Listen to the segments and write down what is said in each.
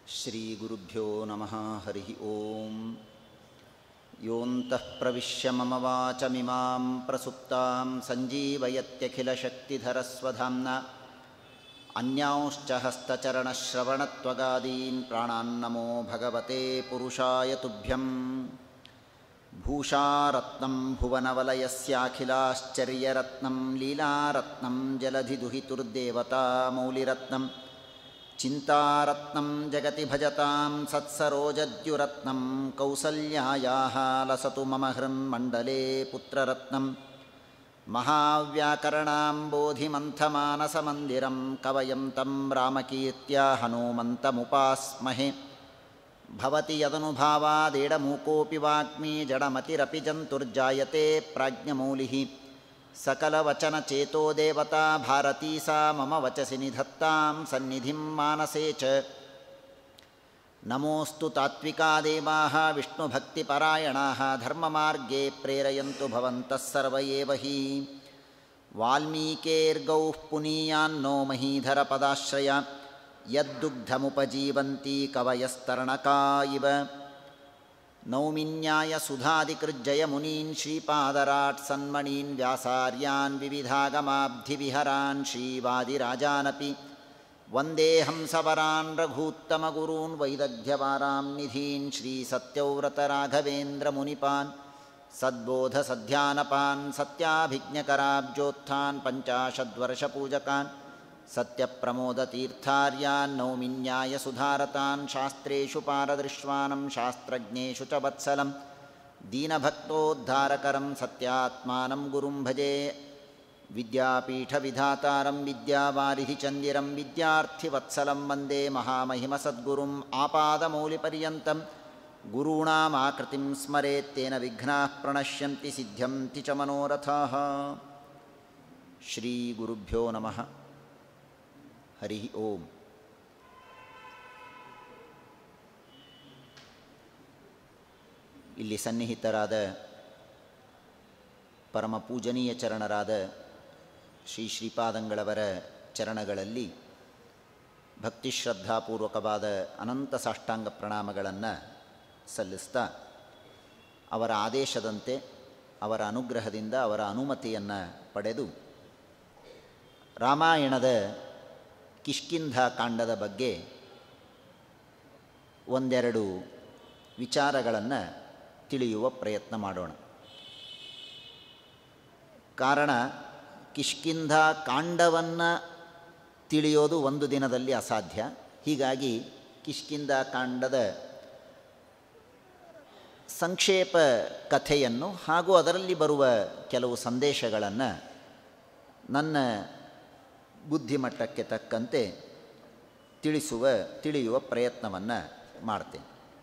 श्रीगुरुभ्यो नमः हरिः ॐ योऽन्तः प्रविश्य मम वाचमिमां प्रसुप्तां सञ्जीवयत्यखिलशक्तिधरस्वधाम्ना अन्यांश्च हस्तचरणश्रवणत्वगादीन् प्राणान्नमो भगवते पुरुषाय तुभ्यम् भूषारत्नं भुवनवलयस्याखिलाश्चर्यरत्नं लीलारत्नं जलधिदुहितुर्देवता मौलिरत्नं चिन्तारत्नं जगति भजतां सत्सरोजद्युरत्नं कौसल्यायाः लसतु मम हृन्मण्डले पुत्ररत्नं महाव्याकरणाम्बोधिमन्थमानसमन्दिरं कवयं तं रामकीर्त्या हनूमन्तमुपास्महे भवति यदनुभावादेडमूकोऽपि वाग्मी जडमतिरपि जन्तुर्जायते प्राज्ञमौलिः सकलवचनचेतो देवता भारती सा मम वचसि निधत्तां सन्निधिं मानसे च नमोऽस्तु तात्विका देवाः विष्णुभक्तिपरायणाः धर्ममार्गे प्रेरयन्तु भवन्तः सर्व एव हि वाल्मीकेर्गौः पुनीयान्नो महीधरपदाश्रया यद्दुग्धमुपजीवन्ती कवयस्तरणका इव नौमिन्यायसुधादिकृज्जयमुनीन् श्रीपादराट् सन्मणीन् व्यासार्यान् विविधागमाब्धिविहरान् श्रीवादिराजानपि वन्देऽहंसवरान् रघूत्तमगुरून् वैदग्ध्यवारां निधीन् श्रीसत्यव्रतराघवेन्द्रमुनिपान् सद्बोधसध्यानपान् सत्याभिज्ञकराब्जोत्थान् पञ्चाशद्वर्षपूजकान् सत्यप्रमोदतीर्थार्यान् नौमिन्यायसुधारतान् शास्त्रेषु पारदृश्वानं शास्त्रज्ञेषु च वत्सलं दीनभक्तोद्धारकरं सत्यात्मानं गुरुं भजे विद्यापीठविधातारं विद्यावारिधिचन्दिरं विद्यार्थिवत्सलं वन्दे महामहिमसद्गुरुम् आपादमौलिपर्यन्तं गुरूणामाकृतिं स्मरेत्तेन विघ्नाः प्रणश्यन्ति सिद्ध्यन्ति च मनोरथाः श्रीगुरुभ्यो नमः ಹರಿ ಓಂ ಇಲ್ಲಿ ಸನ್ನಿಹಿತರಾದ ಪರಮ ಪೂಜನೀಯ ಚರಣರಾದ ಶ್ರೀ ಶ್ರೀಪಾದಂಗಳವರ ಚರಣಗಳಲ್ಲಿ ಭಕ್ತಿಶ್ರದ್ಧಾಪೂರ್ವಕವಾದ ಅನಂತ ಸಾಷ್ಟಾಂಗ ಪ್ರಣಾಮಗಳನ್ನು ಸಲ್ಲಿಸ್ತಾ ಅವರ ಆದೇಶದಂತೆ ಅವರ ಅನುಗ್ರಹದಿಂದ ಅವರ ಅನುಮತಿಯನ್ನು ಪಡೆದು ರಾಮಾಯಣದ ಕಿಷ್ಕಿಂಧ ಕಾಂಡದ ಬಗ್ಗೆ ಒಂದೆರಡು ವಿಚಾರಗಳನ್ನು ತಿಳಿಯುವ ಪ್ರಯತ್ನ ಮಾಡೋಣ ಕಾರಣ ಕಿಷ್ಕಿಂಧ ಕಾಂಡವನ್ನು ತಿಳಿಯೋದು ಒಂದು ದಿನದಲ್ಲಿ ಅಸಾಧ್ಯ ಹೀಗಾಗಿ ಕಿಷ್ಕಿಂಧ ಕಾಂಡದ ಸಂಕ್ಷೇಪ ಕಥೆಯನ್ನು ಹಾಗೂ ಅದರಲ್ಲಿ ಬರುವ ಕೆಲವು ಸಂದೇಶಗಳನ್ನು ನನ್ನ ಬುದ್ಧಿಮಟ್ಟಕ್ಕೆ ತಕ್ಕಂತೆ ತಿಳಿಸುವ ತಿಳಿಯುವ ಪ್ರಯತ್ನವನ್ನು ಮಾಡ್ತೇನೆ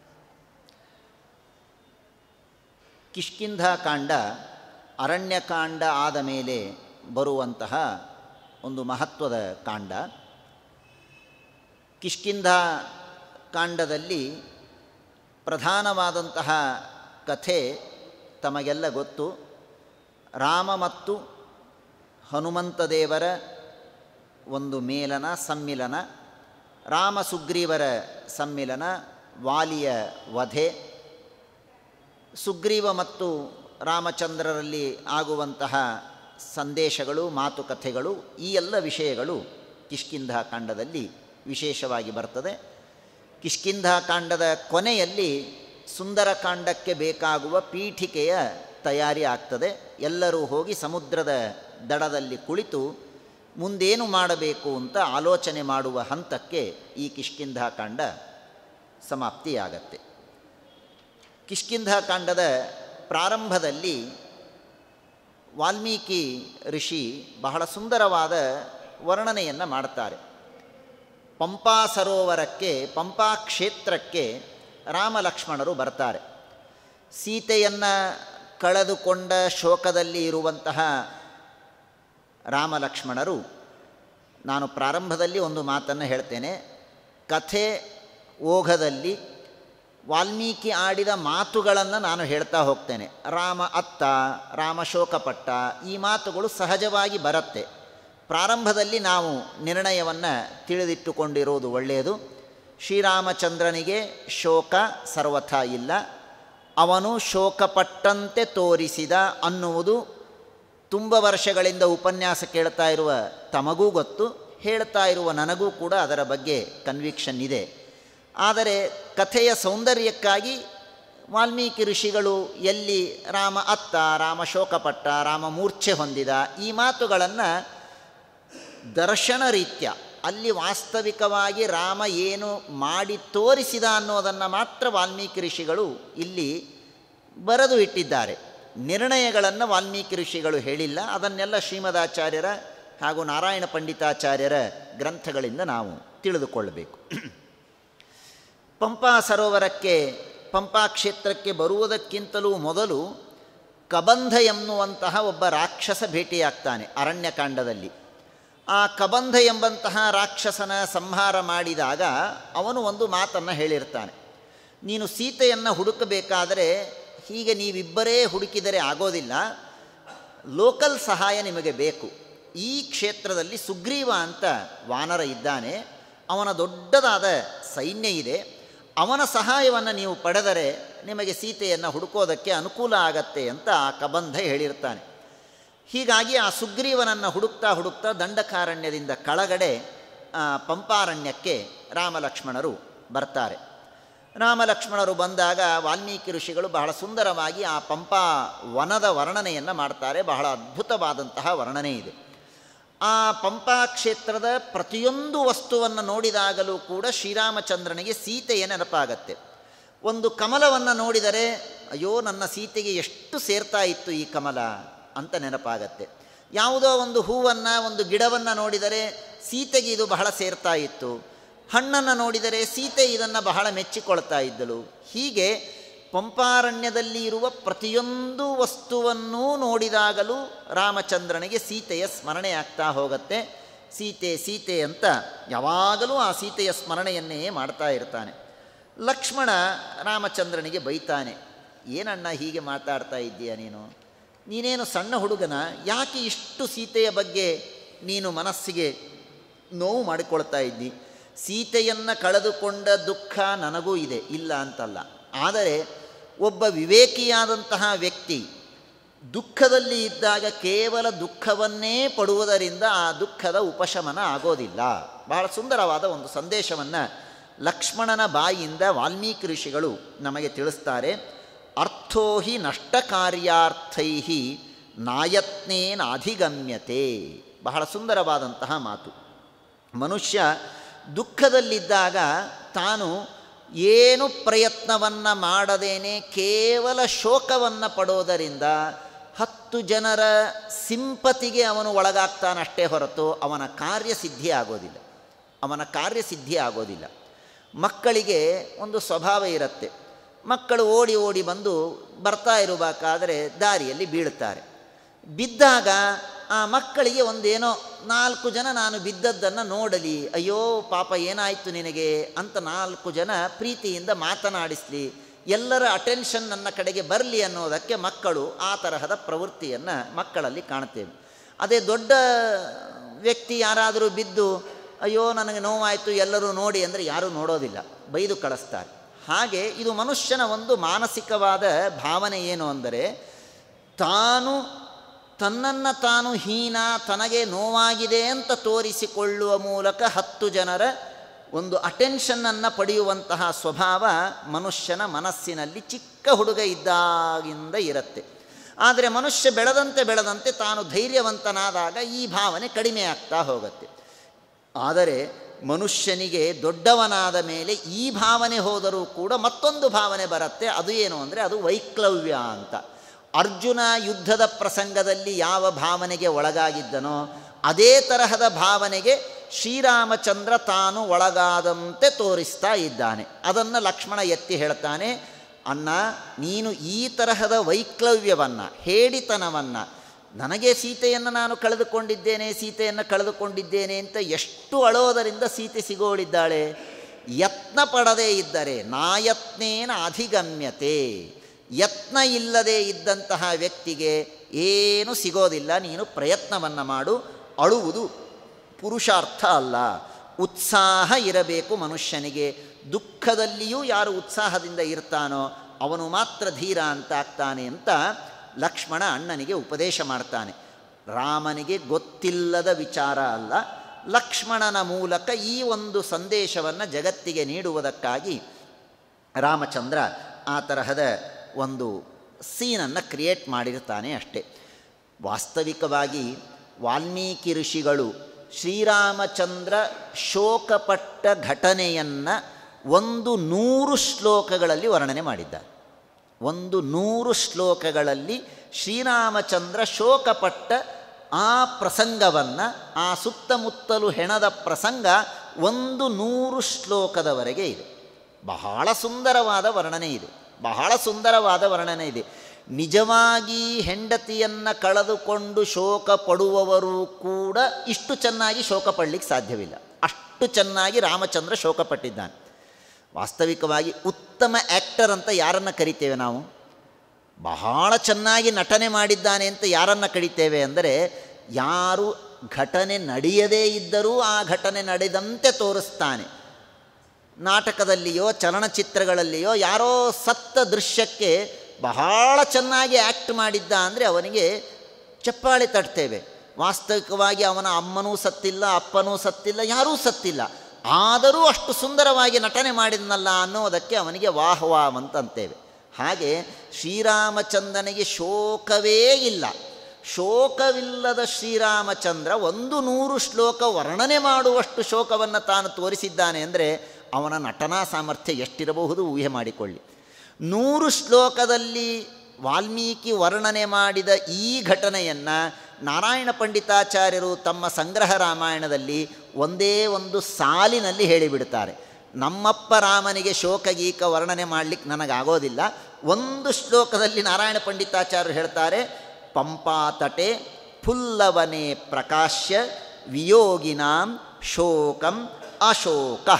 ಕಿಷ್ಕಿಂಧ ಕಾಂಡ ಅರಣ್ಯಕಾಂಡ ಆದ ಮೇಲೆ ಬರುವಂತಹ ಒಂದು ಮಹತ್ವದ ಕಾಂಡ ಕಿಷ್ಕಿಂಧ ಕಾಂಡದಲ್ಲಿ ಪ್ರಧಾನವಾದಂತಹ ಕಥೆ ತಮಗೆಲ್ಲ ಗೊತ್ತು ರಾಮ ಮತ್ತು ಹನುಮಂತ ದೇವರ ಒಂದು ಮೇಲನ ಸಮ್ಮಿಲನ ರಾಮ ಸುಗ್ರೀವರ ಸಮ್ಮಿಲನ ವಾಲಿಯ ವಧೆ ಸುಗ್ರೀವ ಮತ್ತು ರಾಮಚಂದ್ರರಲ್ಲಿ ಆಗುವಂತಹ ಸಂದೇಶಗಳು ಮಾತುಕಥೆಗಳು ಈ ಎಲ್ಲ ವಿಷಯಗಳು ಕಿಷ್ಕಿಂಧ ಕಾಂಡದಲ್ಲಿ ವಿಶೇಷವಾಗಿ ಬರ್ತದೆ ಕಿಷ್ಕಿಂಧ ಕಾಂಡದ ಕೊನೆಯಲ್ಲಿ ಸುಂದರಕಾಂಡಕ್ಕೆ ಬೇಕಾಗುವ ಪೀಠಿಕೆಯ ತಯಾರಿ ಆಗ್ತದೆ ಎಲ್ಲರೂ ಹೋಗಿ ಸಮುದ್ರದ ದಡದಲ್ಲಿ ಕುಳಿತು ಮುಂದೇನು ಮಾಡಬೇಕು ಅಂತ ಆಲೋಚನೆ ಮಾಡುವ ಹಂತಕ್ಕೆ ಈ ಕಿಷ್ಕಿಂಧ ಕಾಂಡ ಸಮಾಪ್ತಿಯಾಗತ್ತೆ ಕಿಷ್ಕಿಂಧ ಕಾಂಡದ ಪ್ರಾರಂಭದಲ್ಲಿ ವಾಲ್ಮೀಕಿ ಋಷಿ ಬಹಳ ಸುಂದರವಾದ ವರ್ಣನೆಯನ್ನು ಮಾಡ್ತಾರೆ ಪಂಪಾ ಸರೋವರಕ್ಕೆ ಪಂಪಾ ಕ್ಷೇತ್ರಕ್ಕೆ ರಾಮ ಲಕ್ಷ್ಮಣರು ಬರ್ತಾರೆ ಸೀತೆಯನ್ನು ಕಳೆದುಕೊಂಡ ಶೋಕದಲ್ಲಿ ಇರುವಂತಹ ರಾಮ ಲಕ್ಷ್ಮಣರು ನಾನು ಪ್ರಾರಂಭದಲ್ಲಿ ಒಂದು ಮಾತನ್ನು ಹೇಳ್ತೇನೆ ಕಥೆ ಓಘದಲ್ಲಿ ವಾಲ್ಮೀಕಿ ಆಡಿದ ಮಾತುಗಳನ್ನು ನಾನು ಹೇಳ್ತಾ ಹೋಗ್ತೇನೆ ರಾಮ ಅತ್ತ ರಾಮ ಶೋಕಪಟ್ಟ ಈ ಮಾತುಗಳು ಸಹಜವಾಗಿ ಬರುತ್ತೆ ಪ್ರಾರಂಭದಲ್ಲಿ ನಾವು ನಿರ್ಣಯವನ್ನು ತಿಳಿದಿಟ್ಟುಕೊಂಡಿರೋದು ಒಳ್ಳೆಯದು ಶ್ರೀರಾಮಚಂದ್ರನಿಗೆ ಶೋಕ ಸರ್ವಥ ಇಲ್ಲ ಅವನು ಶೋಕಪಟ್ಟಂತೆ ತೋರಿಸಿದ ಅನ್ನುವುದು ತುಂಬ ವರ್ಷಗಳಿಂದ ಉಪನ್ಯಾಸ ಕೇಳ್ತಾ ಇರುವ ತಮಗೂ ಗೊತ್ತು ಹೇಳ್ತಾ ಇರುವ ನನಗೂ ಕೂಡ ಅದರ ಬಗ್ಗೆ ಕನ್ವಿಕ್ಷನ್ ಇದೆ ಆದರೆ ಕಥೆಯ ಸೌಂದರ್ಯಕ್ಕಾಗಿ ವಾಲ್ಮೀಕಿ ಋಷಿಗಳು ಎಲ್ಲಿ ರಾಮ ಅತ್ತ ರಾಮ ಶೋಕಪಟ್ಟ ರಾಮ ಮೂರ್ಛೆ ಹೊಂದಿದ ಈ ಮಾತುಗಳನ್ನು ದರ್ಶನ ರೀತ್ಯ ಅಲ್ಲಿ ವಾಸ್ತವಿಕವಾಗಿ ರಾಮ ಏನು ಮಾಡಿ ತೋರಿಸಿದ ಅನ್ನೋದನ್ನು ಮಾತ್ರ ವಾಲ್ಮೀಕಿ ಋಷಿಗಳು ಇಲ್ಲಿ ಬರೆದು ಇಟ್ಟಿದ್ದಾರೆ ನಿರ್ಣಯಗಳನ್ನು ವಾಲ್ಮೀಕಿ ಋಷಿಗಳು ಹೇಳಿಲ್ಲ ಅದನ್ನೆಲ್ಲ ಶ್ರೀಮದಾಚಾರ್ಯರ ಹಾಗೂ ನಾರಾಯಣ ಪಂಡಿತಾಚಾರ್ಯರ ಗ್ರಂಥಗಳಿಂದ ನಾವು ತಿಳಿದುಕೊಳ್ಳಬೇಕು ಪಂಪಾ ಸರೋವರಕ್ಕೆ ಪಂಪಾ ಕ್ಷೇತ್ರಕ್ಕೆ ಬರುವುದಕ್ಕಿಂತಲೂ ಮೊದಲು ಕಬಂಧ ಎನ್ನುವಂತಹ ಒಬ್ಬ ರಾಕ್ಷಸ ಭೇಟಿಯಾಗ್ತಾನೆ ಅರಣ್ಯಕಾಂಡದಲ್ಲಿ ಆ ಕಬಂಧ ಎಂಬಂತಹ ರಾಕ್ಷಸನ ಸಂಹಾರ ಮಾಡಿದಾಗ ಅವನು ಒಂದು ಮಾತನ್ನು ಹೇಳಿರ್ತಾನೆ ನೀನು ಸೀತೆಯನ್ನು ಹುಡುಕಬೇಕಾದರೆ ಹೀಗೆ ನೀವಿಬ್ಬರೇ ಹುಡುಕಿದರೆ ಆಗೋದಿಲ್ಲ ಲೋಕಲ್ ಸಹಾಯ ನಿಮಗೆ ಬೇಕು ಈ ಕ್ಷೇತ್ರದಲ್ಲಿ ಸುಗ್ರೀವ ಅಂತ ವಾನರ ಇದ್ದಾನೆ ಅವನ ದೊಡ್ಡದಾದ ಸೈನ್ಯ ಇದೆ ಅವನ ಸಹಾಯವನ್ನು ನೀವು ಪಡೆದರೆ ನಿಮಗೆ ಸೀತೆಯನ್ನು ಹುಡುಕೋದಕ್ಕೆ ಅನುಕೂಲ ಆಗತ್ತೆ ಅಂತ ಆ ಕಬಂಧ ಹೇಳಿರ್ತಾನೆ ಹೀಗಾಗಿ ಆ ಸುಗ್ರೀವನನ್ನು ಹುಡುಕ್ತಾ ಹುಡುಕ್ತಾ ದಂಡಕಾರಣ್ಯದಿಂದ ಕೆಳಗಡೆ ಪಂಪಾರಣ್ಯಕ್ಕೆ ರಾಮಲಕ್ಷ್ಮಣರು ಬರ್ತಾರೆ ರಾಮಲಕ್ಷ್ಮಣರು ಬಂದಾಗ ವಾಲ್ಮೀಕಿ ಋಷಿಗಳು ಬಹಳ ಸುಂದರವಾಗಿ ಆ ಪಂಪಾ ವನದ ವರ್ಣನೆಯನ್ನು ಮಾಡ್ತಾರೆ ಬಹಳ ಅದ್ಭುತವಾದಂತಹ ವರ್ಣನೆ ಇದೆ ಆ ಪಂಪಾ ಕ್ಷೇತ್ರದ ಪ್ರತಿಯೊಂದು ವಸ್ತುವನ್ನು ನೋಡಿದಾಗಲೂ ಕೂಡ ಶ್ರೀರಾಮಚಂದ್ರನಿಗೆ ಸೀತೆಯ ನೆನಪಾಗತ್ತೆ ಒಂದು ಕಮಲವನ್ನು ನೋಡಿದರೆ ಅಯ್ಯೋ ನನ್ನ ಸೀತೆಗೆ ಎಷ್ಟು ಸೇರ್ತಾ ಇತ್ತು ಈ ಕಮಲ ಅಂತ ನೆನಪಾಗತ್ತೆ ಯಾವುದೋ ಒಂದು ಹೂವನ್ನು ಒಂದು ಗಿಡವನ್ನು ನೋಡಿದರೆ ಸೀತೆಗೆ ಇದು ಬಹಳ ಸೇರ್ತಾ ಇತ್ತು ಹಣ್ಣನ್ನು ನೋಡಿದರೆ ಸೀತೆ ಇದನ್ನು ಬಹಳ ಮೆಚ್ಚಿಕೊಳ್ತಾ ಇದ್ದಳು ಹೀಗೆ ಪಂಪಾರಣ್ಯದಲ್ಲಿ ಇರುವ ಪ್ರತಿಯೊಂದು ವಸ್ತುವನ್ನೂ ನೋಡಿದಾಗಲೂ ರಾಮಚಂದ್ರನಿಗೆ ಸೀತೆಯ ಸ್ಮರಣೆ ಆಗ್ತಾ ಹೋಗುತ್ತೆ ಸೀತೆ ಸೀತೆ ಅಂತ ಯಾವಾಗಲೂ ಆ ಸೀತೆಯ ಸ್ಮರಣೆಯನ್ನೇ ಮಾಡ್ತಾ ಇರ್ತಾನೆ ಲಕ್ಷ್ಮಣ ರಾಮಚಂದ್ರನಿಗೆ ಬೈತಾನೆ ಏನಣ್ಣ ಹೀಗೆ ಮಾತಾಡ್ತಾ ಇದ್ದೀಯ ನೀನು ನೀನೇನು ಸಣ್ಣ ಹುಡುಗನ ಯಾಕೆ ಇಷ್ಟು ಸೀತೆಯ ಬಗ್ಗೆ ನೀನು ಮನಸ್ಸಿಗೆ ನೋವು ಮಾಡಿಕೊಳ್ತಾ ಇದ್ದಿ ಸೀತೆಯನ್ನು ಕಳೆದುಕೊಂಡ ದುಃಖ ನನಗೂ ಇದೆ ಇಲ್ಲ ಅಂತಲ್ಲ ಆದರೆ ಒಬ್ಬ ವಿವೇಕಿಯಾದಂತಹ ವ್ಯಕ್ತಿ ದುಃಖದಲ್ಲಿ ಇದ್ದಾಗ ಕೇವಲ ದುಃಖವನ್ನೇ ಪಡುವುದರಿಂದ ಆ ದುಃಖದ ಉಪಶಮನ ಆಗೋದಿಲ್ಲ ಬಹಳ ಸುಂದರವಾದ ಒಂದು ಸಂದೇಶವನ್ನು ಲಕ್ಷ್ಮಣನ ಬಾಯಿಯಿಂದ ವಾಲ್ಮೀಕಿ ಋಷಿಗಳು ನಮಗೆ ತಿಳಿಸ್ತಾರೆ ಅರ್ಥೋ ಹಿ ನಷ್ಟ ಕಾರ್ಯಾರ್ಥೈ ನಾಯತ್ನೇನಾಧಿಗಮ್ಯತೆ ಬಹಳ ಸುಂದರವಾದಂತಹ ಮಾತು ಮನುಷ್ಯ ದುಃಖದಲ್ಲಿದ್ದಾಗ ತಾನು ಏನು ಪ್ರಯತ್ನವನ್ನು ಮಾಡದೇನೆ ಕೇವಲ ಶೋಕವನ್ನು ಪಡೋದರಿಂದ ಹತ್ತು ಜನರ ಸಿಂಪತಿಗೆ ಅವನು ಒಳಗಾಗ್ತಾನಷ್ಟೇ ಹೊರತು ಅವನ ಕಾರ್ಯಸಿದ್ಧಿ ಆಗೋದಿಲ್ಲ ಅವನ ಕಾರ್ಯಸಿದ್ಧಿ ಆಗೋದಿಲ್ಲ ಮಕ್ಕಳಿಗೆ ಒಂದು ಸ್ವಭಾವ ಇರುತ್ತೆ ಮಕ್ಕಳು ಓಡಿ ಓಡಿ ಬಂದು ಬರ್ತಾ ಇರಬೇಕಾದರೆ ದಾರಿಯಲ್ಲಿ ಬೀಳ್ತಾರೆ ಬಿದ್ದಾಗ ಆ ಮಕ್ಕಳಿಗೆ ಒಂದೇನೋ ನಾಲ್ಕು ಜನ ನಾನು ಬಿದ್ದದ್ದನ್ನು ನೋಡಲಿ ಅಯ್ಯೋ ಪಾಪ ಏನಾಯಿತು ನಿನಗೆ ಅಂತ ನಾಲ್ಕು ಜನ ಪ್ರೀತಿಯಿಂದ ಮಾತನಾಡಿಸಲಿ ಎಲ್ಲರ ಅಟೆನ್ಷನ್ ನನ್ನ ಕಡೆಗೆ ಬರಲಿ ಅನ್ನೋದಕ್ಕೆ ಮಕ್ಕಳು ಆ ತರಹದ ಪ್ರವೃತ್ತಿಯನ್ನು ಮಕ್ಕಳಲ್ಲಿ ಕಾಣ್ತೇವೆ ಅದೇ ದೊಡ್ಡ ವ್ಯಕ್ತಿ ಯಾರಾದರೂ ಬಿದ್ದು ಅಯ್ಯೋ ನನಗೆ ನೋವಾಯಿತು ಎಲ್ಲರೂ ನೋಡಿ ಅಂದರೆ ಯಾರೂ ನೋಡೋದಿಲ್ಲ ಬೈದು ಕಳಿಸ್ತಾರೆ ಹಾಗೆ ಇದು ಮನುಷ್ಯನ ಒಂದು ಮಾನಸಿಕವಾದ ಭಾವನೆ ಏನು ಅಂದರೆ ತಾನು ತನ್ನನ್ನು ತಾನು ಹೀನ ತನಗೆ ನೋವಾಗಿದೆ ಅಂತ ತೋರಿಸಿಕೊಳ್ಳುವ ಮೂಲಕ ಹತ್ತು ಜನರ ಒಂದು ಅಟೆನ್ಷನ್ನನ್ನು ಪಡೆಯುವಂತಹ ಸ್ವಭಾವ ಮನುಷ್ಯನ ಮನಸ್ಸಿನಲ್ಲಿ ಚಿಕ್ಕ ಹುಡುಗ ಇದ್ದಾಗಿಂದ ಇರುತ್ತೆ ಆದರೆ ಮನುಷ್ಯ ಬೆಳೆದಂತೆ ಬೆಳೆದಂತೆ ತಾನು ಧೈರ್ಯವಂತನಾದಾಗ ಈ ಭಾವನೆ ಕಡಿಮೆ ಆಗ್ತಾ ಹೋಗುತ್ತೆ ಆದರೆ ಮನುಷ್ಯನಿಗೆ ದೊಡ್ಡವನಾದ ಮೇಲೆ ಈ ಭಾವನೆ ಹೋದರೂ ಕೂಡ ಮತ್ತೊಂದು ಭಾವನೆ ಬರುತ್ತೆ ಅದು ಏನು ಅಂದರೆ ಅದು ವೈಕ್ಲವ್ಯ ಅಂತ ಅರ್ಜುನ ಯುದ್ಧದ ಪ್ರಸಂಗದಲ್ಲಿ ಯಾವ ಭಾವನೆಗೆ ಒಳಗಾಗಿದ್ದನೋ ಅದೇ ತರಹದ ಭಾವನೆಗೆ ಶ್ರೀರಾಮಚಂದ್ರ ತಾನು ಒಳಗಾದಂತೆ ತೋರಿಸ್ತಾ ಇದ್ದಾನೆ ಅದನ್ನು ಲಕ್ಷ್ಮಣ ಎತ್ತಿ ಹೇಳ್ತಾನೆ ಅಣ್ಣ ನೀನು ಈ ತರಹದ ವೈಕ್ಲವ್ಯವನ್ನು ಹೇಡಿತನವನ್ನು ನನಗೆ ಸೀತೆಯನ್ನು ನಾನು ಕಳೆದುಕೊಂಡಿದ್ದೇನೆ ಸೀತೆಯನ್ನು ಕಳೆದುಕೊಂಡಿದ್ದೇನೆ ಅಂತ ಎಷ್ಟು ಅಳೋದರಿಂದ ಸೀತೆ ಸಿಗೋಳಿದ್ದಾಳೆ ಯತ್ನ ಪಡದೇ ಇದ್ದರೆ ನಾಯತ್ನೇನ ಅಧಿಗಮ್ಯತೆ ಯತ್ನ ಇಲ್ಲದೆ ಇದ್ದಂತಹ ವ್ಯಕ್ತಿಗೆ ಏನು ಸಿಗೋದಿಲ್ಲ ನೀನು ಪ್ರಯತ್ನವನ್ನು ಮಾಡು ಅಳುವುದು ಪುರುಷಾರ್ಥ ಅಲ್ಲ ಉತ್ಸಾಹ ಇರಬೇಕು ಮನುಷ್ಯನಿಗೆ ದುಃಖದಲ್ಲಿಯೂ ಯಾರು ಉತ್ಸಾಹದಿಂದ ಇರ್ತಾನೋ ಅವನು ಮಾತ್ರ ಧೀರ ಅಂತ ಆಗ್ತಾನೆ ಅಂತ ಲಕ್ಷ್ಮಣ ಅಣ್ಣನಿಗೆ ಉಪದೇಶ ಮಾಡ್ತಾನೆ ರಾಮನಿಗೆ ಗೊತ್ತಿಲ್ಲದ ವಿಚಾರ ಅಲ್ಲ ಲಕ್ಷ್ಮಣನ ಮೂಲಕ ಈ ಒಂದು ಸಂದೇಶವನ್ನು ಜಗತ್ತಿಗೆ ನೀಡುವುದಕ್ಕಾಗಿ ರಾಮಚಂದ್ರ ಆ ತರಹದ ಒಂದು ಸೀನನ್ನು ಕ್ರಿಯೇಟ್ ಮಾಡಿರ್ತಾನೆ ಅಷ್ಟೆ ವಾಸ್ತವಿಕವಾಗಿ ವಾಲ್ಮೀಕಿ ಋಷಿಗಳು ಶ್ರೀರಾಮಚಂದ್ರ ಶೋಕಪಟ್ಟ ಘಟನೆಯನ್ನು ಒಂದು ನೂರು ಶ್ಲೋಕಗಳಲ್ಲಿ ವರ್ಣನೆ ಮಾಡಿದ್ದಾರೆ ಒಂದು ನೂರು ಶ್ಲೋಕಗಳಲ್ಲಿ ಶ್ರೀರಾಮಚಂದ್ರ ಶೋಕಪಟ್ಟ ಆ ಪ್ರಸಂಗವನ್ನು ಆ ಸುತ್ತಮುತ್ತಲು ಹೆಣದ ಪ್ರಸಂಗ ಒಂದು ನೂರು ಶ್ಲೋಕದವರೆಗೆ ಇದೆ ಬಹಳ ಸುಂದರವಾದ ವರ್ಣನೆ ಇದೆ ಬಹಳ ಸುಂದರವಾದ ವರ್ಣನೆ ಇದೆ ನಿಜವಾಗಿ ಹೆಂಡತಿಯನ್ನು ಕಳೆದುಕೊಂಡು ಶೋಕ ಪಡುವವರು ಕೂಡ ಇಷ್ಟು ಚೆನ್ನಾಗಿ ಶೋಕ ಪಡಲಿಕ್ಕೆ ಸಾಧ್ಯವಿಲ್ಲ ಅಷ್ಟು ಚೆನ್ನಾಗಿ ರಾಮಚಂದ್ರ ಶೋಕ ಪಟ್ಟಿದ್ದಾನೆ ವಾಸ್ತವಿಕವಾಗಿ ಉತ್ತಮ ಆ್ಯಕ್ಟರ್ ಅಂತ ಯಾರನ್ನು ಕರಿತೇವೆ ನಾವು ಬಹಳ ಚೆನ್ನಾಗಿ ನಟನೆ ಮಾಡಿದ್ದಾನೆ ಅಂತ ಯಾರನ್ನು ಕಡಿತೇವೆ ಅಂದರೆ ಯಾರು ಘಟನೆ ನಡೆಯದೇ ಇದ್ದರೂ ಆ ಘಟನೆ ನಡೆದಂತೆ ತೋರಿಸ್ತಾನೆ ನಾಟಕದಲ್ಲಿಯೋ ಚಲನಚಿತ್ರಗಳಲ್ಲಿಯೋ ಯಾರೋ ಸತ್ತ ದೃಶ್ಯಕ್ಕೆ ಬಹಳ ಚೆನ್ನಾಗಿ ಆ್ಯಕ್ಟ್ ಮಾಡಿದ್ದ ಅಂದರೆ ಅವನಿಗೆ ಚಪ್ಪಾಳೆ ತಟ್ತೇವೆ ವಾಸ್ತವಿಕವಾಗಿ ಅವನ ಅಮ್ಮನೂ ಸತ್ತಿಲ್ಲ ಅಪ್ಪನೂ ಸತ್ತಿಲ್ಲ ಯಾರೂ ಸತ್ತಿಲ್ಲ ಆದರೂ ಅಷ್ಟು ಸುಂದರವಾಗಿ ನಟನೆ ಮಾಡಿದ್ನಲ್ಲ ಅನ್ನೋದಕ್ಕೆ ಅವನಿಗೆ ವಾಹ್ ವಾಹ್ ಅಂತಂತೇವೆ ಹಾಗೆ ಶ್ರೀರಾಮಚಂದ್ರನಿಗೆ ಶೋಕವೇ ಇಲ್ಲ ಶೋಕವಿಲ್ಲದ ಶ್ರೀರಾಮಚಂದ್ರ ಒಂದು ನೂರು ಶ್ಲೋಕ ವರ್ಣನೆ ಮಾಡುವಷ್ಟು ಶೋಕವನ್ನು ತಾನು ತೋರಿಸಿದ್ದಾನೆ ಅಂದರೆ ಅವನ ನಟನಾ ಸಾಮರ್ಥ್ಯ ಎಷ್ಟಿರಬಹುದು ಊಹೆ ಮಾಡಿಕೊಳ್ಳಿ ನೂರು ಶ್ಲೋಕದಲ್ಲಿ ವಾಲ್ಮೀಕಿ ವರ್ಣನೆ ಮಾಡಿದ ಈ ಘಟನೆಯನ್ನು ನಾರಾಯಣ ಪಂಡಿತಾಚಾರ್ಯರು ತಮ್ಮ ಸಂಗ್ರಹ ರಾಮಾಯಣದಲ್ಲಿ ಒಂದೇ ಒಂದು ಸಾಲಿನಲ್ಲಿ ಹೇಳಿಬಿಡ್ತಾರೆ ನಮ್ಮಪ್ಪ ರಾಮನಿಗೆ ಶೋಕಗೀಕ ವರ್ಣನೆ ಮಾಡಲಿಕ್ಕೆ ನನಗಾಗೋದಿಲ್ಲ ಒಂದು ಶ್ಲೋಕದಲ್ಲಿ ನಾರಾಯಣ ಪಂಡಿತಾಚಾರ್ಯರು ಹೇಳ್ತಾರೆ ಪಂಪಾತಟೆ ಫುಲ್ಲವನೆ ಪ್ರಕಾಶ್ಯ ವಿಯೋಗಿನಾಂ ಶೋಕಂ ಅಶೋಕ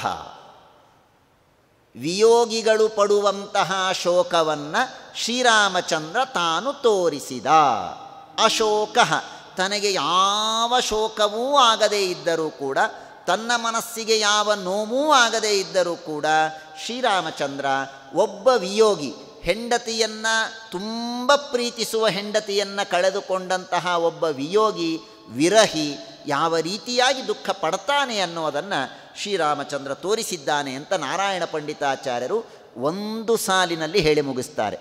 ವಿಯೋಗಿಗಳು ಪಡುವಂತಹ ಶೋಕವನ್ನು ಶ್ರೀರಾಮಚಂದ್ರ ತಾನು ತೋರಿಸಿದ ಅಶೋಕ ತನಗೆ ಯಾವ ಶೋಕವೂ ಆಗದೇ ಇದ್ದರೂ ಕೂಡ ತನ್ನ ಮನಸ್ಸಿಗೆ ಯಾವ ನೋವೂ ಆಗದೇ ಇದ್ದರೂ ಕೂಡ ಶ್ರೀರಾಮಚಂದ್ರ ಒಬ್ಬ ವಿಯೋಗಿ ಹೆಂಡತಿಯನ್ನು ತುಂಬ ಪ್ರೀತಿಸುವ ಹೆಂಡತಿಯನ್ನು ಕಳೆದುಕೊಂಡಂತಹ ಒಬ್ಬ ವಿಯೋಗಿ ವಿರಹಿ ಯಾವ ರೀತಿಯಾಗಿ ದುಃಖ ಪಡ್ತಾನೆ ಅನ್ನೋದನ್ನು ಶ್ರೀರಾಮಚಂದ್ರ ತೋರಿಸಿದ್ದಾನೆ ಅಂತ ನಾರಾಯಣ ಪಂಡಿತಾಚಾರ್ಯರು ಒಂದು ಸಾಲಿನಲ್ಲಿ ಹೇಳಿ ಮುಗಿಸ್ತಾರೆ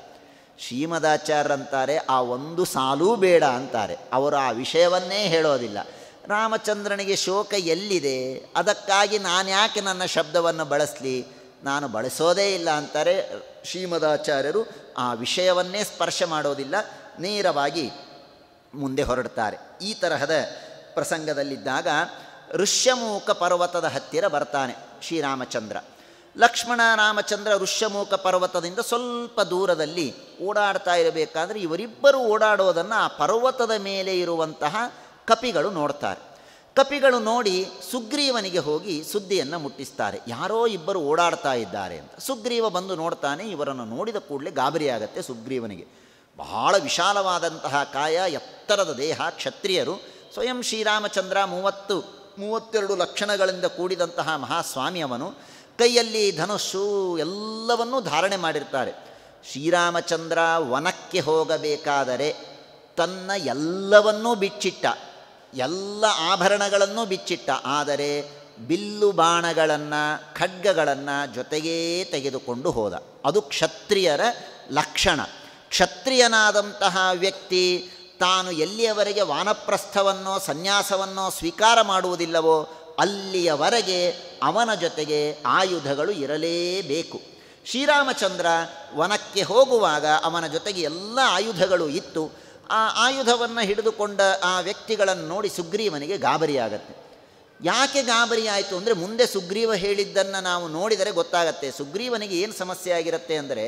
ಶ್ರೀಮದಾಚಾರ್ಯರಂತಾರೆ ಆ ಒಂದು ಸಾಲೂ ಬೇಡ ಅಂತಾರೆ ಅವರು ಆ ವಿಷಯವನ್ನೇ ಹೇಳೋದಿಲ್ಲ ರಾಮಚಂದ್ರನಿಗೆ ಶೋಕ ಎಲ್ಲಿದೆ ಅದಕ್ಕಾಗಿ ನಾನು ಯಾಕೆ ನನ್ನ ಶಬ್ದವನ್ನು ಬಳಸಲಿ ನಾನು ಬಳಸೋದೇ ಇಲ್ಲ ಅಂತಾರೆ ಶ್ರೀಮದಾಚಾರ್ಯರು ಆ ವಿಷಯವನ್ನೇ ಸ್ಪರ್ಶ ಮಾಡೋದಿಲ್ಲ ನೇರವಾಗಿ ಮುಂದೆ ಹೊರಡ್ತಾರೆ ಈ ತರಹದ ಪ್ರಸಂಗದಲ್ಲಿದ್ದಾಗ ಋಷ್ಯಮೂಕ ಪರ್ವತದ ಹತ್ತಿರ ಬರ್ತಾನೆ ಶ್ರೀರಾಮಚಂದ್ರ ಲಕ್ಷ್ಮಣ ರಾಮಚಂದ್ರ ಋಷ್ಯಮೂಕ ಪರ್ವತದಿಂದ ಸ್ವಲ್ಪ ದೂರದಲ್ಲಿ ಓಡಾಡ್ತಾ ಇರಬೇಕಾದ್ರೆ ಇವರಿಬ್ಬರು ಓಡಾಡೋದನ್ನು ಆ ಪರ್ವತದ ಮೇಲೆ ಇರುವಂತಹ ಕಪಿಗಳು ನೋಡ್ತಾರೆ ಕಪಿಗಳು ನೋಡಿ ಸುಗ್ರೀವನಿಗೆ ಹೋಗಿ ಸುದ್ದಿಯನ್ನು ಮುಟ್ಟಿಸ್ತಾರೆ ಯಾರೋ ಇಬ್ಬರು ಓಡಾಡ್ತಾ ಇದ್ದಾರೆ ಅಂತ ಸುಗ್ರೀವ ಬಂದು ನೋಡ್ತಾನೆ ಇವರನ್ನು ನೋಡಿದ ಕೂಡಲೇ ಗಾಬರಿಯಾಗತ್ತೆ ಸುಗ್ರೀವನಿಗೆ ಬಹಳ ವಿಶಾಲವಾದಂತಹ ಕಾಯ ಎತ್ತರದ ದೇಹ ಕ್ಷತ್ರಿಯರು ಸ್ವಯಂ ಶ್ರೀರಾಮಚಂದ್ರ ಮೂವತ್ತು ಮೂವತ್ತೆರಡು ಲಕ್ಷಣಗಳಿಂದ ಕೂಡಿದಂತಹ ಮಹಾಸ್ವಾಮಿ ಅವನು ಕೈಯಲ್ಲಿ ಧನುಸ್ಸು ಎಲ್ಲವನ್ನೂ ಧಾರಣೆ ಮಾಡಿರ್ತಾರೆ ಶ್ರೀರಾಮಚಂದ್ರ ವನಕ್ಕೆ ಹೋಗಬೇಕಾದರೆ ತನ್ನ ಎಲ್ಲವನ್ನೂ ಬಿಚ್ಚಿಟ್ಟ ಎಲ್ಲ ಆಭರಣಗಳನ್ನೂ ಬಿಚ್ಚಿಟ್ಟ ಆದರೆ ಬಿಲ್ಲು ಬಾಣಗಳನ್ನು ಖಡ್ಗಗಳನ್ನು ಜೊತೆಗೇ ತೆಗೆದುಕೊಂಡು ಹೋದ ಅದು ಕ್ಷತ್ರಿಯರ ಲಕ್ಷಣ ಕ್ಷತ್ರಿಯನಾದಂತಹ ವ್ಯಕ್ತಿ ತಾನು ಎಲ್ಲಿಯವರೆಗೆ ವಾನಪ್ರಸ್ಥವನ್ನೋ ಸನ್ಯಾಸವನ್ನೋ ಸ್ವೀಕಾರ ಮಾಡುವುದಿಲ್ಲವೋ ಅಲ್ಲಿಯವರೆಗೆ ಅವನ ಜೊತೆಗೆ ಆಯುಧಗಳು ಇರಲೇಬೇಕು ಶ್ರೀರಾಮಚಂದ್ರ ವನಕ್ಕೆ ಹೋಗುವಾಗ ಅವನ ಜೊತೆಗೆ ಎಲ್ಲ ಆಯುಧಗಳು ಇತ್ತು ಆ ಆಯುಧವನ್ನು ಹಿಡಿದುಕೊಂಡ ಆ ವ್ಯಕ್ತಿಗಳನ್ನು ನೋಡಿ ಸುಗ್ರೀವನಿಗೆ ಗಾಬರಿಯಾಗತ್ತೆ ಯಾಕೆ ಗಾಬರಿ ಆಯಿತು ಅಂದರೆ ಮುಂದೆ ಸುಗ್ರೀವ ಹೇಳಿದ್ದನ್ನು ನಾವು ನೋಡಿದರೆ ಗೊತ್ತಾಗತ್ತೆ ಸುಗ್ರೀವನಿಗೆ ಏನು ಸಮಸ್ಯೆ ಆಗಿರುತ್ತೆ ಅಂದರೆ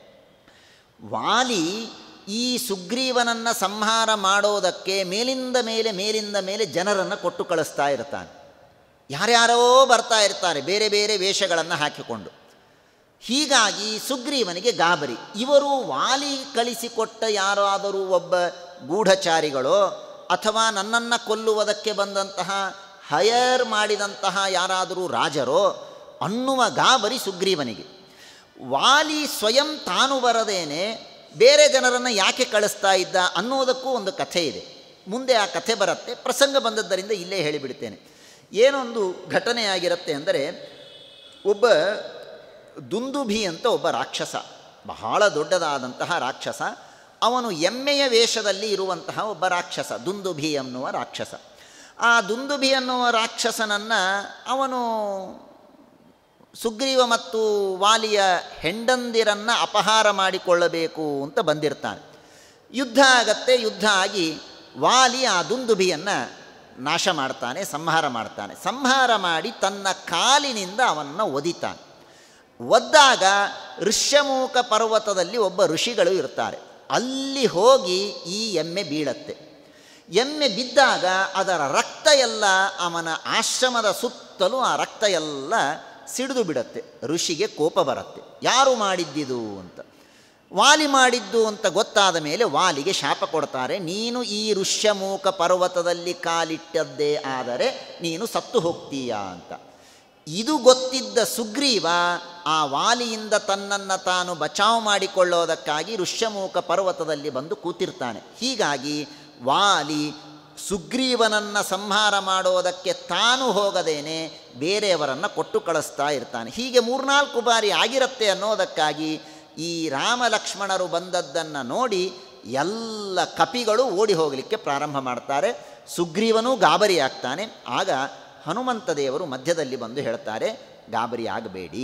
ವಾಲಿ ಈ ಸುಗ್ರೀವನನ್ನು ಸಂಹಾರ ಮಾಡೋದಕ್ಕೆ ಮೇಲಿಂದ ಮೇಲೆ ಮೇಲಿಂದ ಮೇಲೆ ಜನರನ್ನು ಕೊಟ್ಟು ಕಳಿಸ್ತಾ ಇರ್ತಾನೆ ಯಾರ್ಯಾರೋ ಬರ್ತಾ ಇರ್ತಾರೆ ಬೇರೆ ಬೇರೆ ವೇಷಗಳನ್ನು ಹಾಕಿಕೊಂಡು ಹೀಗಾಗಿ ಸುಗ್ರೀವನಿಗೆ ಗಾಬರಿ ಇವರು ವಾಲಿ ಕಳಿಸಿಕೊಟ್ಟ ಯಾರಾದರೂ ಒಬ್ಬ ಗೂಢಚಾರಿಗಳೋ ಅಥವಾ ನನ್ನನ್ನು ಕೊಲ್ಲುವುದಕ್ಕೆ ಬಂದಂತಹ ಹಯರ್ ಮಾಡಿದಂತಹ ಯಾರಾದರೂ ರಾಜರೋ ಅನ್ನುವ ಗಾಬರಿ ಸುಗ್ರೀವನಿಗೆ ವಾಲಿ ಸ್ವಯಂ ತಾನು ಬರದೇನೆ ಬೇರೆ ಜನರನ್ನು ಯಾಕೆ ಕಳಿಸ್ತಾ ಇದ್ದ ಅನ್ನೋದಕ್ಕೂ ಒಂದು ಕಥೆ ಇದೆ ಮುಂದೆ ಆ ಕಥೆ ಬರುತ್ತೆ ಪ್ರಸಂಗ ಬಂದದ್ದರಿಂದ ಇಲ್ಲೇ ಹೇಳಿಬಿಡ್ತೇನೆ ಏನೊಂದು ಘಟನೆಯಾಗಿರುತ್ತೆ ಅಂದರೆ ಒಬ್ಬ ದುಂದುಭಿ ಅಂತ ಒಬ್ಬ ರಾಕ್ಷಸ ಬಹಳ ದೊಡ್ಡದಾದಂತಹ ರಾಕ್ಷಸ ಅವನು ಎಮ್ಮೆಯ ವೇಷದಲ್ಲಿ ಇರುವಂತಹ ಒಬ್ಬ ರಾಕ್ಷಸ ದುಂದುಭಿ ಅನ್ನುವ ರಾಕ್ಷಸ ಆ ದುಂದುಭಿ ಅನ್ನುವ ರಾಕ್ಷಸನನ್ನು ಅವನು ಸುಗ್ರೀವ ಮತ್ತು ವಾಲಿಯ ಹೆಂಡಂದಿರನ್ನು ಅಪಹಾರ ಮಾಡಿಕೊಳ್ಳಬೇಕು ಅಂತ ಬಂದಿರ್ತಾನೆ ಯುದ್ಧ ಆಗತ್ತೆ ಯುದ್ಧ ಆಗಿ ವಾಲಿ ಆ ದುಂದುಭಿಯನ್ನು ನಾಶ ಮಾಡ್ತಾನೆ ಸಂಹಾರ ಮಾಡ್ತಾನೆ ಸಂಹಾರ ಮಾಡಿ ತನ್ನ ಕಾಲಿನಿಂದ ಅವನನ್ನು ಒದಿತಾನೆ ಒದ್ದಾಗ ಋಷ್ಯಮೂಕ ಪರ್ವತದಲ್ಲಿ ಒಬ್ಬ ಋಷಿಗಳು ಇರ್ತಾರೆ ಅಲ್ಲಿ ಹೋಗಿ ಈ ಎಮ್ಮೆ ಬೀಳತ್ತೆ ಎಮ್ಮೆ ಬಿದ್ದಾಗ ಅದರ ರಕ್ತ ಎಲ್ಲ ಅವನ ಆಶ್ರಮದ ಸುತ್ತಲೂ ಆ ರಕ್ತ ಎಲ್ಲ ಸಿಡಿದು ಬಿಡತ್ತೆ ಋಷಿಗೆ ಕೋಪ ಬರುತ್ತೆ ಯಾರು ಮಾಡಿದ್ದಿದು ಅಂತ ವಾಲಿ ಮಾಡಿದ್ದು ಅಂತ ಗೊತ್ತಾದ ಮೇಲೆ ವಾಲಿಗೆ ಶಾಪ ಕೊಡ್ತಾರೆ ನೀನು ಈ ಋಷ್ಯಮೂಕ ಪರ್ವತದಲ್ಲಿ ಕಾಲಿಟ್ಟದ್ದೇ ಆದರೆ ನೀನು ಸತ್ತು ಹೋಗ್ತೀಯಾ ಅಂತ ಇದು ಗೊತ್ತಿದ್ದ ಸುಗ್ರೀವ ಆ ವಾಲಿಯಿಂದ ತನ್ನನ್ನು ತಾನು ಬಚಾವ್ ಮಾಡಿಕೊಳ್ಳೋದಕ್ಕಾಗಿ ಋಷ್ಯಮೂಕ ಪರ್ವತದಲ್ಲಿ ಬಂದು ಕೂತಿರ್ತಾನೆ ಹೀಗಾಗಿ ವಾಲಿ ಸುಗ್ರೀವನನ್ನು ಸಂಹಾರ ಮಾಡೋದಕ್ಕೆ ತಾನು ಹೋಗದೇನೆ ಬೇರೆಯವರನ್ನು ಕೊಟ್ಟು ಕಳಿಸ್ತಾ ಇರ್ತಾನೆ ಹೀಗೆ ಮೂರ್ನಾಲ್ಕು ಬಾರಿ ಆಗಿರುತ್ತೆ ಅನ್ನೋದಕ್ಕಾಗಿ ಈ ರಾಮ ಲಕ್ಷ್ಮಣರು ಬಂದದ್ದನ್ನು ನೋಡಿ ಎಲ್ಲ ಕಪಿಗಳು ಓಡಿ ಹೋಗಲಿಕ್ಕೆ ಪ್ರಾರಂಭ ಮಾಡ್ತಾರೆ ಸುಗ್ರೀವನೂ ಗಾಬರಿ ಆಗ್ತಾನೆ ಆಗ ಹನುಮಂತ ದೇವರು ಮಧ್ಯದಲ್ಲಿ ಬಂದು ಹೇಳ್ತಾರೆ ಗಾಬರಿ ಆಗಬೇಡಿ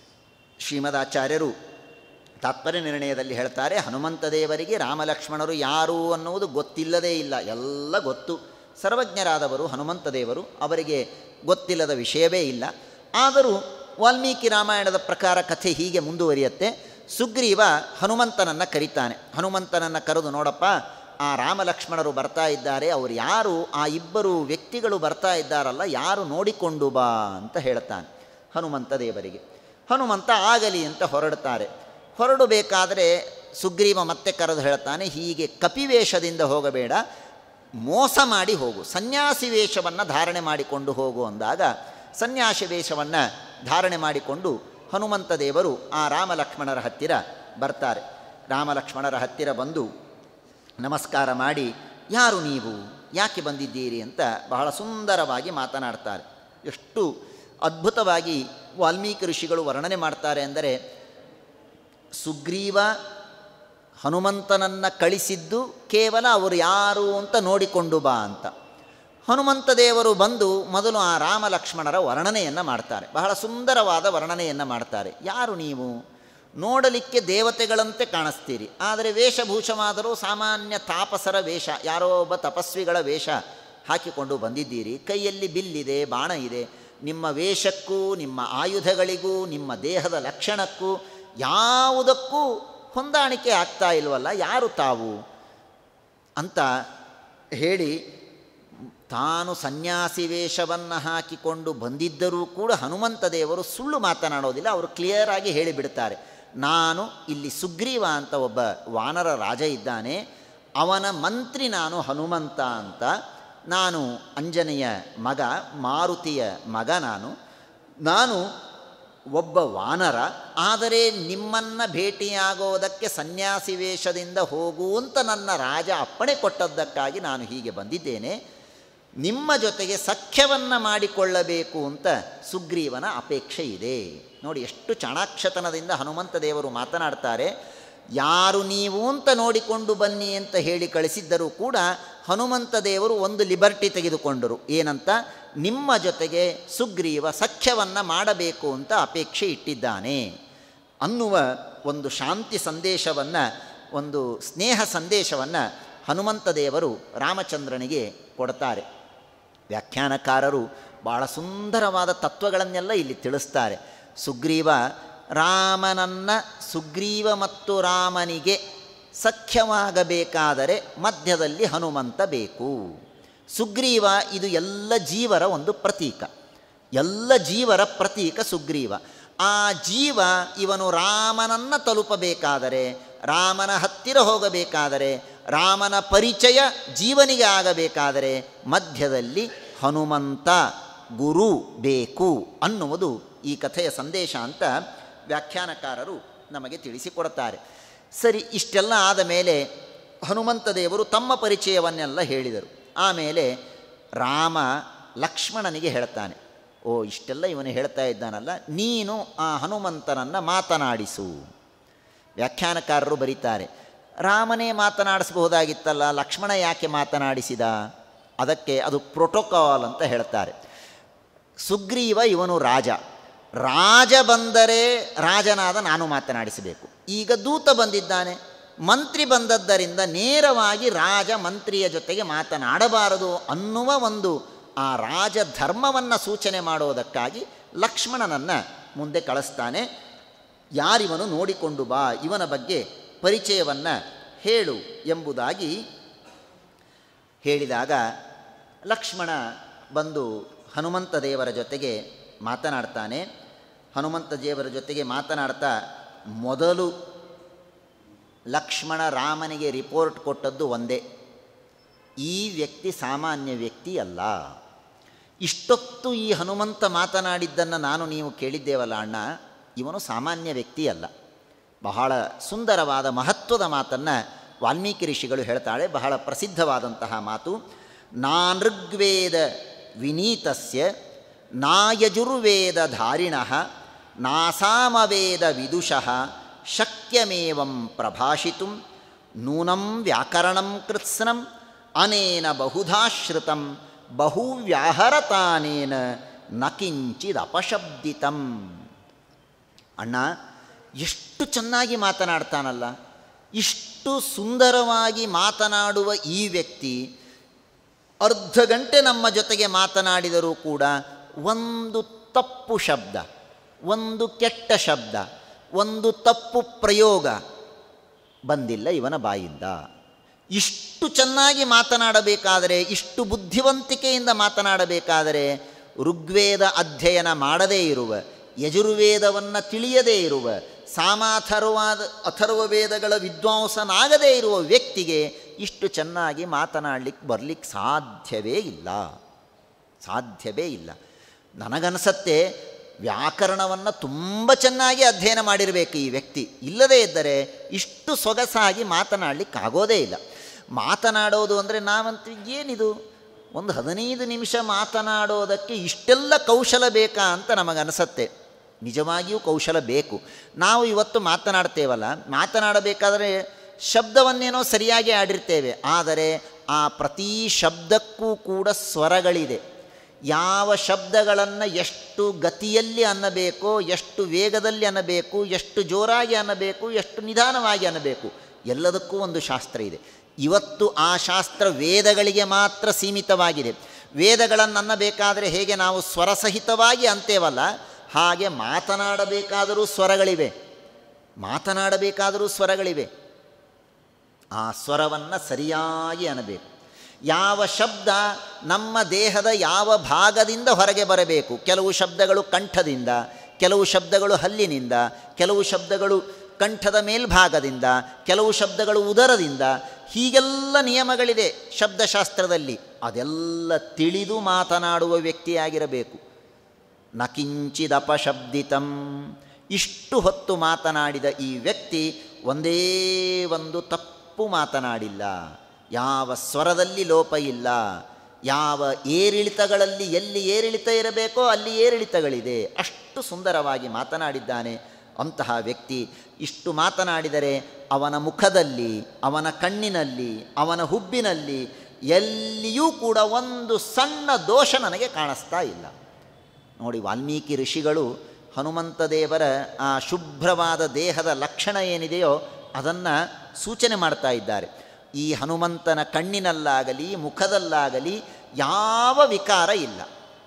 ಶ್ರೀಮದಾಚಾರ್ಯರು ತಾತ್ಪರ್ಯ ನಿರ್ಣಯದಲ್ಲಿ ಹೇಳ್ತಾರೆ ಹನುಮಂತ ದೇವರಿಗೆ ರಾಮಲಕ್ಷ್ಮಣರು ಯಾರು ಅನ್ನುವುದು ಗೊತ್ತಿಲ್ಲದೇ ಇಲ್ಲ ಎಲ್ಲ ಗೊತ್ತು ಸರ್ವಜ್ಞರಾದವರು ಹನುಮಂತ ದೇವರು ಅವರಿಗೆ ಗೊತ್ತಿಲ್ಲದ ವಿಷಯವೇ ಇಲ್ಲ ಆದರೂ ವಾಲ್ಮೀಕಿ ರಾಮಾಯಣದ ಪ್ರಕಾರ ಕಥೆ ಹೀಗೆ ಮುಂದುವರಿಯುತ್ತೆ ಸುಗ್ರೀವ ಹನುಮಂತನನ್ನು ಕರೀತಾನೆ ಹನುಮಂತನನ್ನು ಕರೆದು ನೋಡಪ್ಪ ಆ ರಾಮಲಕ್ಷ್ಮಣರು ಬರ್ತಾ ಇದ್ದಾರೆ ಅವರು ಯಾರು ಆ ಇಬ್ಬರು ವ್ಯಕ್ತಿಗಳು ಬರ್ತಾ ಇದ್ದಾರಲ್ಲ ಯಾರು ನೋಡಿಕೊಂಡು ಬಾ ಅಂತ ಹೇಳ್ತಾನೆ ಹನುಮಂತ ದೇವರಿಗೆ ಹನುಮಂತ ಆಗಲಿ ಅಂತ ಹೊರಡ್ತಾರೆ ಹೊರಡಬೇಕಾದರೆ ಸುಗ್ರೀವ ಮತ್ತೆ ಕರೆದು ಹೇಳ್ತಾನೆ ಹೀಗೆ ಕಪಿವೇಷದಿಂದ ಹೋಗಬೇಡ ಮೋಸ ಮಾಡಿ ಹೋಗು ಸನ್ಯಾಸಿ ವೇಷವನ್ನು ಧಾರಣೆ ಮಾಡಿಕೊಂಡು ಹೋಗು ಅಂದಾಗ ಸನ್ಯಾಸಿ ವೇಷವನ್ನು ಧಾರಣೆ ಮಾಡಿಕೊಂಡು ಹನುಮಂತ ದೇವರು ಆ ರಾಮಲಕ್ಷ್ಮಣರ ಹತ್ತಿರ ಬರ್ತಾರೆ ರಾಮಲಕ್ಷ್ಮಣರ ಹತ್ತಿರ ಬಂದು ನಮಸ್ಕಾರ ಮಾಡಿ ಯಾರು ನೀವು ಯಾಕೆ ಬಂದಿದ್ದೀರಿ ಅಂತ ಬಹಳ ಸುಂದರವಾಗಿ ಮಾತನಾಡ್ತಾರೆ ಎಷ್ಟು ಅದ್ಭುತವಾಗಿ ವಾಲ್ಮೀಕಿ ಋಷಿಗಳು ವರ್ಣನೆ ಮಾಡ್ತಾರೆ ಅಂದರೆ ಸುಗ್ರೀವ ಹನುಮಂತನನ್ನು ಕಳಿಸಿದ್ದು ಕೇವಲ ಅವರು ಯಾರು ಅಂತ ನೋಡಿಕೊಂಡು ಬಾ ಅಂತ ಹನುಮಂತ ದೇವರು ಬಂದು ಮೊದಲು ಆ ರಾಮ ಲಕ್ಷ್ಮಣರ ವರ್ಣನೆಯನ್ನು ಮಾಡ್ತಾರೆ ಬಹಳ ಸುಂದರವಾದ ವರ್ಣನೆಯನ್ನು ಮಾಡ್ತಾರೆ ಯಾರು ನೀವು ನೋಡಲಿಕ್ಕೆ ದೇವತೆಗಳಂತೆ ಕಾಣಿಸ್ತೀರಿ ಆದರೆ ವೇಷಭೂಷವಾದರೂ ಸಾಮಾನ್ಯ ತಾಪಸರ ವೇಷ ಯಾರೋ ಒಬ್ಬ ತಪಸ್ವಿಗಳ ವೇಷ ಹಾಕಿಕೊಂಡು ಬಂದಿದ್ದೀರಿ ಕೈಯಲ್ಲಿ ಬಿಲ್ಲಿದೆ ಬಾಣ ಇದೆ ನಿಮ್ಮ ವೇಷಕ್ಕೂ ನಿಮ್ಮ ಆಯುಧಗಳಿಗೂ ನಿಮ್ಮ ದೇಹದ ಲಕ್ಷಣಕ್ಕೂ ಯಾವುದಕ್ಕೂ ಹೊಂದಾಣಿಕೆ ಆಗ್ತಾ ಇಲ್ವಲ್ಲ ಯಾರು ತಾವು ಅಂತ ಹೇಳಿ ತಾನು ಸನ್ಯಾಸಿ ವೇಷವನ್ನು ಹಾಕಿಕೊಂಡು ಬಂದಿದ್ದರೂ ಕೂಡ ಹನುಮಂತ ದೇವರು ಸುಳ್ಳು ಮಾತನಾಡೋದಿಲ್ಲ ಅವರು ಕ್ಲಿಯರಾಗಿ ಹೇಳಿಬಿಡ್ತಾರೆ ನಾನು ಇಲ್ಲಿ ಸುಗ್ರೀವ ಅಂತ ಒಬ್ಬ ವಾನರ ರಾಜ ಇದ್ದಾನೆ ಅವನ ಮಂತ್ರಿ ನಾನು ಹನುಮಂತ ಅಂತ ನಾನು ಅಂಜನೆಯ ಮಗ ಮಾರುತಿಯ ಮಗ ನಾನು ನಾನು ಒಬ್ಬ ವಾನರ ಆದರೆ ನಿಮ್ಮನ್ನು ಭೇಟಿಯಾಗೋದಕ್ಕೆ ಸನ್ಯಾಸಿ ವೇಷದಿಂದ ಹೋಗು ಅಂತ ನನ್ನ ರಾಜ ಅಪ್ಪಣೆ ಕೊಟ್ಟದ್ದಕ್ಕಾಗಿ ನಾನು ಹೀಗೆ ಬಂದಿದ್ದೇನೆ ನಿಮ್ಮ ಜೊತೆಗೆ ಸಖ್ಯವನ್ನು ಮಾಡಿಕೊಳ್ಳಬೇಕು ಅಂತ ಸುಗ್ರೀವನ ಅಪೇಕ್ಷೆ ಇದೆ ನೋಡಿ ಎಷ್ಟು ಚಾಣಾಕ್ಷತನದಿಂದ ಹನುಮಂತ ದೇವರು ಮಾತನಾಡ್ತಾರೆ ಯಾರು ನೀವು ಅಂತ ನೋಡಿಕೊಂಡು ಬನ್ನಿ ಅಂತ ಹೇಳಿ ಕಳಿಸಿದ್ದರೂ ಕೂಡ ಹನುಮಂತ ದೇವರು ಒಂದು ಲಿಬರ್ಟಿ ತೆಗೆದುಕೊಂಡರು ಏನಂತ ನಿಮ್ಮ ಜೊತೆಗೆ ಸುಗ್ರೀವ ಸಖ್ಯವನ್ನು ಮಾಡಬೇಕು ಅಂತ ಅಪೇಕ್ಷೆ ಇಟ್ಟಿದ್ದಾನೆ ಅನ್ನುವ ಒಂದು ಶಾಂತಿ ಸಂದೇಶವನ್ನು ಒಂದು ಸ್ನೇಹ ಸಂದೇಶವನ್ನು ಹನುಮಂತ ದೇವರು ರಾಮಚಂದ್ರನಿಗೆ ಕೊಡ್ತಾರೆ ವ್ಯಾಖ್ಯಾನಕಾರರು ಭಾಳ ಸುಂದರವಾದ ತತ್ವಗಳನ್ನೆಲ್ಲ ಇಲ್ಲಿ ತಿಳಿಸ್ತಾರೆ ಸುಗ್ರೀವ ರಾಮನನ್ನು ಸುಗ್ರೀವ ಮತ್ತು ರಾಮನಿಗೆ ಸಖ್ಯವಾಗಬೇಕಾದರೆ ಮಧ್ಯದಲ್ಲಿ ಹನುಮಂತ ಬೇಕು ಸುಗ್ರೀವ ಇದು ಎಲ್ಲ ಜೀವರ ಒಂದು ಪ್ರತೀಕ ಎಲ್ಲ ಜೀವರ ಪ್ರತೀಕ ಸುಗ್ರೀವ ಆ ಜೀವ ಇವನು ರಾಮನನ್ನು ತಲುಪಬೇಕಾದರೆ ರಾಮನ ಹತ್ತಿರ ಹೋಗಬೇಕಾದರೆ ರಾಮನ ಪರಿಚಯ ಜೀವನಿಗೆ ಆಗಬೇಕಾದರೆ ಮಧ್ಯದಲ್ಲಿ ಹನುಮಂತ ಗುರು ಬೇಕು ಅನ್ನುವುದು ಈ ಕಥೆಯ ಸಂದೇಶ ಅಂತ ವ್ಯಾಖ್ಯಾನಕಾರರು ನಮಗೆ ತಿಳಿಸಿಕೊಡುತ್ತಾರೆ ಸರಿ ಇಷ್ಟೆಲ್ಲ ಆದ ಮೇಲೆ ಹನುಮಂತ ದೇವರು ತಮ್ಮ ಪರಿಚಯವನ್ನೆಲ್ಲ ಹೇಳಿದರು ಆಮೇಲೆ ರಾಮ ಲಕ್ಷ್ಮಣನಿಗೆ ಹೇಳ್ತಾನೆ ಓ ಇಷ್ಟೆಲ್ಲ ಇವನು ಹೇಳ್ತಾ ಇದ್ದಾನಲ್ಲ ನೀನು ಆ ಹನುಮಂತನನ್ನು ಮಾತನಾಡಿಸು ವ್ಯಾಖ್ಯಾನಕಾರರು ಬರೀತಾರೆ ರಾಮನೇ ಮಾತನಾಡಿಸಬಹುದಾಗಿತ್ತಲ್ಲ ಲಕ್ಷ್ಮಣ ಯಾಕೆ ಮಾತನಾಡಿಸಿದ ಅದಕ್ಕೆ ಅದು ಪ್ರೋಟೋಕಾಲ್ ಅಂತ ಹೇಳ್ತಾರೆ ಸುಗ್ರೀವ ಇವನು ರಾಜ ರಾಜ ಬಂದರೆ ರಾಜನಾದ ನಾನು ಮಾತನಾಡಿಸಬೇಕು ಈಗ ದೂತ ಬಂದಿದ್ದಾನೆ ಮಂತ್ರಿ ಬಂದದ್ದರಿಂದ ನೇರವಾಗಿ ರಾಜ ಮಂತ್ರಿಯ ಜೊತೆಗೆ ಮಾತನಾಡಬಾರದು ಅನ್ನುವ ಒಂದು ಆ ರಾಜ ಧರ್ಮವನ್ನು ಸೂಚನೆ ಮಾಡೋದಕ್ಕಾಗಿ ಲಕ್ಷ್ಮಣನನ್ನು ಮುಂದೆ ಕಳಿಸ್ತಾನೆ ಯಾರಿವನು ನೋಡಿಕೊಂಡು ಬಾ ಇವನ ಬಗ್ಗೆ ಪರಿಚಯವನ್ನು ಹೇಳು ಎಂಬುದಾಗಿ ಹೇಳಿದಾಗ ಲಕ್ಷ್ಮಣ ಬಂದು ಹನುಮಂತ ದೇವರ ಜೊತೆಗೆ ಮಾತನಾಡ್ತಾನೆ ಹನುಮಂತ ದೇವರ ಜೊತೆಗೆ ಮಾತನಾಡ್ತಾ ಮೊದಲು ಲಕ್ಷ್ಮಣ ರಾಮನಿಗೆ ರಿಪೋರ್ಟ್ ಕೊಟ್ಟದ್ದು ಒಂದೇ ಈ ವ್ಯಕ್ತಿ ಸಾಮಾನ್ಯ ವ್ಯಕ್ತಿ ಅಲ್ಲ ಇಷ್ಟೊತ್ತು ಈ ಹನುಮಂತ ಮಾತನಾಡಿದ್ದನ್ನು ನಾನು ನೀವು ಕೇಳಿದ್ದೇವಲ್ಲ ಅಣ್ಣ ಇವನು ಸಾಮಾನ್ಯ ವ್ಯಕ್ತಿ ಅಲ್ಲ ಬಹಳ ಸುಂದರವಾದ ಮಹತ್ವದ ಮಾತನ್ನು ವಾಲ್ಮೀಕಿ ಋಷಿಗಳು ಹೇಳ್ತಾಳೆ ಬಹಳ ಪ್ರಸಿದ್ಧವಾದಂತಹ ಮಾತು ನಾನೃಗ್ವೇದ ವಿನೀತಸ್ಯ ನಾಯಜುರ್ವೇದ ಧಾರಿಣ ನಾಸಾಮವೇದ ವಿದುಷಃ ಶಕ್ಯಮೇವಂ ಪ್ರಭಾಷಿತು ನೂನಂ ವ್ಯಾಕರಣಂ ಕೃತ್ಸ್ನಂ ಅನೇನ ಬಹುಧಾಶ್ರಿತಂ ಬಹುವ್ಯಾಹರತಾನೇನ ನ ಕಿಂಚಿದಪಶಬ್ದಿತಂ ಅಣ್ಣ ಎಷ್ಟು ಚೆನ್ನಾಗಿ ಮಾತನಾಡ್ತಾನಲ್ಲ ಇಷ್ಟು ಸುಂದರವಾಗಿ ಮಾತನಾಡುವ ಈ ವ್ಯಕ್ತಿ ಅರ್ಧ ಗಂಟೆ ನಮ್ಮ ಜೊತೆಗೆ ಮಾತನಾಡಿದರೂ ಕೂಡ ಒಂದು ತಪ್ಪು ಶಬ್ದ ಒಂದು ಕೆಟ್ಟ ಶಬ್ದ ಒಂದು ತಪ್ಪು ಪ್ರಯೋಗ ಬಂದಿಲ್ಲ ಇವನ ಬಾಯಿಂದ ಇಷ್ಟು ಚೆನ್ನಾಗಿ ಮಾತನಾಡಬೇಕಾದರೆ ಇಷ್ಟು ಬುದ್ಧಿವಂತಿಕೆಯಿಂದ ಮಾತನಾಡಬೇಕಾದರೆ ಋಗ್ವೇದ ಅಧ್ಯಯನ ಮಾಡದೇ ಇರುವ ಯಜುರ್ವೇದವನ್ನು ತಿಳಿಯದೇ ಇರುವ ಸಾಮಾಥರ್ವಾದ ಅಥರ್ವ ವೇದಗಳ ವಿದ್ವಾಂಸನಾಗದೇ ಇರುವ ವ್ಯಕ್ತಿಗೆ ಇಷ್ಟು ಚೆನ್ನಾಗಿ ಮಾತನಾಡಲಿಕ್ಕೆ ಬರಲಿಕ್ಕೆ ಸಾಧ್ಯವೇ ಇಲ್ಲ ಸಾಧ್ಯವೇ ಇಲ್ಲ ನನಗನ್ಸತ್ತೆ ವ್ಯಾಕರಣವನ್ನು ತುಂಬ ಚೆನ್ನಾಗಿ ಅಧ್ಯಯನ ಮಾಡಿರಬೇಕು ಈ ವ್ಯಕ್ತಿ ಇಲ್ಲದೇ ಇದ್ದರೆ ಇಷ್ಟು ಸೊಗಸಾಗಿ ಮಾತನಾಡಲಿಕ್ಕಾಗೋದೇ ಇಲ್ಲ ಮಾತನಾಡೋದು ಅಂದರೆ ನಾವಂತೂ ಏನಿದು ಒಂದು ಹದಿನೈದು ನಿಮಿಷ ಮಾತನಾಡೋದಕ್ಕೆ ಇಷ್ಟೆಲ್ಲ ಕೌಶಲ ಬೇಕಾ ಅಂತ ನಮಗನ್ಸತ್ತೆ ನಿಜವಾಗಿಯೂ ಕೌಶಲ ಬೇಕು ನಾವು ಇವತ್ತು ಮಾತನಾಡ್ತೇವಲ್ಲ ಮಾತನಾಡಬೇಕಾದರೆ ಶಬ್ದವನ್ನೇನೋ ಸರಿಯಾಗಿ ಆಡಿರ್ತೇವೆ ಆದರೆ ಆ ಪ್ರತಿ ಶಬ್ದಕ್ಕೂ ಕೂಡ ಸ್ವರಗಳಿದೆ ಯಾವ ಶಬ್ದಗಳನ್ನು ಎಷ್ಟು ಗತಿಯಲ್ಲಿ ಅನ್ನಬೇಕು ಎಷ್ಟು ವೇಗದಲ್ಲಿ ಅನ್ನಬೇಕು ಎಷ್ಟು ಜೋರಾಗಿ ಅನ್ನಬೇಕು ಎಷ್ಟು ನಿಧಾನವಾಗಿ ಅನ್ನಬೇಕು ಎಲ್ಲದಕ್ಕೂ ಒಂದು ಶಾಸ್ತ್ರ ಇದೆ ಇವತ್ತು ಆ ಶಾಸ್ತ್ರ ವೇದಗಳಿಗೆ ಮಾತ್ರ ಸೀಮಿತವಾಗಿದೆ ವೇದಗಳನ್ನು ಅನ್ನಬೇಕಾದರೆ ಹೇಗೆ ನಾವು ಸ್ವರಸಹಿತವಾಗಿ ಅಂತೇವಲ್ಲ ಹಾಗೆ ಮಾತನಾಡಬೇಕಾದರೂ ಸ್ವರಗಳಿವೆ ಮಾತನಾಡಬೇಕಾದರೂ ಸ್ವರಗಳಿವೆ ಆ ಸ್ವರವನ್ನು ಸರಿಯಾಗಿ ಅನ್ನಬೇಕು ಯಾವ ಶಬ್ದ ನಮ್ಮ ದೇಹದ ಯಾವ ಭಾಗದಿಂದ ಹೊರಗೆ ಬರಬೇಕು ಕೆಲವು ಶಬ್ದಗಳು ಕಂಠದಿಂದ ಕೆಲವು ಶಬ್ದಗಳು ಹಲ್ಲಿನಿಂದ ಕೆಲವು ಶಬ್ದಗಳು ಕಂಠದ ಮೇಲ್ಭಾಗದಿಂದ ಕೆಲವು ಶಬ್ದಗಳು ಉದರದಿಂದ ಹೀಗೆಲ್ಲ ನಿಯಮಗಳಿದೆ ಶಬ್ದಶಾಸ್ತ್ರದಲ್ಲಿ ಅದೆಲ್ಲ ತಿಳಿದು ಮಾತನಾಡುವ ವ್ಯಕ್ತಿಯಾಗಿರಬೇಕು ನಕಿಂಚಿದಪಶಬ್ದಿತಂ ಇಷ್ಟು ಹೊತ್ತು ಮಾತನಾಡಿದ ಈ ವ್ಯಕ್ತಿ ಒಂದೇ ಒಂದು ತಪ್ಪು ಮಾತನಾಡಿಲ್ಲ ಯಾವ ಸ್ವರದಲ್ಲಿ ಲೋಪ ಇಲ್ಲ ಯಾವ ಏರಿಳಿತಗಳಲ್ಲಿ ಎಲ್ಲಿ ಏರಿಳಿತ ಇರಬೇಕೋ ಅಲ್ಲಿ ಏರಿಳಿತಗಳಿದೆ ಅಷ್ಟು ಸುಂದರವಾಗಿ ಮಾತನಾಡಿದ್ದಾನೆ ಅಂತಹ ವ್ಯಕ್ತಿ ಇಷ್ಟು ಮಾತನಾಡಿದರೆ ಅವನ ಮುಖದಲ್ಲಿ ಅವನ ಕಣ್ಣಿನಲ್ಲಿ ಅವನ ಹುಬ್ಬಿನಲ್ಲಿ ಎಲ್ಲಿಯೂ ಕೂಡ ಒಂದು ಸಣ್ಣ ದೋಷ ನನಗೆ ಕಾಣಿಸ್ತಾ ಇಲ್ಲ ನೋಡಿ ವಾಲ್ಮೀಕಿ ಋಷಿಗಳು ಹನುಮಂತ ದೇವರ ಆ ಶುಭ್ರವಾದ ದೇಹದ ಲಕ್ಷಣ ಏನಿದೆಯೋ ಅದನ್ನು ಸೂಚನೆ ಮಾಡ್ತಾ ಇದ್ದಾರೆ ಈ ಹನುಮಂತನ ಕಣ್ಣಿನಲ್ಲಾಗಲಿ ಮುಖದಲ್ಲಾಗಲಿ ಯಾವ ವಿಕಾರ ಇಲ್ಲ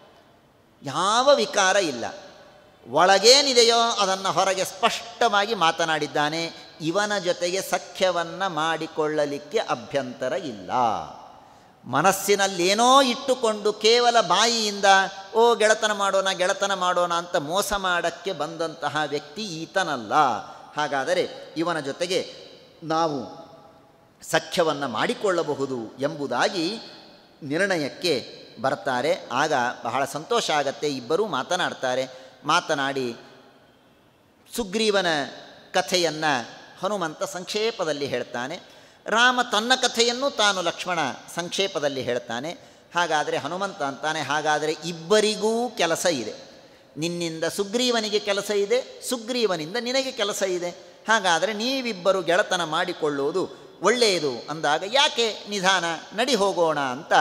ಯಾವ ವಿಕಾರ ಇಲ್ಲ ಒಳಗೇನಿದೆಯೋ ಅದನ್ನು ಹೊರಗೆ ಸ್ಪಷ್ಟವಾಗಿ ಮಾತನಾಡಿದ್ದಾನೆ ಇವನ ಜೊತೆಗೆ ಸಖ್ಯವನ್ನು ಮಾಡಿಕೊಳ್ಳಲಿಕ್ಕೆ ಅಭ್ಯಂತರ ಇಲ್ಲ ಮನಸ್ಸಿನಲ್ಲೇನೋ ಇಟ್ಟುಕೊಂಡು ಕೇವಲ ಬಾಯಿಯಿಂದ ಓ ಗೆಳತನ ಮಾಡೋಣ ಗೆಳತನ ಮಾಡೋಣ ಅಂತ ಮೋಸ ಮಾಡೋಕ್ಕೆ ಬಂದಂತಹ ವ್ಯಕ್ತಿ ಈತನಲ್ಲ ಹಾಗಾದರೆ ಇವನ ಜೊತೆಗೆ ನಾವು ಸಖ್ಯವನ್ನು ಮಾಡಿಕೊಳ್ಳಬಹುದು ಎಂಬುದಾಗಿ ನಿರ್ಣಯಕ್ಕೆ ಬರ್ತಾರೆ ಆಗ ಬಹಳ ಸಂತೋಷ ಆಗತ್ತೆ ಇಬ್ಬರೂ ಮಾತನಾಡ್ತಾರೆ ಮಾತನಾಡಿ ಸುಗ್ರೀವನ ಕಥೆಯನ್ನು ಹನುಮಂತ ಸಂಕ್ಷೇಪದಲ್ಲಿ ಹೇಳ್ತಾನೆ ರಾಮ ತನ್ನ ಕಥೆಯನ್ನು ತಾನು ಲಕ್ಷ್ಮಣ ಸಂಕ್ಷೇಪದಲ್ಲಿ ಹೇಳ್ತಾನೆ ಹಾಗಾದರೆ ಹನುಮಂತ ಅಂತಾನೆ ಹಾಗಾದರೆ ಇಬ್ಬರಿಗೂ ಕೆಲಸ ಇದೆ ನಿನ್ನಿಂದ ಸುಗ್ರೀವನಿಗೆ ಕೆಲಸ ಇದೆ ಸುಗ್ರೀವನಿಂದ ನಿನಗೆ ಕೆಲಸ ಇದೆ ಹಾಗಾದರೆ ನೀವಿಬ್ಬರು ಗೆಳತನ ಮಾಡಿಕೊಳ್ಳುವುದು ಒಳ್ಳೆಯದು ಅಂದಾಗ ಯಾಕೆ ನಿಧಾನ ನಡಿ ಹೋಗೋಣ ಅಂತ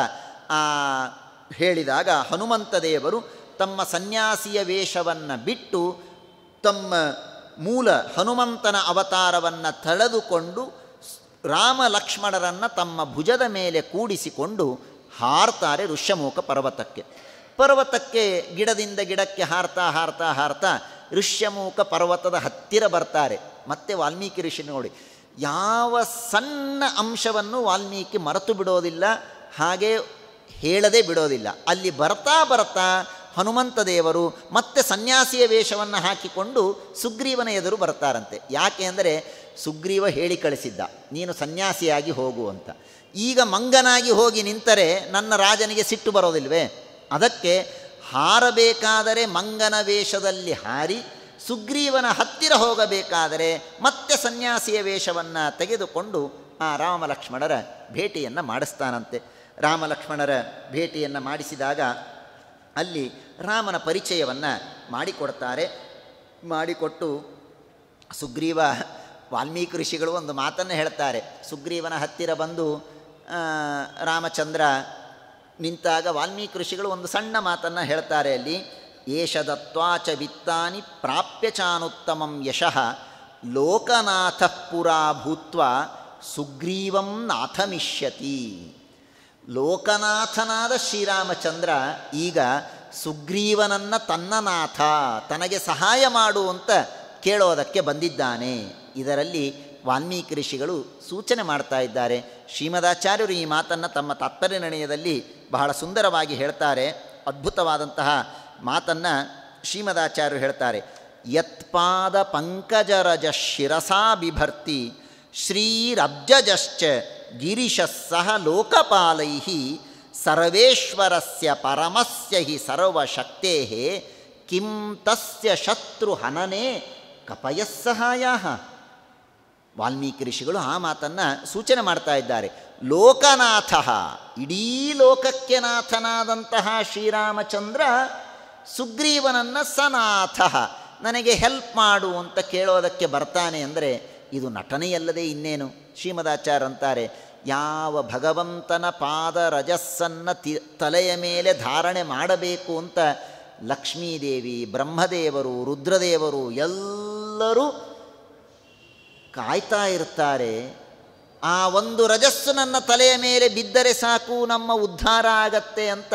ಹೇಳಿದಾಗ ಹನುಮಂತ ದೇವರು ತಮ್ಮ ಸನ್ಯಾಸಿಯ ವೇಷವನ್ನು ಬಿಟ್ಟು ತಮ್ಮ ಮೂಲ ಹನುಮಂತನ ಅವತಾರವನ್ನು ತಳೆದುಕೊಂಡು ರಾಮ ಲಕ್ಷ್ಮಣರನ್ನು ತಮ್ಮ ಭುಜದ ಮೇಲೆ ಕೂಡಿಸಿಕೊಂಡು ಹಾರ್ತಾರೆ ಋಷ್ಯಮುಖ ಪರ್ವತಕ್ಕೆ ಪರ್ವತಕ್ಕೆ ಗಿಡದಿಂದ ಗಿಡಕ್ಕೆ ಹಾರ್ತಾ ಹಾರ್ತಾ ಹಾರ್ತಾ ಋಷ್ಯಮುಖ ಪರ್ವತದ ಹತ್ತಿರ ಬರ್ತಾರೆ ಮತ್ತೆ ವಾಲ್ಮೀಕಿ ಋಷಿ ನೋಡಿ ಯಾವ ಸಣ್ಣ ಅಂಶವನ್ನು ವಾಲ್ಮೀಕಿ ಮರೆತು ಬಿಡೋದಿಲ್ಲ ಹಾಗೆ ಹೇಳದೆ ಬಿಡೋದಿಲ್ಲ ಅಲ್ಲಿ ಬರ್ತಾ ಬರ್ತಾ ಹನುಮಂತ ದೇವರು ಮತ್ತೆ ಸನ್ಯಾಸಿಯ ವೇಷವನ್ನು ಹಾಕಿಕೊಂಡು ಸುಗ್ರೀವನ ಎದುರು ಬರ್ತಾರಂತೆ ಯಾಕೆ ಅಂದರೆ ಸುಗ್ರೀವ ಹೇಳಿ ಕಳಿಸಿದ್ದ ನೀನು ಸನ್ಯಾಸಿಯಾಗಿ ಹೋಗು ಅಂತ ಈಗ ಮಂಗನಾಗಿ ಹೋಗಿ ನಿಂತರೆ ನನ್ನ ರಾಜನಿಗೆ ಸಿಟ್ಟು ಬರೋದಿಲ್ವೇ ಅದಕ್ಕೆ ಹಾರಬೇಕಾದರೆ ಮಂಗನ ವೇಷದಲ್ಲಿ ಹಾರಿ ಸುಗ್ರೀವನ ಹತ್ತಿರ ಹೋಗಬೇಕಾದರೆ ಮತ್ತೆ ಸನ್ಯಾಸಿಯ ವೇಷವನ್ನು ತೆಗೆದುಕೊಂಡು ಆ ರಾಮ ಲಕ್ಷ್ಮಣರ ಭೇಟಿಯನ್ನು ಮಾಡಿಸ್ತಾನಂತೆ ರಾಮ ಲಕ್ಷ್ಮಣರ ಭೇಟಿಯನ್ನು ಮಾಡಿಸಿದಾಗ ಅಲ್ಲಿ ರಾಮನ ಪರಿಚಯವನ್ನು ಮಾಡಿಕೊಡ್ತಾರೆ ಮಾಡಿಕೊಟ್ಟು ಸುಗ್ರೀವ ವಾಲ್ಮೀಕಿ ಋಷಿಗಳು ಒಂದು ಮಾತನ್ನು ಹೇಳ್ತಾರೆ ಸುಗ್ರೀವನ ಹತ್ತಿರ ಬಂದು ರಾಮಚಂದ್ರ ನಿಂತಾಗ ವಾಲ್ಮೀಕಿ ಋಷಿಗಳು ಒಂದು ಸಣ್ಣ ಮಾತನ್ನು ಹೇಳ್ತಾರೆ ಅಲ್ಲಿ ಏಷದತ್ವಾಚ ವಿತ್ತಾನಿ ಪ್ರಾಪ್ಯ ಚಾನುತ್ತಮಂ ಯಶಃ ಲೋಕನಾಥ ಪುರಾ ಭೂತ್ವ ಸುಗ್ರೀವಂ ನಾಥಮಿಷ್ಯತಿ ಲೋಕನಾಥನಾದ ಶ್ರೀರಾಮಚಂದ್ರ ಈಗ ಸುಗ್ರೀವನನ್ನು ತನ್ನ ನಾಥ ತನಗೆ ಸಹಾಯ ಮಾಡು ಅಂತ ಕೇಳೋದಕ್ಕೆ ಬಂದಿದ್ದಾನೆ ಇದರಲ್ಲಿ ವಾಲ್ಮೀಕಿ ಋಷಿಗಳು ಸೂಚನೆ ಮಾಡ್ತಾ ಇದ್ದಾರೆ ಶ್ರೀಮದಾಚಾರ್ಯರು ಈ ಮಾತನ್ನು ತಮ್ಮ ತಾತ್ಪರ್ಯ ನಿರ್ಣಯದಲ್ಲಿ ಬಹಳ ಸುಂದರವಾಗಿ ಹೇಳ್ತಾರೆ ಅದ್ಭುತವಾದಂತಹ ಮಾತನ್ನು ಶ್ರೀಮದಾಚಾರ್ಯರು ಹೇಳ್ತಾರೆ ಯತ್ಪಾದ ಪಂಕಜರಜ ಶಿರಸಾ ಬಿಭರ್ತಿ ಶ್ರೀರಬ್ಜಶ್ಚ ಗಿರಿಶ ಸಹ ಲೋಕಪಾಲೈ ಸರ್ವೇಶ್ವರಸ್ಯ ಪರಮಸ್ಯ ಹಿ ಸರ್ವಶಕ್ತೇ ಕಿಂ ತಸ್ಯ ಶತ್ರು ಹನನೆ ಕಪಯಸ್ಸಹಾಯ ವಾಲ್ಮೀಕಿ ಋಷಿಗಳು ಆ ಮಾತನ್ನು ಸೂಚನೆ ಮಾಡ್ತಾ ಇದ್ದಾರೆ ಲೋಕನಾಥ ಇಡೀ ಲೋಕಕ್ಕೆ ನಾಥನಾದಂತಹ ಶ್ರೀರಾಮಚಂದ್ರ ಸುಗ್ರೀವನನ್ನು ಸನಾಥ ನನಗೆ ಹೆಲ್ಪ್ ಮಾಡು ಅಂತ ಕೇಳೋದಕ್ಕೆ ಬರ್ತಾನೆ ಅಂದರೆ ಇದು ನಟನೆಯಲ್ಲದೆ ಇನ್ನೇನು ಶ್ರೀಮದಾಚಾರ್ಯ ಅಂತಾರೆ ಯಾವ ಭಗವಂತನ ಪಾದ ರಜಸ್ಸನ್ನು ತಿ ತಲೆಯ ಮೇಲೆ ಧಾರಣೆ ಮಾಡಬೇಕು ಅಂತ ಲಕ್ಷ್ಮೀದೇವಿ ಬ್ರಹ್ಮದೇವರು ರುದ್ರದೇವರು ಎಲ್ಲರೂ ಕಾಯ್ತಾ ಇರ್ತಾರೆ ಆ ಒಂದು ರಜಸ್ಸು ನನ್ನ ತಲೆಯ ಮೇಲೆ ಬಿದ್ದರೆ ಸಾಕು ನಮ್ಮ ಉದ್ಧಾರ ಆಗತ್ತೆ ಅಂತ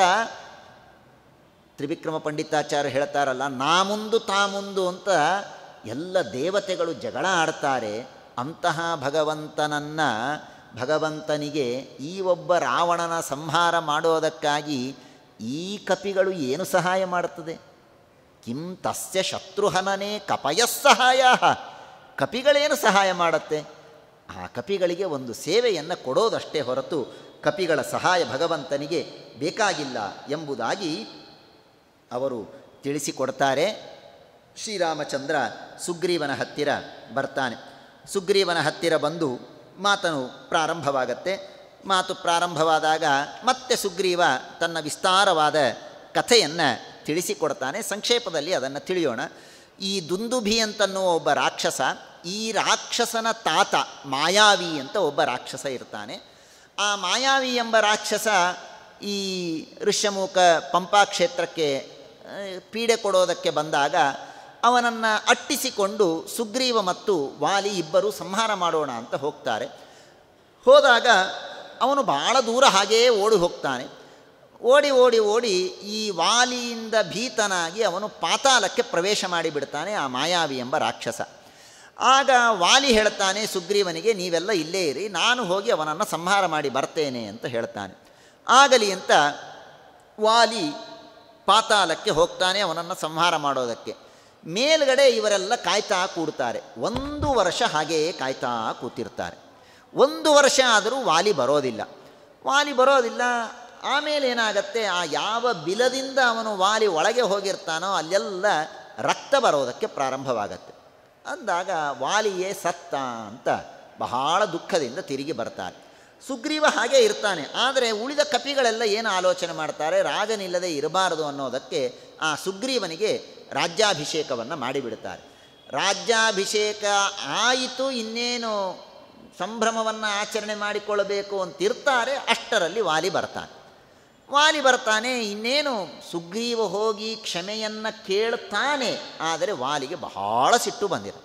ತ್ರಿವಿಕ್ರಮ ಪಂಡಿತಾಚಾರ್ಯ ಹೇಳ್ತಾರಲ್ಲ ನಾ ಮುಂದು ತಾ ಮುಂದು ಅಂತ ಎಲ್ಲ ದೇವತೆಗಳು ಜಗಳ ಆಡ್ತಾರೆ ಅಂತಹ ಭಗವಂತನನ್ನು ಭಗವಂತನಿಗೆ ಈ ಒಬ್ಬ ರಾವಣನ ಸಂಹಾರ ಮಾಡೋದಕ್ಕಾಗಿ ಈ ಕಪಿಗಳು ಏನು ಸಹಾಯ ಮಾಡುತ್ತದೆ ಕಿಂ ತಸ್ಯ ಶತ್ರುಹನನೇ ಕಪಯಸ್ಸಹಾಯ ಕಪಿಗಳೇನು ಸಹಾಯ ಮಾಡುತ್ತೆ ಆ ಕಪಿಗಳಿಗೆ ಒಂದು ಸೇವೆಯನ್ನು ಕೊಡೋದಷ್ಟೇ ಹೊರತು ಕಪಿಗಳ ಸಹಾಯ ಭಗವಂತನಿಗೆ ಬೇಕಾಗಿಲ್ಲ ಎಂಬುದಾಗಿ ಅವರು ತಿಳಿಸಿಕೊಡ್ತಾರೆ ಶ್ರೀರಾಮಚಂದ್ರ ಸುಗ್ರೀವನ ಹತ್ತಿರ ಬರ್ತಾನೆ ಸುಗ್ರೀವನ ಹತ್ತಿರ ಬಂದು ಮಾತನು ಪ್ರಾರಂಭವಾಗತ್ತೆ ಮಾತು ಪ್ರಾರಂಭವಾದಾಗ ಮತ್ತೆ ಸುಗ್ರೀವ ತನ್ನ ವಿಸ್ತಾರವಾದ ಕಥೆಯನ್ನು ತಿಳಿಸಿಕೊಡ್ತಾನೆ ಸಂಕ್ಷೇಪದಲ್ಲಿ ಅದನ್ನು ತಿಳಿಯೋಣ ಈ ದುಂದುಭಿ ಅಂತನ್ನುವ ಒಬ್ಬ ರಾಕ್ಷಸ ಈ ರಾಕ್ಷಸನ ತಾತ ಮಾಯಾವಿ ಅಂತ ಒಬ್ಬ ರಾಕ್ಷಸ ಇರ್ತಾನೆ ಆ ಮಾಯಾವಿ ಎಂಬ ರಾಕ್ಷಸ ಈ ಋಷ್ಯಮುಖ ಪಂಪಾ ಕ್ಷೇತ್ರಕ್ಕೆ ಪೀಡೆ ಕೊಡೋದಕ್ಕೆ ಬಂದಾಗ ಅವನನ್ನು ಅಟ್ಟಿಸಿಕೊಂಡು ಸುಗ್ರೀವ ಮತ್ತು ವಾಲಿ ಇಬ್ಬರು ಸಂಹಾರ ಮಾಡೋಣ ಅಂತ ಹೋಗ್ತಾರೆ ಹೋದಾಗ ಅವನು ಭಾಳ ದೂರ ಹಾಗೆಯೇ ಓಡಿ ಹೋಗ್ತಾನೆ ಓಡಿ ಓಡಿ ಓಡಿ ಈ ವಾಲಿಯಿಂದ ಭೀತನಾಗಿ ಅವನು ಪಾತಾಳಕ್ಕೆ ಪ್ರವೇಶ ಮಾಡಿಬಿಡ್ತಾನೆ ಆ ಮಾಯಾವಿ ಎಂಬ ರಾಕ್ಷಸ ಆಗ ವಾಲಿ ಹೇಳ್ತಾನೆ ಸುಗ್ರೀವನಿಗೆ ನೀವೆಲ್ಲ ಇಲ್ಲೇ ಇರಿ ನಾನು ಹೋಗಿ ಅವನನ್ನು ಸಂಹಾರ ಮಾಡಿ ಬರ್ತೇನೆ ಅಂತ ಹೇಳ್ತಾನೆ ಆಗಲಿ ಅಂತ ವಾಲಿ ಪಾತಾಳಕ್ಕೆ ಹೋಗ್ತಾನೆ ಅವನನ್ನು ಸಂಹಾರ ಮಾಡೋದಕ್ಕೆ ಮೇಲ್ಗಡೆ ಇವರೆಲ್ಲ ಕಾಯ್ತಾ ಕೂಡ್ತಾರೆ ಒಂದು ವರ್ಷ ಹಾಗೆಯೇ ಕಾಯ್ತಾ ಕೂತಿರ್ತಾರೆ ಒಂದು ವರ್ಷ ಆದರೂ ವಾಲಿ ಬರೋದಿಲ್ಲ ವಾಲಿ ಬರೋದಿಲ್ಲ ಆಮೇಲೆ ಏನಾಗತ್ತೆ ಆ ಯಾವ ಬಿಲದಿಂದ ಅವನು ವಾಲಿ ಒಳಗೆ ಹೋಗಿರ್ತಾನೋ ಅಲ್ಲೆಲ್ಲ ರಕ್ತ ಬರೋದಕ್ಕೆ ಪ್ರಾರಂಭವಾಗತ್ತೆ ಅಂದಾಗ ವಾಲಿಯೇ ಸತ್ತ ಅಂತ ಬಹಳ ದುಃಖದಿಂದ ತಿರುಗಿ ಬರ್ತಾರೆ ಸುಗ್ರೀವ ಹಾಗೆ ಇರ್ತಾನೆ ಆದರೆ ಉಳಿದ ಕಪಿಗಳೆಲ್ಲ ಏನು ಆಲೋಚನೆ ಮಾಡ್ತಾರೆ ರಾಜನಿಲ್ಲದೆ ಇರಬಾರದು ಅನ್ನೋದಕ್ಕೆ ಆ ಸುಗ್ರೀವನಿಗೆ ರಾಜ್ಯಾಭಿಷೇಕವನ್ನು ಮಾಡಿಬಿಡ್ತಾರೆ ರಾಜ್ಯಾಭಿಷೇಕ ಆಯಿತು ಇನ್ನೇನು ಸಂಭ್ರಮವನ್ನು ಆಚರಣೆ ಮಾಡಿಕೊಳ್ಳಬೇಕು ಅಂತಿರ್ತಾರೆ ಅಷ್ಟರಲ್ಲಿ ವಾಲಿ ಬರ್ತಾನೆ ವಾಲಿ ಬರ್ತಾನೆ ಇನ್ನೇನು ಸುಗ್ರೀವ ಹೋಗಿ ಕ್ಷಮೆಯನ್ನು ಕೇಳ್ತಾನೆ ಆದರೆ ವಾಲಿಗೆ ಬಹಳ ಸಿಟ್ಟು ಬಂದಿರ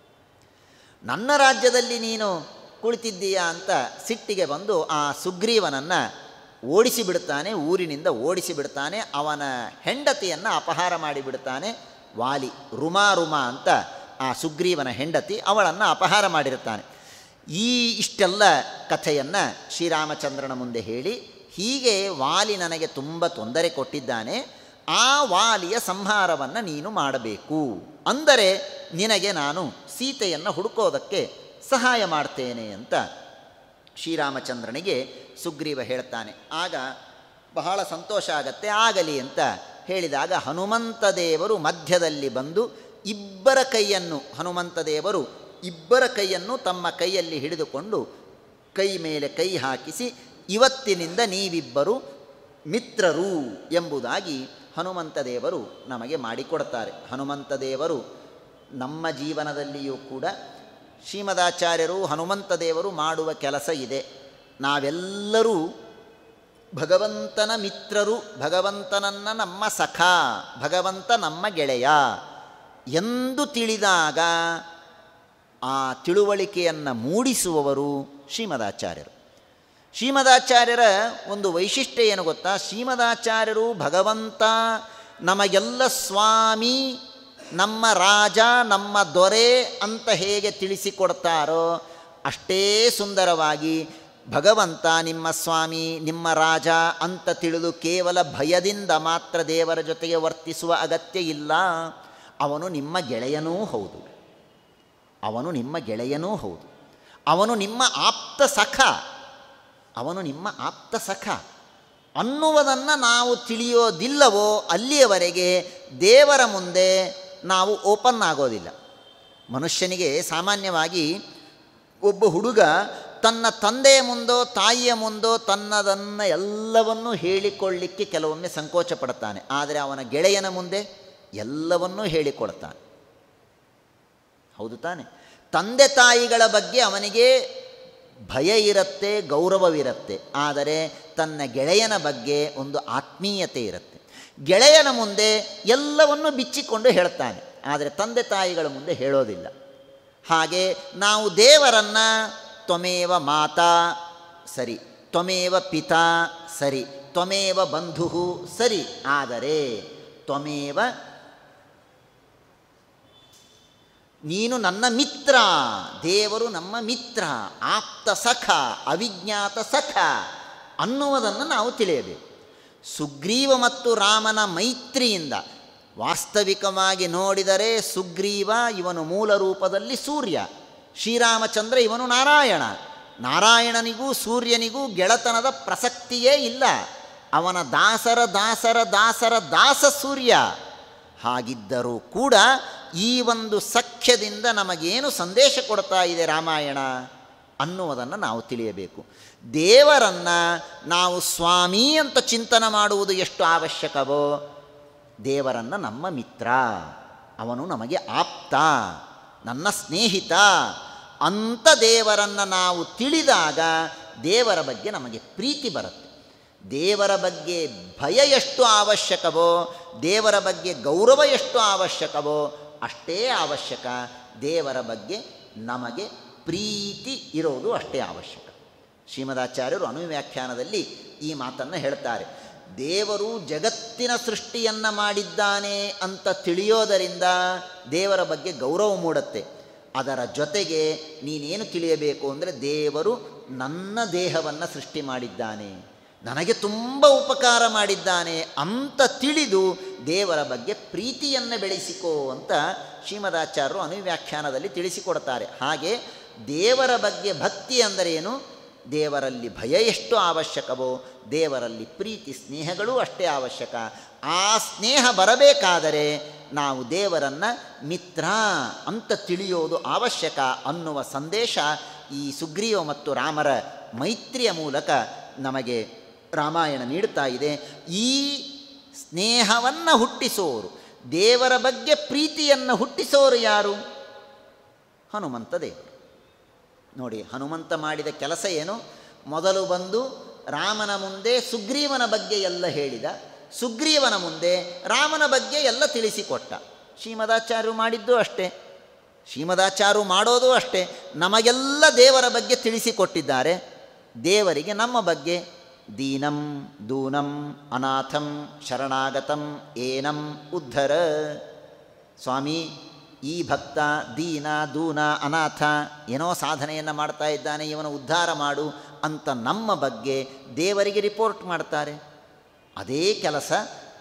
ನನ್ನ ರಾಜ್ಯದಲ್ಲಿ ನೀನು ಕುಳಿತಿದ್ದೀಯಾ ಅಂತ ಸಿಟ್ಟಿಗೆ ಬಂದು ಆ ಸುಗ್ರೀವನನ್ನು ಓಡಿಸಿ ಬಿಡ್ತಾನೆ ಊರಿನಿಂದ ಓಡಿಸಿ ಬಿಡ್ತಾನೆ ಅವನ ಹೆಂಡತಿಯನ್ನು ಅಪಹಾರ ಮಾಡಿಬಿಡ್ತಾನೆ ವಾಲಿ ರುಮಾ ರುಮಾ ಅಂತ ಆ ಸುಗ್ರೀವನ ಹೆಂಡತಿ ಅವಳನ್ನು ಅಪಹಾರ ಮಾಡಿರುತ್ತಾನೆ ಈ ಇಷ್ಟೆಲ್ಲ ಕಥೆಯನ್ನು ಶ್ರೀರಾಮಚಂದ್ರನ ಮುಂದೆ ಹೇಳಿ ಹೀಗೆ ವಾಲಿ ನನಗೆ ತುಂಬ ತೊಂದರೆ ಕೊಟ್ಟಿದ್ದಾನೆ ಆ ವಾಲಿಯ ಸಂಹಾರವನ್ನು ನೀನು ಮಾಡಬೇಕು ಅಂದರೆ ನಿನಗೆ ನಾನು ಸೀತೆಯನ್ನು ಹುಡುಕೋದಕ್ಕೆ ಸಹಾಯ ಮಾಡ್ತೇನೆ ಅಂತ ಶ್ರೀರಾಮಚಂದ್ರನಿಗೆ ಸುಗ್ರೀವ ಹೇಳ್ತಾನೆ ಆಗ ಬಹಳ ಸಂತೋಷ ಆಗತ್ತೆ ಆಗಲಿ ಅಂತ ಹೇಳಿದಾಗ ಹನುಮಂತ ದೇವರು ಮಧ್ಯದಲ್ಲಿ ಬಂದು ಇಬ್ಬರ ಕೈಯನ್ನು ಹನುಮಂತ ದೇವರು ಇಬ್ಬರ ಕೈಯನ್ನು ತಮ್ಮ ಕೈಯಲ್ಲಿ ಹಿಡಿದುಕೊಂಡು ಕೈ ಮೇಲೆ ಕೈ ಹಾಕಿಸಿ ಇವತ್ತಿನಿಂದ ನೀವಿಬ್ಬರು ಮಿತ್ರರು ಎಂಬುದಾಗಿ ಹನುಮಂತ ದೇವರು ನಮಗೆ ಮಾಡಿಕೊಡ್ತಾರೆ ಹನುಮಂತ ದೇವರು ನಮ್ಮ ಜೀವನದಲ್ಲಿಯೂ ಕೂಡ ಶ್ರೀಮದಾಚಾರ್ಯರು ಹನುಮಂತ ದೇವರು ಮಾಡುವ ಕೆಲಸ ಇದೆ ನಾವೆಲ್ಲರೂ ಭಗವಂತನ ಮಿತ್ರರು ಭಗವಂತನನ್ನ ನಮ್ಮ ಸಖ ಭಗವಂತ ನಮ್ಮ ಗೆಳೆಯ ಎಂದು ತಿಳಿದಾಗ ಆ ತಿಳುವಳಿಕೆಯನ್ನು ಮೂಡಿಸುವವರು ಶ್ರೀಮದಾಚಾರ್ಯರು ಶ್ರೀಮದಾಚಾರ್ಯರ ಒಂದು ವೈಶಿಷ್ಟ್ಯ ಏನು ಗೊತ್ತಾ ಶ್ರೀಮದಾಚಾರ್ಯರು ಭಗವಂತ ನಮಗೆಲ್ಲ ಸ್ವಾಮಿ ನಮ್ಮ ರಾಜ ನಮ್ಮ ದೊರೆ ಅಂತ ಹೇಗೆ ತಿಳಿಸಿಕೊಡ್ತಾರೋ ಅಷ್ಟೇ ಸುಂದರವಾಗಿ ಭಗವಂತ ನಿಮ್ಮ ಸ್ವಾಮಿ ನಿಮ್ಮ ರಾಜ ಅಂತ ತಿಳಿದು ಕೇವಲ ಭಯದಿಂದ ಮಾತ್ರ ದೇವರ ಜೊತೆಗೆ ವರ್ತಿಸುವ ಅಗತ್ಯ ಇಲ್ಲ ಅವನು ನಿಮ್ಮ ಗೆಳೆಯನೂ ಹೌದು ಅವನು ನಿಮ್ಮ ಗೆಳೆಯನೂ ಹೌದು ಅವನು ನಿಮ್ಮ ಆಪ್ತ ಸಖ ಅವನು ನಿಮ್ಮ ಆಪ್ತ ಸಖ ಅನ್ನುವುದನ್ನು ನಾವು ತಿಳಿಯೋದಿಲ್ಲವೋ ಅಲ್ಲಿಯವರೆಗೆ ದೇವರ ಮುಂದೆ ನಾವು ಓಪನ್ ಆಗೋದಿಲ್ಲ ಮನುಷ್ಯನಿಗೆ ಸಾಮಾನ್ಯವಾಗಿ ಒಬ್ಬ ಹುಡುಗ ತನ್ನ ತಂದೆಯ ಮುಂದೋ ತಾಯಿಯ ಮುಂದೋ ತನ್ನದನ್ನು ಎಲ್ಲವನ್ನೂ ಹೇಳಿಕೊಳ್ಳಿಕ್ಕೆ ಕೆಲವೊಮ್ಮೆ ಸಂಕೋಚ ಪಡ್ತಾನೆ ಆದರೆ ಅವನ ಗೆಳೆಯನ ಮುಂದೆ ಎಲ್ಲವನ್ನೂ ಹೇಳಿಕೊಡ್ತಾನೆ ಹೌದು ತಾನೆ ತಂದೆ ತಾಯಿಗಳ ಬಗ್ಗೆ ಅವನಿಗೆ ಭಯ ಇರುತ್ತೆ ಗೌರವವಿರುತ್ತೆ ಆದರೆ ತನ್ನ ಗೆಳೆಯನ ಬಗ್ಗೆ ಒಂದು ಆತ್ಮೀಯತೆ ಇರುತ್ತೆ ಗೆಳೆಯನ ಮುಂದೆ ಎಲ್ಲವನ್ನು ಬಿಚ್ಚಿಕೊಂಡು ಹೇಳ್ತಾನೆ ಆದರೆ ತಂದೆ ತಾಯಿಗಳ ಮುಂದೆ ಹೇಳೋದಿಲ್ಲ ಹಾಗೆ ನಾವು ದೇವರನ್ನು ತ್ವಮೇವ ಮಾತಾ ಸರಿ ತ್ವಮೇವ ಪಿತಾ ಸರಿ ತ್ವಮೇವ ಬಂಧು ಸರಿ ಆದರೆ ತ್ವಮೇವ ನೀನು ನನ್ನ ಮಿತ್ರ ದೇವರು ನಮ್ಮ ಮಿತ್ರ ಆಪ್ತ ಸಖ ಅವಿಜ್ಞಾತ ಸಖ ಅನ್ನುವುದನ್ನು ನಾವು ತಿಳಿಯಬೇಕು ಸುಗ್ರೀವ ಮತ್ತು ರಾಮನ ಮೈತ್ರಿಯಿಂದ ವಾಸ್ತವಿಕವಾಗಿ ನೋಡಿದರೆ ಸುಗ್ರೀವ ಇವನು ಮೂಲ ರೂಪದಲ್ಲಿ ಸೂರ್ಯ ಶ್ರೀರಾಮಚಂದ್ರ ಇವನು ನಾರಾಯಣ ನಾರಾಯಣನಿಗೂ ಸೂರ್ಯನಿಗೂ ಗೆಳತನದ ಪ್ರಸಕ್ತಿಯೇ ಇಲ್ಲ ಅವನ ದಾಸರ ದಾಸರ ದಾಸರ ದಾಸ ಸೂರ್ಯ ಹಾಗಿದ್ದರೂ ಕೂಡ ಈ ಒಂದು ಸಖ್ಯದಿಂದ ನಮಗೇನು ಸಂದೇಶ ಕೊಡ್ತಾ ಇದೆ ರಾಮಾಯಣ ಅನ್ನುವುದನ್ನು ನಾವು ತಿಳಿಯಬೇಕು ದೇವರನ್ನು ನಾವು ಸ್ವಾಮಿ ಅಂತ ಚಿಂತನೆ ಮಾಡುವುದು ಎಷ್ಟು ಅವಶ್ಯಕವೋ ದೇವರನ್ನು ನಮ್ಮ ಮಿತ್ರ ಅವನು ನಮಗೆ ಆಪ್ತ ನನ್ನ ಸ್ನೇಹಿತ ಅಂತ ದೇವರನ್ನು ನಾವು ತಿಳಿದಾಗ ದೇವರ ಬಗ್ಗೆ ನಮಗೆ ಪ್ರೀತಿ ಬರುತ್ತೆ ದೇವರ ಬಗ್ಗೆ ಭಯ ಎಷ್ಟು ಅವಶ್ಯಕವೋ ದೇವರ ಬಗ್ಗೆ ಗೌರವ ಎಷ್ಟು ಅವಶ್ಯಕವೋ ಅಷ್ಟೇ ಅವಶ್ಯಕ ದೇವರ ಬಗ್ಗೆ ನಮಗೆ ಪ್ರೀತಿ ಇರೋದು ಅಷ್ಟೇ ಅವಶ್ಯಕ ಶ್ರೀಮದಾಚಾರ್ಯರು ಅನುವ್ಯಾಖ್ಯಾನದಲ್ಲಿ ಈ ಮಾತನ್ನು ಹೇಳ್ತಾರೆ ದೇವರು ಜಗತ್ತಿನ ಸೃಷ್ಟಿಯನ್ನು ಮಾಡಿದ್ದಾನೆ ಅಂತ ತಿಳಿಯೋದರಿಂದ ದೇವರ ಬಗ್ಗೆ ಗೌರವ ಮೂಡುತ್ತೆ ಅದರ ಜೊತೆಗೆ ನೀನೇನು ತಿಳಿಯಬೇಕು ಅಂದರೆ ದೇವರು ನನ್ನ ದೇಹವನ್ನು ಸೃಷ್ಟಿ ಮಾಡಿದ್ದಾನೆ ನನಗೆ ತುಂಬ ಉಪಕಾರ ಮಾಡಿದ್ದಾನೆ ಅಂತ ತಿಳಿದು ದೇವರ ಬಗ್ಗೆ ಪ್ರೀತಿಯನ್ನು ಬೆಳೆಸಿಕೋ ಅಂತ ಶ್ರೀಮದಾಚಾರ್ಯರು ಅನುವ್ಯಾಖ್ಯಾನದಲ್ಲಿ ತಿಳಿಸಿಕೊಡ್ತಾರೆ ಹಾಗೆ ದೇವರ ಬಗ್ಗೆ ಭಕ್ತಿ ಅಂದರೆ ಏನು ದೇವರಲ್ಲಿ ಭಯ ಎಷ್ಟು ಅವಶ್ಯಕವೋ ದೇವರಲ್ಲಿ ಪ್ರೀತಿ ಸ್ನೇಹಗಳೂ ಅಷ್ಟೇ ಅವಶ್ಯಕ ಆ ಸ್ನೇಹ ಬರಬೇಕಾದರೆ ನಾವು ದೇವರನ್ನು ಮಿತ್ರ ಅಂತ ತಿಳಿಯೋದು ಅವಶ್ಯಕ ಅನ್ನುವ ಸಂದೇಶ ಈ ಸುಗ್ರೀವ ಮತ್ತು ರಾಮರ ಮೈತ್ರಿಯ ಮೂಲಕ ನಮಗೆ ರಾಮಾಯಣ ನೀಡ್ತಾ ಇದೆ ಈ ಸ್ನೇಹವನ್ನು ಹುಟ್ಟಿಸೋರು ದೇವರ ಬಗ್ಗೆ ಪ್ರೀತಿಯನ್ನು ಹುಟ್ಟಿಸೋರು ಯಾರು ಹನುಮಂತ ದೇವರು ನೋಡಿ ಹನುಮಂತ ಮಾಡಿದ ಕೆಲಸ ಏನು ಮೊದಲು ಬಂದು ರಾಮನ ಮುಂದೆ ಸುಗ್ರೀವನ ಬಗ್ಗೆ ಎಲ್ಲ ಹೇಳಿದ ಸುಗ್ರೀವನ ಮುಂದೆ ರಾಮನ ಬಗ್ಗೆ ಎಲ್ಲ ತಿಳಿಸಿಕೊಟ್ಟ ಶ್ರೀಮದಾಚಾರ್ಯರು ಮಾಡಿದ್ದು ಅಷ್ಟೇ ಶ್ರೀಮದಾಚಾರ್ಯರು ಮಾಡೋದು ಅಷ್ಟೇ ನಮಗೆಲ್ಲ ದೇವರ ಬಗ್ಗೆ ತಿಳಿಸಿಕೊಟ್ಟಿದ್ದಾರೆ ದೇವರಿಗೆ ನಮ್ಮ ಬಗ್ಗೆ ದೀನಂ ದೂನಂ ಅನಾಥಂ ಶರಣಾಗತಂ ಏನಂ ಉದ್ಧರ ಸ್ವಾಮಿ ಈ ಭಕ್ತ ದೀನ ದೂನ ಅನಾಥ ಏನೋ ಸಾಧನೆಯನ್ನು ಮಾಡ್ತಾ ಇದ್ದಾನೆ ಇವನ ಉದ್ಧಾರ ಮಾಡು ಅಂತ ನಮ್ಮ ಬಗ್ಗೆ ದೇವರಿಗೆ ರಿಪೋರ್ಟ್ ಮಾಡ್ತಾರೆ ಅದೇ ಕೆಲಸ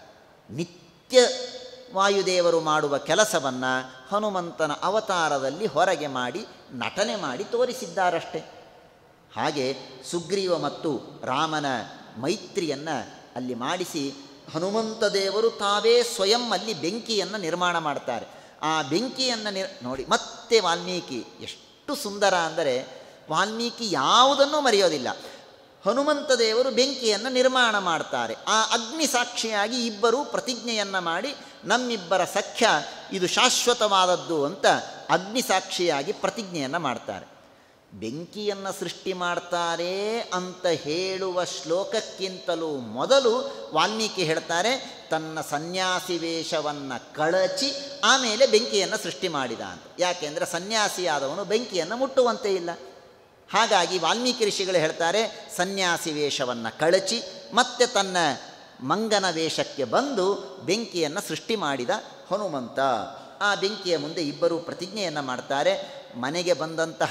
ನಿತ್ಯ ವಾಯುದೇವರು ಮಾಡುವ ಕೆಲಸವನ್ನು ಹನುಮಂತನ ಅವತಾರದಲ್ಲಿ ಹೊರಗೆ ಮಾಡಿ ನಟನೆ ಮಾಡಿ ತೋರಿಸಿದ್ದಾರಷ್ಟೆ ಹಾಗೆ ಸುಗ್ರೀವ ಮತ್ತು ರಾಮನ ಮೈತ್ರಿಯನ್ನು ಅಲ್ಲಿ ಮಾಡಿಸಿ ಹನುಮಂತ ದೇವರು ತಾವೇ ಸ್ವಯಂ ಅಲ್ಲಿ ಬೆಂಕಿಯನ್ನು ನಿರ್ಮಾಣ ಮಾಡ್ತಾರೆ ಆ ಬೆಂಕಿಯನ್ನು ನಿರ್ ನೋಡಿ ಮತ್ತೆ ವಾಲ್ಮೀಕಿ ಎಷ್ಟು ಸುಂದರ ಅಂದರೆ ವಾಲ್ಮೀಕಿ ಯಾವುದನ್ನೂ ಮರೆಯೋದಿಲ್ಲ ಹನುಮಂತ ದೇವರು ಬೆಂಕಿಯನ್ನು ನಿರ್ಮಾಣ ಮಾಡ್ತಾರೆ ಆ ಅಗ್ನಿ ಸಾಕ್ಷಿಯಾಗಿ ಇಬ್ಬರು ಪ್ರತಿಜ್ಞೆಯನ್ನು ಮಾಡಿ ನಮ್ಮಿಬ್ಬರ ಸಖ್ಯ ಇದು ಶಾಶ್ವತವಾದದ್ದು ಅಂತ ಅಗ್ನಿ ಸಾಕ್ಷಿಯಾಗಿ ಪ್ರತಿಜ್ಞೆಯನ್ನು ಮಾಡ್ತಾರೆ ಬೆಂಕಿಯನ್ನು ಸೃಷ್ಟಿ ಮಾಡ್ತಾರೆ ಅಂತ ಹೇಳುವ ಶ್ಲೋಕಕ್ಕಿಂತಲೂ ಮೊದಲು ವಾಲ್ಮೀಕಿ ಹೇಳ್ತಾರೆ ತನ್ನ ಸನ್ಯಾಸಿ ವೇಷವನ್ನು ಕಳಚಿ ಆಮೇಲೆ ಬೆಂಕಿಯನ್ನು ಸೃಷ್ಟಿ ಮಾಡಿದ ಅಂತ ಯಾಕೆಂದರೆ ಸನ್ಯಾಸಿಯಾದವನು ಬೆಂಕಿಯನ್ನು ಮುಟ್ಟುವಂತೆ ಇಲ್ಲ ಹಾಗಾಗಿ ವಾಲ್ಮೀಕಿ ಋಷಿಗಳು ಹೇಳ್ತಾರೆ ಸನ್ಯಾಸಿ ವೇಷವನ್ನು ಕಳಚಿ ಮತ್ತೆ ತನ್ನ ಮಂಗನ ವೇಷಕ್ಕೆ ಬಂದು ಬೆಂಕಿಯನ್ನು ಸೃಷ್ಟಿ ಮಾಡಿದ ಹನುಮಂತ ಆ ಬೆಂಕಿಯ ಮುಂದೆ ಇಬ್ಬರು ಪ್ರತಿಜ್ಞೆಯನ್ನು ಮಾಡ್ತಾರೆ ಮನೆಗೆ ಬಂದಂತಹ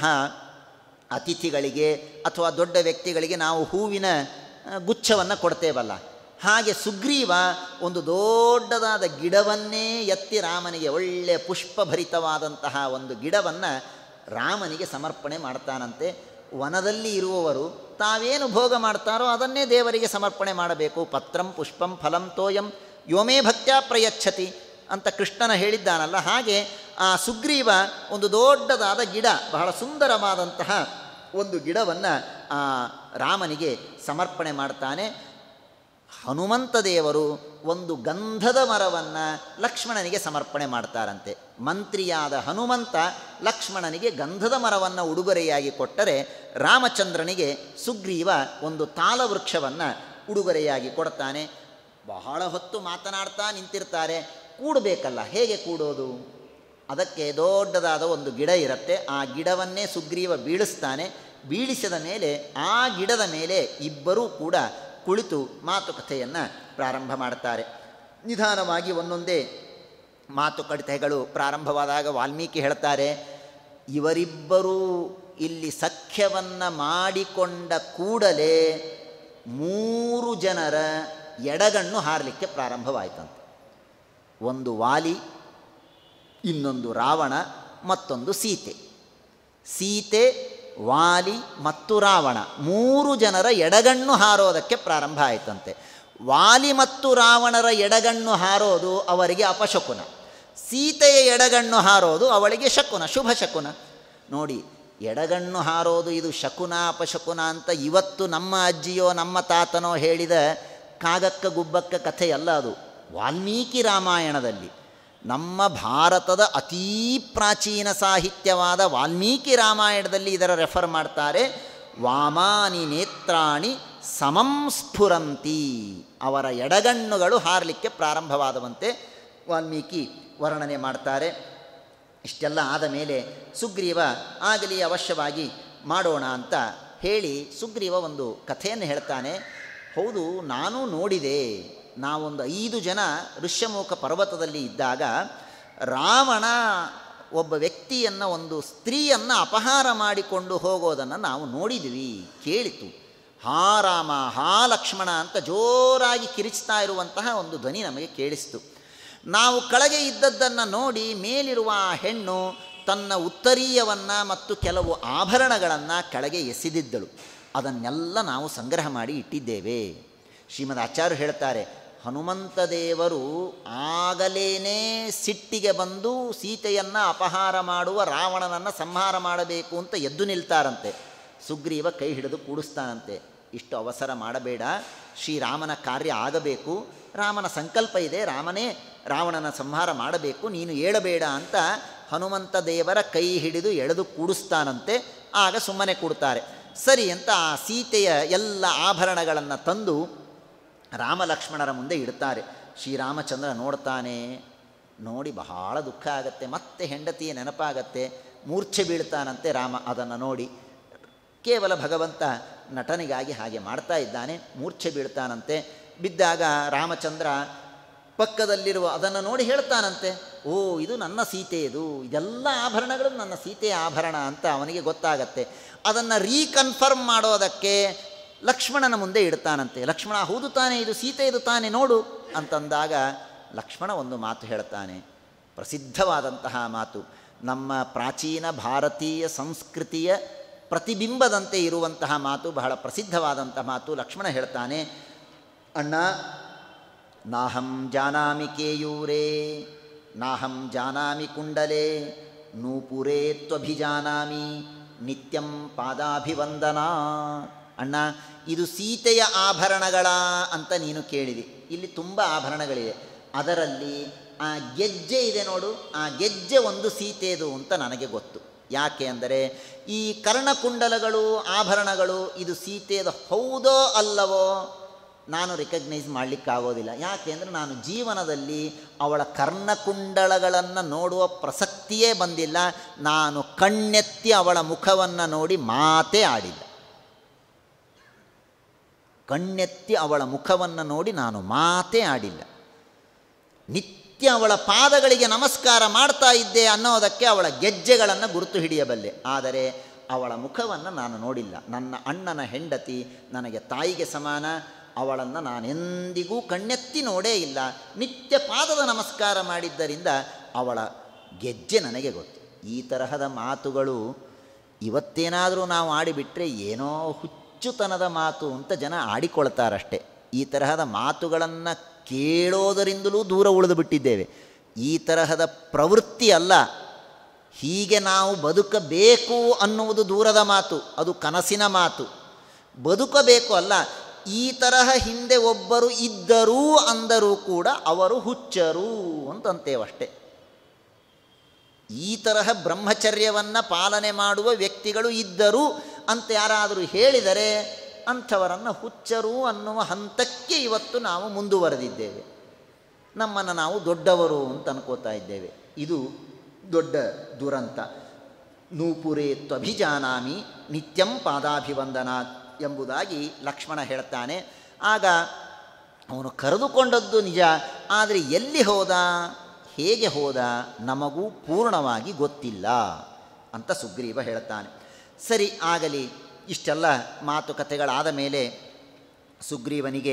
ಅತಿಥಿಗಳಿಗೆ ಅಥವಾ ದೊಡ್ಡ ವ್ಯಕ್ತಿಗಳಿಗೆ ನಾವು ಹೂವಿನ ಗುಚ್ಛವನ್ನು ಕೊಡ್ತೇವಲ್ಲ ಹಾಗೆ ಸುಗ್ರೀವ ಒಂದು ದೊಡ್ಡದಾದ ಗಿಡವನ್ನೇ ಎತ್ತಿ ರಾಮನಿಗೆ ಒಳ್ಳೆಯ ಪುಷ್ಪಭರಿತವಾದಂತಹ ಒಂದು ಗಿಡವನ್ನು ರಾಮನಿಗೆ ಸಮರ್ಪಣೆ ಮಾಡ್ತಾನಂತೆ ವನದಲ್ಲಿ ಇರುವವರು ತಾವೇನು ಭೋಗ ಮಾಡ್ತಾರೋ ಅದನ್ನೇ ದೇವರಿಗೆ ಸಮರ್ಪಣೆ ಮಾಡಬೇಕು ಪತ್ರಂ ಪುಷ್ಪಂ ಫಲಂ ತೋಯಂ ಯೋಮೇ ಭಕ್ತ್ಯ ಪ್ರಯಚ್ಛತಿ ಅಂತ ಕೃಷ್ಣನ ಹೇಳಿದ್ದಾನಲ್ಲ ಹಾಗೆ ಆ ಸುಗ್ರೀವ ಒಂದು ದೊಡ್ಡದಾದ ಗಿಡ ಬಹಳ ಸುಂದರವಾದಂತಹ ಒಂದು ಗಿಡವನ್ನು ಆ ರಾಮನಿಗೆ ಸಮರ್ಪಣೆ ಮಾಡ್ತಾನೆ ಹನುಮಂತ ದೇವರು ಒಂದು ಗಂಧದ ಮರವನ್ನು ಲಕ್ಷ್ಮಣನಿಗೆ ಸಮರ್ಪಣೆ ಮಾಡ್ತಾರಂತೆ ಮಂತ್ರಿಯಾದ ಹನುಮಂತ ಲಕ್ಷ್ಮಣನಿಗೆ ಗಂಧದ ಮರವನ್ನು ಉಡುಗೊರೆಯಾಗಿ ಕೊಟ್ಟರೆ ರಾಮಚಂದ್ರನಿಗೆ ಸುಗ್ರೀವ ಒಂದು ತಾಲವೃಕ್ಷವನ್ನು ಉಡುಗೊರೆಯಾಗಿ ಕೊಡ್ತಾನೆ ಬಹಳ ಹೊತ್ತು ಮಾತನಾಡ್ತಾ ನಿಂತಿರ್ತಾರೆ ಕೂಡಬೇಕಲ್ಲ ಹೇಗೆ ಕೂಡೋದು ಅದಕ್ಕೆ ದೊಡ್ಡದಾದ ಒಂದು ಗಿಡ ಇರುತ್ತೆ ಆ ಗಿಡವನ್ನೇ ಸುಗ್ರೀವ ಬೀಳಿಸ್ತಾನೆ ಬೀಳಿಸಿದ ಮೇಲೆ ಆ ಗಿಡದ ಮೇಲೆ ಇಬ್ಬರೂ ಕೂಡ ಕುಳಿತು ಮಾತುಕತೆಯನ್ನು ಪ್ರಾರಂಭ ಮಾಡ್ತಾರೆ ನಿಧಾನವಾಗಿ ಒಂದೊಂದೇ ಮಾತುಕತೆಗಳು ಪ್ರಾರಂಭವಾದಾಗ ವಾಲ್ಮೀಕಿ ಹೇಳ್ತಾರೆ ಇವರಿಬ್ಬರೂ ಇಲ್ಲಿ ಸಖ್ಯವನ್ನು ಮಾಡಿಕೊಂಡ ಕೂಡಲೇ ಮೂರು ಜನರ ಎಡಗಣ್ಣು ಹಾರಲಿಕ್ಕೆ ಪ್ರಾರಂಭವಾಯಿತಂತೆ ಒಂದು ವಾಲಿ ಇನ್ನೊಂದು ರಾವಣ ಮತ್ತೊಂದು ಸೀತೆ ಸೀತೆ ವಾಲಿ ಮತ್ತು ರಾವಣ ಮೂರು ಜನರ ಎಡಗಣ್ಣು ಹಾರೋದಕ್ಕೆ ಪ್ರಾರಂಭ ಆಯಿತಂತೆ ವಾಲಿ ಮತ್ತು ರಾವಣರ ಎಡಗಣ್ಣು ಹಾರೋದು ಅವರಿಗೆ ಅಪಶಕುನ ಸೀತೆಯ ಎಡಗಣ್ಣು ಹಾರೋದು ಅವಳಿಗೆ ಶಕುನ ಶುಭ ಶಕುನ ನೋಡಿ ಎಡಗಣ್ಣು ಹಾರೋದು ಇದು ಶಕುನ ಅಪಶಕುನ ಅಂತ ಇವತ್ತು ನಮ್ಮ ಅಜ್ಜಿಯೋ ನಮ್ಮ ತಾತನೋ ಹೇಳಿದ ಕಾಗಕ್ಕ ಗುಬ್ಬಕ್ಕ ಕಥೆಯಲ್ಲ ಅದು ವಾಲ್ಮೀಕಿ ರಾಮಾಯಣದಲ್ಲಿ ನಮ್ಮ ಭಾರತದ ಅತೀ ಪ್ರಾಚೀನ ಸಾಹಿತ್ಯವಾದ ವಾಲ್ಮೀಕಿ ರಾಮಾಯಣದಲ್ಲಿ ಇದರ ರೆಫರ್ ಮಾಡ್ತಾರೆ ವಾಮಾನಿ ನೇತ್ರಾಣಿ ಸಮಂಸ್ಫುರಂತಿ ಅವರ ಎಡಗಣ್ಣುಗಳು ಹಾರಲಿಕ್ಕೆ ಪ್ರಾರಂಭವಾದವಂತೆ ವಾಲ್ಮೀಕಿ ವರ್ಣನೆ ಮಾಡ್ತಾರೆ ಇಷ್ಟೆಲ್ಲ ಆದ ಮೇಲೆ ಸುಗ್ರೀವ ಆಗಲಿ ಅವಶ್ಯವಾಗಿ ಮಾಡೋಣ ಅಂತ ಹೇಳಿ ಸುಗ್ರೀವ ಒಂದು ಕಥೆಯನ್ನು ಹೇಳ್ತಾನೆ ಹೌದು ನಾನು ನೋಡಿದೆ ನಾವೊಂದು ಐದು ಜನ ಋಷ್ಯಮುಖ ಪರ್ವತದಲ್ಲಿ ಇದ್ದಾಗ ರಾವಣ ಒಬ್ಬ ವ್ಯಕ್ತಿಯನ್ನು ಒಂದು ಸ್ತ್ರೀಯನ್ನು ಅಪಹಾರ ಮಾಡಿಕೊಂಡು ಹೋಗೋದನ್ನು ನಾವು ನೋಡಿದ್ವಿ ಕೇಳಿತು ಹಾ ರಾಮ ಹಾ ಲಕ್ಷ್ಮಣ ಅಂತ ಜೋರಾಗಿ ಕಿರಿಚ್ತಾ ಇರುವಂತಹ ಒಂದು ಧ್ವನಿ ನಮಗೆ ಕೇಳಿಸ್ತು ನಾವು ಕೆಳಗೆ ಇದ್ದದ್ದನ್ನು ನೋಡಿ ಮೇಲಿರುವ ಆ ಹೆಣ್ಣು ತನ್ನ ಉತ್ತರೀಯವನ್ನು ಮತ್ತು ಕೆಲವು ಆಭರಣಗಳನ್ನು ಕೆಳಗೆ ಎಸೆದಿದ್ದಳು ಅದನ್ನೆಲ್ಲ ನಾವು ಸಂಗ್ರಹ ಮಾಡಿ ಇಟ್ಟಿದ್ದೇವೆ ಶ್ರೀಮದ್ ಆಚಾರ್ಯರು ಹೇಳ್ತಾರೆ ಹನುಮಂತ ದೇವರು ಆಗಲೇನೇ ಸಿಟ್ಟಿಗೆ ಬಂದು ಸೀತೆಯನ್ನು ಅಪಹಾರ ಮಾಡುವ ರಾವಣನನ್ನು ಸಂಹಾರ ಮಾಡಬೇಕು ಅಂತ ಎದ್ದು ನಿಲ್ತಾರಂತೆ ಸುಗ್ರೀವ ಕೈ ಹಿಡಿದು ಕೂಡಿಸ್ತಾನಂತೆ ಇಷ್ಟು ಅವಸರ ಮಾಡಬೇಡ ಶ್ರೀರಾಮನ ಕಾರ್ಯ ಆಗಬೇಕು ರಾಮನ ಸಂಕಲ್ಪ ಇದೆ ರಾಮನೇ ರಾವಣನ ಸಂಹಾರ ಮಾಡಬೇಕು ನೀನು ಏಳಬೇಡ ಅಂತ ಹನುಮಂತ ದೇವರ ಕೈ ಹಿಡಿದು ಎಳೆದು ಕೂಡಿಸ್ತಾನಂತೆ ಆಗ ಸುಮ್ಮನೆ ಕೊಡ್ತಾರೆ ಸರಿ ಅಂತ ಆ ಸೀತೆಯ ಎಲ್ಲ ಆಭರಣಗಳನ್ನು ತಂದು ರಾಮ ಲಕ್ಷ್ಮಣರ ಮುಂದೆ ಇಡ್ತಾರೆ ಶ್ರೀರಾಮಚಂದ್ರ ನೋಡ್ತಾನೆ ನೋಡಿ ಬಹಳ ದುಃಖ ಆಗತ್ತೆ ಮತ್ತೆ ಹೆಂಡತಿಯ ನೆನಪಾಗತ್ತೆ ಮೂರ್ಛೆ ಬೀಳ್ತಾನಂತೆ ರಾಮ ಅದನ್ನು ನೋಡಿ ಕೇವಲ ಭಗವಂತ ನಟನಿಗಾಗಿ ಹಾಗೆ ಮಾಡ್ತಾ ಇದ್ದಾನೆ ಮೂರ್ಛೆ ಬೀಳ್ತಾನಂತೆ ಬಿದ್ದಾಗ ರಾಮಚಂದ್ರ ಪಕ್ಕದಲ್ಲಿರುವ ಅದನ್ನು ನೋಡಿ ಹೇಳ್ತಾನಂತೆ ಓ ಇದು ನನ್ನ ಸೀತೆಯದು ಇದೆಲ್ಲ ಆಭರಣಗಳು ನನ್ನ ಸೀತೆಯ ಆಭರಣ ಅಂತ ಅವನಿಗೆ ಗೊತ್ತಾಗತ್ತೆ ಅದನ್ನು ರೀಕನ್ಫರ್ಮ್ ಮಾಡೋದಕ್ಕೆ ಲಕ್ಷ್ಮಣನ ಮುಂದೆ ಇಡ್ತಾನಂತೆ ಲಕ್ಷ್ಮಣ ಹೌದು ತಾನೇ ಇದು ಸೀತೆಯದು ತಾನೇ ನೋಡು ಅಂತಂದಾಗ ಲಕ್ಷ್ಮಣ ಒಂದು ಮಾತು ಹೇಳ್ತಾನೆ ಪ್ರಸಿದ್ಧವಾದಂತಹ ಮಾತು ನಮ್ಮ ಪ್ರಾಚೀನ ಭಾರತೀಯ ಸಂಸ್ಕೃತಿಯ ಪ್ರತಿಬಿಂಬದಂತೆ ಇರುವಂತಹ ಮಾತು ಬಹಳ ಪ್ರಸಿದ್ಧವಾದಂತಹ ಮಾತು ಲಕ್ಷ್ಮಣ ಹೇಳ್ತಾನೆ ಅಣ್ಣ ನಾಹಂ ಜಾನಾಮಿ ಕೇಯೂರೇ ನಾಹಂ ಜಾನಾಮಿ ಕುಂಡಲೆ ನೂಪುರೇ ತ್ವಭಿಜಾನಾಮಿ ನಿತ್ಯಂ ಪಾದಾಭಿವಂದನಾ ಅಣ್ಣ ಇದು ಸೀತೆಯ ಆಭರಣಗಳ ಅಂತ ನೀನು ಕೇಳಿದಿ ಇಲ್ಲಿ ತುಂಬ ಆಭರಣಗಳಿವೆ ಅದರಲ್ಲಿ ಆ ಗೆಜ್ಜೆ ಇದೆ ನೋಡು ಆ ಗೆಜ್ಜೆ ಒಂದು ಸೀತೆಯದು ಅಂತ ನನಗೆ ಗೊತ್ತು ಯಾಕೆ ಅಂದರೆ ಈ ಕರ್ಣಕುಂಡಲಗಳು ಆಭರಣಗಳು ಇದು ಸೀತೆಯದು ಹೌದೋ ಅಲ್ಲವೋ ನಾನು ರಿಕಗ್ನೈಸ್ ಮಾಡಲಿಕ್ಕಾಗೋದಿಲ್ಲ ಯಾಕೆ ಅಂದರೆ ನಾನು ಜೀವನದಲ್ಲಿ ಅವಳ ಕರ್ಣಕುಂಡಲಗಳನ್ನು ನೋಡುವ ಪ್ರಸಕ್ತಿಯೇ ಬಂದಿಲ್ಲ ನಾನು ಕಣ್ಣೆತ್ತಿ ಅವಳ ಮುಖವನ್ನು ನೋಡಿ ಮಾತೇ ಆಡಿಲ್ಲ ಕಣ್ಣೆತ್ತಿ ಅವಳ ಮುಖವನ್ನು ನೋಡಿ ನಾನು ಮಾತೇ ಆಡಿಲ್ಲ ನಿತ್ಯ ಅವಳ ಪಾದಗಳಿಗೆ ನಮಸ್ಕಾರ ಮಾಡ್ತಾ ಇದ್ದೆ ಅನ್ನೋದಕ್ಕೆ ಅವಳ ಗೆಜ್ಜೆಗಳನ್ನು ಗುರುತು ಹಿಡಿಯಬಲ್ಲೆ ಆದರೆ ಅವಳ ಮುಖವನ್ನು ನಾನು ನೋಡಿಲ್ಲ ನನ್ನ ಅಣ್ಣನ ಹೆಂಡತಿ ನನಗೆ ತಾಯಿಗೆ ಸಮಾನ ಅವಳನ್ನು ನಾನೆಂದಿಗೂ ಕಣ್ಣೆತ್ತಿ ನೋಡೇ ಇಲ್ಲ ನಿತ್ಯ ಪಾದದ ನಮಸ್ಕಾರ ಮಾಡಿದ್ದರಿಂದ ಅವಳ ಗೆಜ್ಜೆ ನನಗೆ ಗೊತ್ತು ಈ ತರಹದ ಮಾತುಗಳು ಇವತ್ತೇನಾದರೂ ನಾವು ಆಡಿಬಿಟ್ರೆ ಏನೋ ಹುಚ್ಚುತನದ ಮಾತು ಅಂತ ಜನ ಆಡಿಕೊಳ್ತಾರಷ್ಟೆ ಈ ತರಹದ ಮಾತುಗಳನ್ನು ಕೇಳೋದರಿಂದಲೂ ದೂರ ಉಳಿದು ಬಿಟ್ಟಿದ್ದೇವೆ ಈ ತರಹದ ಪ್ರವೃತ್ತಿ ಅಲ್ಲ ಹೀಗೆ ನಾವು ಬದುಕಬೇಕು ಅನ್ನುವುದು ದೂರದ ಮಾತು ಅದು ಕನಸಿನ ಮಾತು ಬದುಕಬೇಕು ಅಲ್ಲ ಈ ತರಹ ಹಿಂದೆ ಒಬ್ಬರು ಇದ್ದರೂ ಅಂದರೂ ಕೂಡ ಅವರು ಹುಚ್ಚರು ಅಂತಂತೇವಷ್ಟೆ ಈ ತರಹ ಬ್ರಹ್ಮಚರ್ಯವನ್ನು ಪಾಲನೆ ಮಾಡುವ ವ್ಯಕ್ತಿಗಳು ಇದ್ದರು ಅಂತ ಯಾರಾದರೂ ಹೇಳಿದರೆ ಅಂಥವರನ್ನು ಹುಚ್ಚರು ಅನ್ನುವ ಹಂತಕ್ಕೆ ಇವತ್ತು ನಾವು ಮುಂದುವರೆದಿದ್ದೇವೆ ನಮ್ಮನ್ನು ನಾವು ದೊಡ್ಡವರು ಅಂತ ಅನ್ಕೋತಾ ಇದ್ದೇವೆ ಇದು ದೊಡ್ಡ ದುರಂತ ನೂಪುರೇ ತ್ವಭಿಜಾನಾಮಿ ನಿತ್ಯಂ ಪಾದಾಭಿವಂದನ ಎಂಬುದಾಗಿ ಲಕ್ಷ್ಮಣ ಹೇಳ್ತಾನೆ ಆಗ ಅವನು ಕರೆದುಕೊಂಡದ್ದು ನಿಜ ಆದರೆ ಎಲ್ಲಿ ಹೋದ ಹೇಗೆ ಹೋದ ನಮಗೂ ಪೂರ್ಣವಾಗಿ ಗೊತ್ತಿಲ್ಲ ಅಂತ ಸುಗ್ರೀವ ಹೇಳ್ತಾನೆ ಸರಿ ಆಗಲಿ ಇಷ್ಟೆಲ್ಲ ಮಾತುಕತೆಗಳಾದ ಮೇಲೆ ಸುಗ್ರೀವನಿಗೆ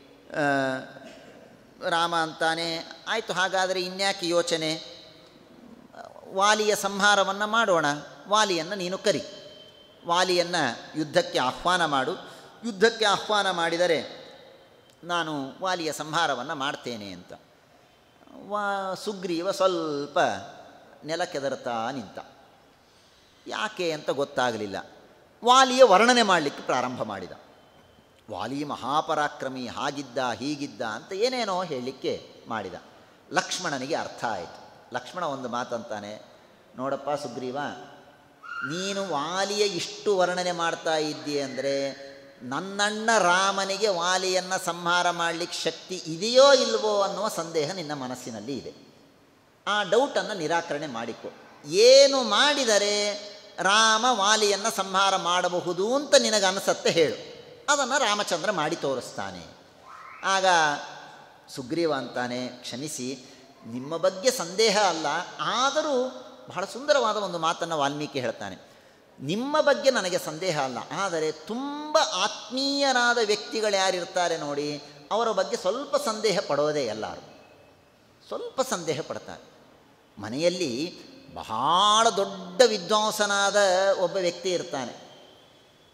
ರಾಮ ಅಂತಾನೆ ಆಯಿತು ಹಾಗಾದರೆ ಇನ್ಯಾಕೆ ಯೋಚನೆ ವಾಲಿಯ ಸಂಹಾರವನ್ನು ಮಾಡೋಣ ವಾಲಿಯನ್ನು ನೀನು ಕರಿ ವಾಲಿಯನ್ನು ಯುದ್ಧಕ್ಕೆ ಆಹ್ವಾನ ಮಾಡು ಯುದ್ಧಕ್ಕೆ ಆಹ್ವಾನ ಮಾಡಿದರೆ ನಾನು ವಾಲಿಯ ಸಂಹಾರವನ್ನು ಮಾಡ್ತೇನೆ ಅಂತ ವಾ ಸುಗ್ರೀವ ಸ್ವಲ್ಪ ನೆಲಕ್ಕೆದರ್ತಾ ನಿಂತ ಯಾಕೆ ಅಂತ ಗೊತ್ತಾಗಲಿಲ್ಲ ವಾಲಿಯ ವರ್ಣನೆ ಮಾಡಲಿಕ್ಕೆ ಪ್ರಾರಂಭ ಮಾಡಿದ ವಾಲಿ ಮಹಾಪರಾಕ್ರಮಿ ಹಾಗಿದ್ದ ಹೀಗಿದ್ದ ಅಂತ ಏನೇನೋ ಹೇಳಲಿಕ್ಕೆ ಮಾಡಿದ ಲಕ್ಷ್ಮಣನಿಗೆ ಅರ್ಥ ಆಯಿತು ಲಕ್ಷ್ಮಣ ಒಂದು ಮಾತಂತಾನೆ ನೋಡಪ್ಪ ಸುಗ್ರೀವ ನೀನು ವಾಲಿಯ ಇಷ್ಟು ವರ್ಣನೆ ಮಾಡ್ತಾ ಇದ್ದೀ ಅಂದರೆ ನನ್ನಣ್ಣ ರಾಮನಿಗೆ ವಾಲಿಯನ್ನು ಸಂಹಾರ ಮಾಡಲಿಕ್ಕೆ ಶಕ್ತಿ ಇದೆಯೋ ಇಲ್ವೋ ಅನ್ನುವ ಸಂದೇಹ ನಿನ್ನ ಮನಸ್ಸಿನಲ್ಲಿ ಇದೆ ಆ ಡೌಟನ್ನು ನಿರಾಕರಣೆ ಮಾಡಿಕೊ ಏನು ಮಾಡಿದರೆ ರಾಮ ವಾಲಿಯನ್ನು ಸಂಹಾರ ಮಾಡಬಹುದು ಅಂತ ನಿನಗೆ ಅನಿಸತ್ತೆ ಹೇಳು ಅದನ್ನು ರಾಮಚಂದ್ರ ಮಾಡಿ ತೋರಿಸ್ತಾನೆ ಆಗ ಸುಗ್ರೀವ ಅಂತಾನೆ ಕ್ಷಮಿಸಿ ನಿಮ್ಮ ಬಗ್ಗೆ ಸಂದೇಹ ಅಲ್ಲ ಆದರೂ ಬಹಳ ಸುಂದರವಾದ ಒಂದು ಮಾತನ್ನು ವಾಲ್ಮೀಕಿ ಹೇಳ್ತಾನೆ ನಿಮ್ಮ ಬಗ್ಗೆ ನನಗೆ ಸಂದೇಹ ಅಲ್ಲ ಆದರೆ ತುಂಬ ಆತ್ಮೀಯರಾದ ವ್ಯಕ್ತಿಗಳು ಯಾರಿರ್ತಾರೆ ನೋಡಿ ಅವರ ಬಗ್ಗೆ ಸ್ವಲ್ಪ ಸಂದೇಹ ಪಡೋದೇ ಎಲ್ಲರೂ ಸ್ವಲ್ಪ ಸಂದೇಹ ಪಡ್ತಾರೆ ಮನೆಯಲ್ಲಿ ಬಹಳ ದೊಡ್ಡ ವಿದ್ವಾಂಸನಾದ ಒಬ್ಬ ವ್ಯಕ್ತಿ ಇರ್ತಾನೆ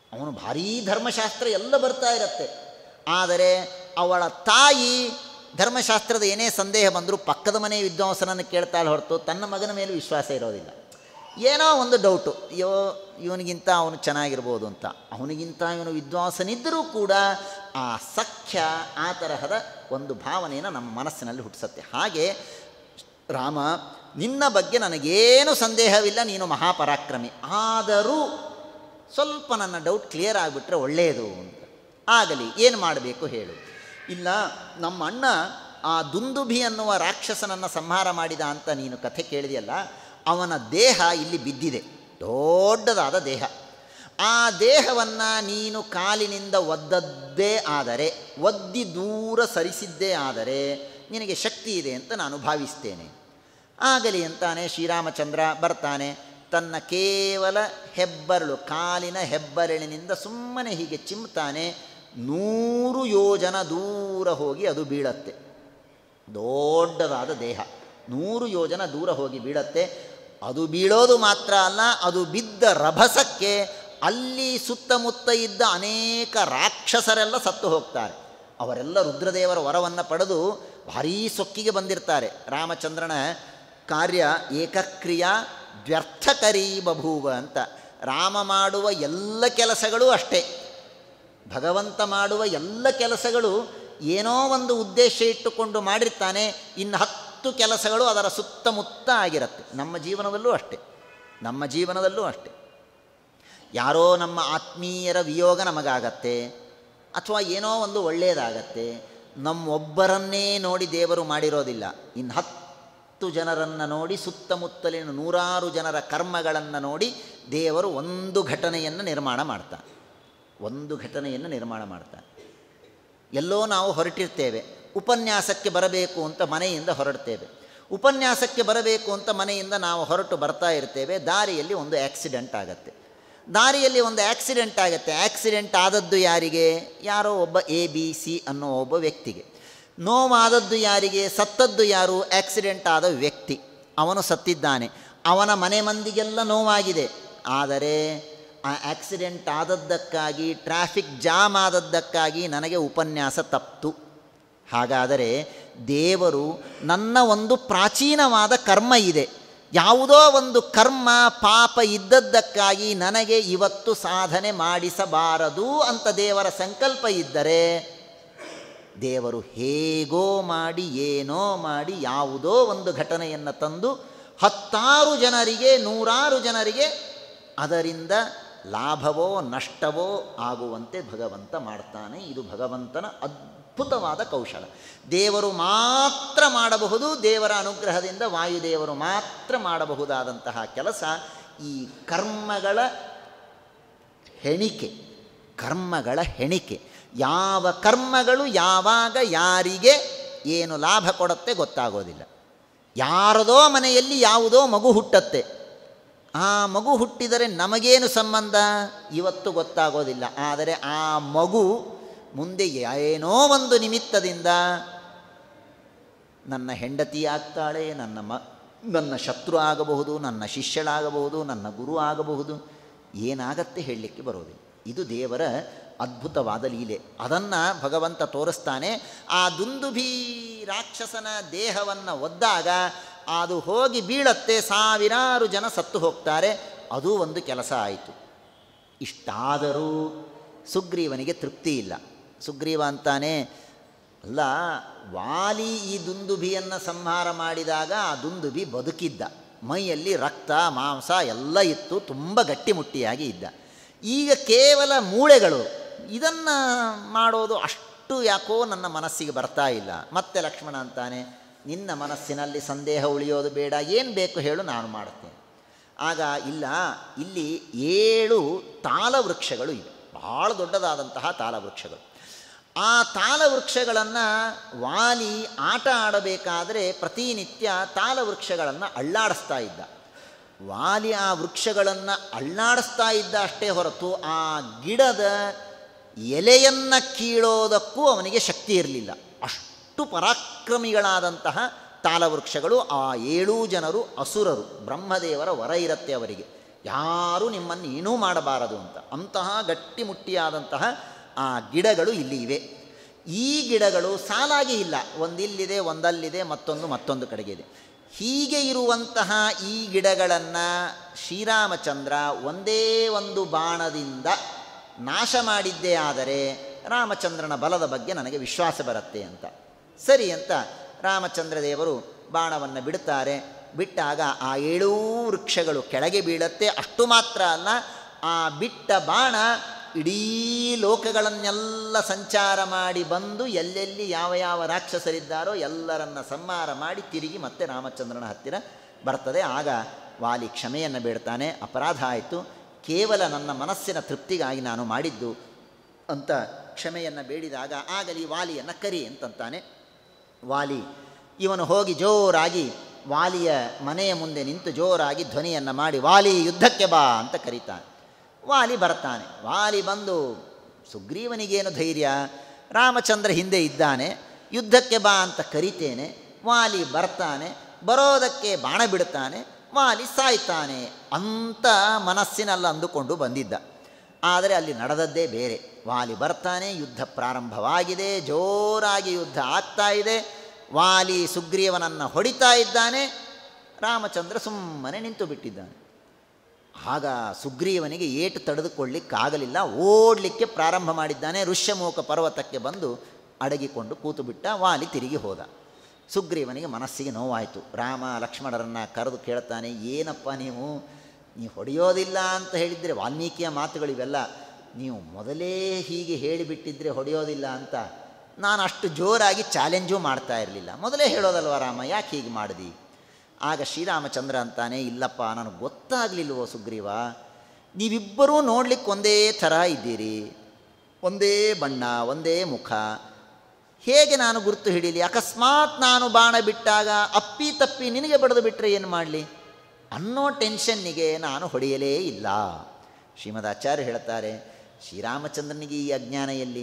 ಅವನು ಭಾರೀ ಧರ್ಮಶಾಸ್ತ್ರ ಎಲ್ಲ ಬರ್ತಾ ಇರತ್ತೆ ಆದರೆ ಅವಳ ತಾಯಿ ಧರ್ಮಶಾಸ್ತ್ರದ ಏನೇ ಸಂದೇಹ ಬಂದರೂ ಪಕ್ಕದ ಮನೆ ವಿದ್ವಾಂಸನನ್ನು ಕೇಳ್ತಾಳೆ ಹೊರತು ತನ್ನ ಮಗನ ಮೇಲೂ ವಿಶ್ವಾಸ ಇರೋದಿಲ್ಲ ಏನೋ ಒಂದು ಡೌಟು ಅಯ್ಯೋ ಇವನಿಗಿಂತ ಅವನು ಚೆನ್ನಾಗಿರ್ಬೋದು ಅಂತ ಅವನಿಗಿಂತ ಇವನು ವಿದ್ವಾಂಸನಿದ್ದರೂ ಕೂಡ ಆ ಸಖ್ಯ ಆ ತರಹದ ಒಂದು ಭಾವನೆಯನ್ನು ನಮ್ಮ ಮನಸ್ಸಿನಲ್ಲಿ ಹುಟ್ಟಿಸತ್ತೆ ಹಾಗೆ ರಾಮ ನಿನ್ನ ಬಗ್ಗೆ ನನಗೇನು ಸಂದೇಹವಿಲ್ಲ ನೀನು ಮಹಾಪರಾಕ್ರಮಿ ಆದರೂ ಸ್ವಲ್ಪ ನನ್ನ ಡೌಟ್ ಕ್ಲಿಯರ್ ಆಗಿಬಿಟ್ರೆ ಒಳ್ಳೆಯದು ಅಂತ ಆಗಲಿ ಏನು ಮಾಡಬೇಕು ಹೇಳು ಇಲ್ಲ ನಮ್ಮ ಅಣ್ಣ ಆ ದುಂದುಭಿ ಅನ್ನುವ ರಾಕ್ಷಸನನ್ನು ಸಂಹಾರ ಮಾಡಿದ ಅಂತ ನೀನು ಕಥೆ ಕೇಳಿದೆಯಲ್ಲ ಅವನ ದೇಹ ಇಲ್ಲಿ ಬಿದ್ದಿದೆ ದೊಡ್ಡದಾದ ದೇಹ ಆ ದೇಹವನ್ನು ನೀನು ಕಾಲಿನಿಂದ ಒದ್ದದ್ದೇ ಆದರೆ ಒದ್ದಿ ದೂರ ಸರಿಸಿದ್ದೇ ಆದರೆ ನಿನಗೆ ಶಕ್ತಿ ಇದೆ ಅಂತ ನಾನು ಭಾವಿಸ್ತೇನೆ ಆಗಲಿ ಅಂತಾನೆ ಶ್ರೀರಾಮಚಂದ್ರ ಬರ್ತಾನೆ ತನ್ನ ಕೇವಲ ಹೆಬ್ಬರಳು ಕಾಲಿನ ಹೆಬ್ಬರಳಿನಿಂದ ಸುಮ್ಮನೆ ಹೀಗೆ ಚಿಮ್ತಾನೆ ನೂರು ಯೋಜನ ದೂರ ಹೋಗಿ ಅದು ಬೀಳತ್ತೆ ದೊಡ್ಡದಾದ ದೇಹ ನೂರು ಯೋಜನ ದೂರ ಹೋಗಿ ಬೀಳತ್ತೆ ಅದು ಬೀಳೋದು ಮಾತ್ರ ಅಲ್ಲ ಅದು ಬಿದ್ದ ರಭಸಕ್ಕೆ ಅಲ್ಲಿ ಸುತ್ತಮುತ್ತ ಇದ್ದ ಅನೇಕ ರಾಕ್ಷಸರೆಲ್ಲ ಸತ್ತು ಹೋಗ್ತಾರೆ ಅವರೆಲ್ಲ ರುದ್ರದೇವರ ವರವನ್ನು ಪಡೆದು ಭಾರೀ ಸೊಕ್ಕಿಗೆ ಬಂದಿರ್ತಾರೆ ರಾಮಚಂದ್ರನ ಕಾರ್ಯ ಏಕಕ್ರಿಯಾ ವ್ಯರ್ಥಕರೀ ಬಭೂವ ಅಂತ ರಾಮ ಮಾಡುವ ಎಲ್ಲ ಕೆಲಸಗಳೂ ಅಷ್ಟೇ ಭಗವಂತ ಮಾಡುವ ಎಲ್ಲ ಕೆಲಸಗಳು ಏನೋ ಒಂದು ಉದ್ದೇಶ ಇಟ್ಟುಕೊಂಡು ಮಾಡಿರ್ತಾನೆ ಇನ್ನು ಹತ್ತು ಕೆಲಸಗಳು ಅದರ ಸುತ್ತಮುತ್ತ ಆಗಿರುತ್ತೆ ನಮ್ಮ ಜೀವನದಲ್ಲೂ ಅಷ್ಟೇ ನಮ್ಮ ಜೀವನದಲ್ಲೂ ಅಷ್ಟೇ ಯಾರೋ ನಮ್ಮ ಆತ್ಮೀಯರ ವಿಯೋಗ ನಮಗಾಗತ್ತೆ ಅಥವಾ ಏನೋ ಒಂದು ಒಳ್ಳೆಯದಾಗತ್ತೆ ನಮ್ಮೊಬ್ಬರನ್ನೇ ನೋಡಿ ದೇವರು ಮಾಡಿರೋದಿಲ್ಲ ಇನ್ನು ಹತ್ತು ಜನರನ್ನು ನೋಡಿ ಸುತ್ತಮುತ್ತಲಿನ ನೂರಾರು ಜನರ ಕರ್ಮಗಳನ್ನು ನೋಡಿ ದೇವರು ಒಂದು ಘಟನೆಯನ್ನು ನಿರ್ಮಾಣ ಮಾಡ್ತಾನೆ ಒಂದು ಘಟನೆಯನ್ನು ನಿರ್ಮಾಣ ಮಾಡ್ತಾನೆ ಎಲ್ಲೋ ನಾವು ಹೊರಟಿರ್ತೇವೆ ಉಪನ್ಯಾಸಕ್ಕೆ ಬರಬೇಕು ಅಂತ ಮನೆಯಿಂದ ಹೊರಡ್ತೇವೆ ಉಪನ್ಯಾಸಕ್ಕೆ ಬರಬೇಕು ಅಂತ ಮನೆಯಿಂದ ನಾವು ಹೊರಟು ಬರ್ತಾ ಇರ್ತೇವೆ ದಾರಿಯಲ್ಲಿ ಒಂದು ಆಕ್ಸಿಡೆಂಟ್ ಆಗತ್ತೆ ದಾರಿಯಲ್ಲಿ ಒಂದು ಆಕ್ಸಿಡೆಂಟ್ ಆಗುತ್ತೆ ಆಕ್ಸಿಡೆಂಟ್ ಆದದ್ದು ಯಾರಿಗೆ ಯಾರೋ ಒಬ್ಬ ಎ ಬಿ ಸಿ ಅನ್ನೋ ಒಬ್ಬ ವ್ಯಕ್ತಿಗೆ ನೋವಾದದ್ದು ಯಾರಿಗೆ ಸತ್ತದ್ದು ಯಾರು ಆಕ್ಸಿಡೆಂಟ್ ಆದ ವ್ಯಕ್ತಿ ಅವನು ಸತ್ತಿದ್ದಾನೆ ಅವನ ಮನೆ ಮಂದಿಗೆಲ್ಲ ನೋವಾಗಿದೆ ಆದರೆ ಆ ಆಕ್ಸಿಡೆಂಟ್ ಆದದ್ದಕ್ಕಾಗಿ ಟ್ರಾಫಿಕ್ ಜಾಮ್ ಆದದ್ದಕ್ಕಾಗಿ ನನಗೆ ಉಪನ್ಯಾಸ ತಪ್ತು ಹಾಗಾದರೆ ದೇವರು ನನ್ನ ಒಂದು ಪ್ರಾಚೀನವಾದ ಕರ್ಮ ಇದೆ ಯಾವುದೋ ಒಂದು ಕರ್ಮ ಪಾಪ ಇದ್ದದ್ದಕ್ಕಾಗಿ ನನಗೆ ಇವತ್ತು ಸಾಧನೆ ಮಾಡಿಸಬಾರದು ಅಂತ ದೇವರ ಸಂಕಲ್ಪ ಇದ್ದರೆ ದೇವರು ಹೇಗೋ ಮಾಡಿ ಏನೋ ಮಾಡಿ ಯಾವುದೋ ಒಂದು ಘಟನೆಯನ್ನು ತಂದು ಹತ್ತಾರು ಜನರಿಗೆ ನೂರಾರು ಜನರಿಗೆ ಅದರಿಂದ ಲಾಭವೋ ನಷ್ಟವೋ ಆಗುವಂತೆ ಭಗವಂತ ಮಾಡ್ತಾನೆ ಇದು ಭಗವಂತನ ಅದ್ಭುತವಾದ ಕೌಶಲ ದೇವರು ಮಾತ್ರ ಮಾಡಬಹುದು ದೇವರ ಅನುಗ್ರಹದಿಂದ ವಾಯುದೇವರು ಮಾತ್ರ ಮಾಡಬಹುದಾದಂತಹ ಕೆಲಸ ಈ ಕರ್ಮಗಳ ಹೆಣಿಕೆ ಕರ್ಮಗಳ ಹೆಣಿಕೆ ಯಾವ ಕರ್ಮಗಳು ಯಾವಾಗ ಯಾರಿಗೆ ಏನು ಲಾಭ ಕೊಡುತ್ತೆ ಗೊತ್ತಾಗೋದಿಲ್ಲ ಯಾರದೋ ಮನೆಯಲ್ಲಿ ಯಾವುದೋ ಮಗು ಹುಟ್ಟತ್ತೆ ಆ ಮಗು ಹುಟ್ಟಿದರೆ ನಮಗೇನು ಸಂಬಂಧ ಇವತ್ತು ಗೊತ್ತಾಗೋದಿಲ್ಲ ಆದರೆ ಆ ಮಗು ಮುಂದೆ ಏನೋ ಒಂದು ನಿಮಿತ್ತದಿಂದ ನನ್ನ ಹೆಂಡತಿ ಆಗ್ತಾಳೆ ನನ್ನ ಮ ನನ್ನ ಶತ್ರು ಆಗಬಹುದು ನನ್ನ ಶಿಷ್ಯಳಾಗಬಹುದು ನನ್ನ ಗುರು ಆಗಬಹುದು ಏನಾಗತ್ತೆ ಹೇಳಲಿಕ್ಕೆ ಬರೋದಿಲ್ಲ ಇದು ದೇವರ ಅದ್ಭುತವಾದ ಲೀಲೆ ಅದನ್ನು ಭಗವಂತ ತೋರಿಸ್ತಾನೆ ಆ ದುಂದುಭಿ ರಾಕ್ಷಸನ ದೇಹವನ್ನು ಒದ್ದಾಗ ಅದು ಹೋಗಿ ಬೀಳತ್ತೆ ಸಾವಿರಾರು ಜನ ಸತ್ತು ಹೋಗ್ತಾರೆ ಅದು ಒಂದು ಕೆಲಸ ಆಯಿತು ಇಷ್ಟಾದರೂ ಸುಗ್ರೀವನಿಗೆ ತೃಪ್ತಿ ಇಲ್ಲ ಸುಗ್ರೀವ ಅಂತಾನೆ ಅಲ್ಲ ವಾಲಿ ಈ ದುಂದುಭಿಯನ್ನು ಸಂಹಾರ ಮಾಡಿದಾಗ ಆ ದುಂದುಭಿ ಬದುಕಿದ್ದ ಮೈಯಲ್ಲಿ ರಕ್ತ ಮಾಂಸ ಎಲ್ಲ ಇತ್ತು ತುಂಬ ಗಟ್ಟಿಮುಟ್ಟಿಯಾಗಿ ಇದ್ದ ಈಗ ಕೇವಲ ಮೂಳೆಗಳು ಇದನ್ನು ಮಾಡೋದು ಅಷ್ಟು ಯಾಕೋ ನನ್ನ ಮನಸ್ಸಿಗೆ ಬರ್ತಾ ಇಲ್ಲ ಮತ್ತೆ ಲಕ್ಷ್ಮಣ ಅಂತಾನೆ ನಿನ್ನ ಮನಸ್ಸಿನಲ್ಲಿ ಸಂದೇಹ ಉಳಿಯೋದು ಬೇಡ ಏನು ಬೇಕು ಹೇಳು ನಾನು ಮಾಡ್ತೇನೆ ಆಗ ಇಲ್ಲ ಇಲ್ಲಿ ಏಳು ತಾಲವೃಕ್ಷಗಳು ಇವೆ ಭಾಳ ದೊಡ್ಡದಾದಂತಹ ತಾಲವೃಕ್ಷಗಳು ಆ ತಾಲವೃಕ್ಷಗಳನ್ನು ವಾಲಿ ಆಟ ಆಡಬೇಕಾದರೆ ಪ್ರತಿನಿತ್ಯ ತಾಲವೃಕ್ಷಗಳನ್ನು ಅಳ್ಳಾಡಿಸ್ತಾ ಇದ್ದ ವಾಲಿ ಆ ವೃಕ್ಷಗಳನ್ನು ಅಳ್ಳಾಡಿಸ್ತಾ ಇದ್ದ ಅಷ್ಟೇ ಹೊರತು ಆ ಗಿಡದ ಎಲೆಯನ್ನು ಕೀಳೋದಕ್ಕೂ ಅವನಿಗೆ ಶಕ್ತಿ ಇರಲಿಲ್ಲ ಅಷ್ಟು ಪರಾಕ್ರಮಿಗಳಾದಂತಹ ತಾಲವೃಕ್ಷಗಳು ಆ ಏಳೂ ಜನರು ಅಸುರರು ಬ್ರಹ್ಮದೇವರ ವರ ಇರುತ್ತೆ ಅವರಿಗೆ ಯಾರೂ ನಿಮ್ಮನ್ನು ಏನೂ ಮಾಡಬಾರದು ಅಂತ ಅಂತಹ ಗಟ್ಟಿಮುಟ್ಟಿಯಾದಂತಹ ಆ ಗಿಡಗಳು ಇಲ್ಲಿ ಇವೆ ಈ ಗಿಡಗಳು ಸಾಲಾಗಿ ಇಲ್ಲ ಒಂದಿಲ್ಲಿದೆ ಒಂದಲ್ಲಿದೆ ಮತ್ತೊಂದು ಮತ್ತೊಂದು ಕಡೆಗೆ ಇದೆ ಹೀಗೆ ಇರುವಂತಹ ಈ ಗಿಡಗಳನ್ನು ಶ್ರೀರಾಮಚಂದ್ರ ಒಂದೇ ಒಂದು ಬಾಣದಿಂದ ನಾಶ ಮಾಡಿದ್ದೇ ಆದರೆ ರಾಮಚಂದ್ರನ ಬಲದ ಬಗ್ಗೆ ನನಗೆ ವಿಶ್ವಾಸ ಬರುತ್ತೆ ಅಂತ ಸರಿ ಅಂತ ರಾಮಚಂದ್ರ ದೇವರು ಬಾಣವನ್ನು ಬಿಡುತ್ತಾರೆ ಬಿಟ್ಟಾಗ ಆ ಏಳೂ ವೃಕ್ಷಗಳು ಕೆಳಗೆ ಬೀಳತ್ತೆ ಅಷ್ಟು ಮಾತ್ರ ಅಲ್ಲ ಆ ಬಿಟ್ಟ ಬಾಣ ಇಡೀ ಲೋಕಗಳನ್ನೆಲ್ಲ ಸಂಚಾರ ಮಾಡಿ ಬಂದು ಎಲ್ಲೆಲ್ಲಿ ಯಾವ ಯಾವ ರಾಕ್ಷಸರಿದ್ದಾರೋ ಎಲ್ಲರನ್ನ ಸಂಹಾರ ಮಾಡಿ ತಿರುಗಿ ಮತ್ತೆ ರಾಮಚಂದ್ರನ ಹತ್ತಿರ ಬರ್ತದೆ ಆಗ ವಾಲಿ ಕ್ಷಮೆಯನ್ನು ಬೇಡ್ತಾನೆ ಅಪರಾಧ ಆಯಿತು ಕೇವಲ ನನ್ನ ಮನಸ್ಸಿನ ತೃಪ್ತಿಗಾಗಿ ನಾನು ಮಾಡಿದ್ದು ಅಂತ ಕ್ಷಮೆಯನ್ನು ಬೇಡಿದಾಗ ಆಗಲಿ ವಾಲಿಯನ್ನು ಕರಿ ಅಂತಂತಾನೆ ವಾಲಿ ಇವನು ಹೋಗಿ ಜೋರಾಗಿ ವಾಲಿಯ ಮನೆಯ ಮುಂದೆ ನಿಂತು ಜೋರಾಗಿ ಧ್ವನಿಯನ್ನು ಮಾಡಿ ವಾಲಿ ಯುದ್ಧಕ್ಕೆ ಬಾ ಅಂತ ಕರೀತಾನೆ ವಾಲಿ ಬರ್ತಾನೆ ವಾಲಿ ಬಂದು ಸುಗ್ರೀವನಿಗೇನು ಧೈರ್ಯ ರಾಮಚಂದ್ರ ಹಿಂದೆ ಇದ್ದಾನೆ ಯುದ್ಧಕ್ಕೆ ಬಾ ಅಂತ ಕರಿತೇನೆ ವಾಲಿ ಬರ್ತಾನೆ ಬರೋದಕ್ಕೆ ಬಾಣ ಬಿಡ್ತಾನೆ ವಾಲಿ ಸಾಯ್ತಾನೆ ಅಂತ ಮನಸ್ಸಿನಲ್ಲಿ ಅಂದುಕೊಂಡು ಬಂದಿದ್ದ ಆದರೆ ಅಲ್ಲಿ ನಡೆದದ್ದೇ ಬೇರೆ ವಾಲಿ ಬರ್ತಾನೆ ಯುದ್ಧ ಪ್ರಾರಂಭವಾಗಿದೆ ಜೋರಾಗಿ ಯುದ್ಧ ಆಗ್ತಾ ಇದೆ ವಾಲಿ ಸುಗ್ರೀವನನ್ನು ಹೊಡಿತಾ ಇದ್ದಾನೆ ರಾಮಚಂದ್ರ ಸುಮ್ಮನೆ ನಿಂತು ಬಿಟ್ಟಿದ್ದಾನೆ ಆಗ ಸುಗ್ರೀವನಿಗೆ ಏಟು ತಡೆದುಕೊಳ್ಳಿಕ್ಕಾಗಲಿಲ್ಲ ಓಡಲಿಕ್ಕೆ ಪ್ರಾರಂಭ ಮಾಡಿದ್ದಾನೆ ಋಷ್ಯಮೂಕ ಪರ್ವತಕ್ಕೆ ಬಂದು ಅಡಗಿಕೊಂಡು ಕೂತು ಬಿಟ್ಟ ವಾಲಿ ತಿರುಗಿ ಹೋದ ಸುಗ್ರೀವನಿಗೆ ಮನಸ್ಸಿಗೆ ನೋವಾಯಿತು ರಾಮ ಲಕ್ಷ್ಮಣರನ್ನು ಕರೆದು ಕೇಳ್ತಾನೆ ಏನಪ್ಪ ನೀವು ನೀವು ಹೊಡೆಯೋದಿಲ್ಲ ಅಂತ ಹೇಳಿದರೆ ವಾಲ್ಮೀಕಿಯ ಮಾತುಗಳಿವೆಲ್ಲ ನೀವು ಮೊದಲೇ ಹೀಗೆ ಹೇಳಿಬಿಟ್ಟಿದ್ರೆ ಹೊಡೆಯೋದಿಲ್ಲ ಅಂತ ನಾನು ಅಷ್ಟು ಜೋರಾಗಿ ಚಾಲೆಂಜು ಮಾಡ್ತಾ ಇರಲಿಲ್ಲ ಮೊದಲೇ ಹೇಳೋದಲ್ವ ರಾಮ ಯಾಕೆ ಹೀಗೆ ಮಾಡಿದಿ ಆಗ ಶ್ರೀರಾಮಚಂದ್ರ ಅಂತಾನೆ ಇಲ್ಲಪ್ಪ ನನಗೆ ಗೊತ್ತಾಗಲಿಲ್ವೋ ಸುಗ್ರೀವ ನೀವಿಬ್ಬರೂ ನೋಡ್ಲಿಕ್ಕೆ ಒಂದೇ ಥರ ಇದ್ದೀರಿ ಒಂದೇ ಬಣ್ಣ ಒಂದೇ ಮುಖ ಹೇಗೆ ನಾನು ಗುರುತು ಹಿಡೀಲಿ ಅಕಸ್ಮಾತ್ ನಾನು ಬಾಣ ಬಿಟ್ಟಾಗ ಅಪ್ಪಿ ತಪ್ಪಿ ನಿನಗೆ ಬಡಿದು ಬಿಟ್ಟರೆ ಏನು ಮಾಡಲಿ ಅನ್ನೋ ಟೆನ್ಷನ್ನಿಗೆ ನಾನು ಹೊಡೆಯಲೇ ಇಲ್ಲ ಶ್ರೀಮದ್ ಆಚಾರ್ಯ ಹೇಳ್ತಾರೆ ಶ್ರೀರಾಮಚಂದ್ರನಿಗೆ ಈ ಅಜ್ಞಾನ ಎಲ್ಲಿ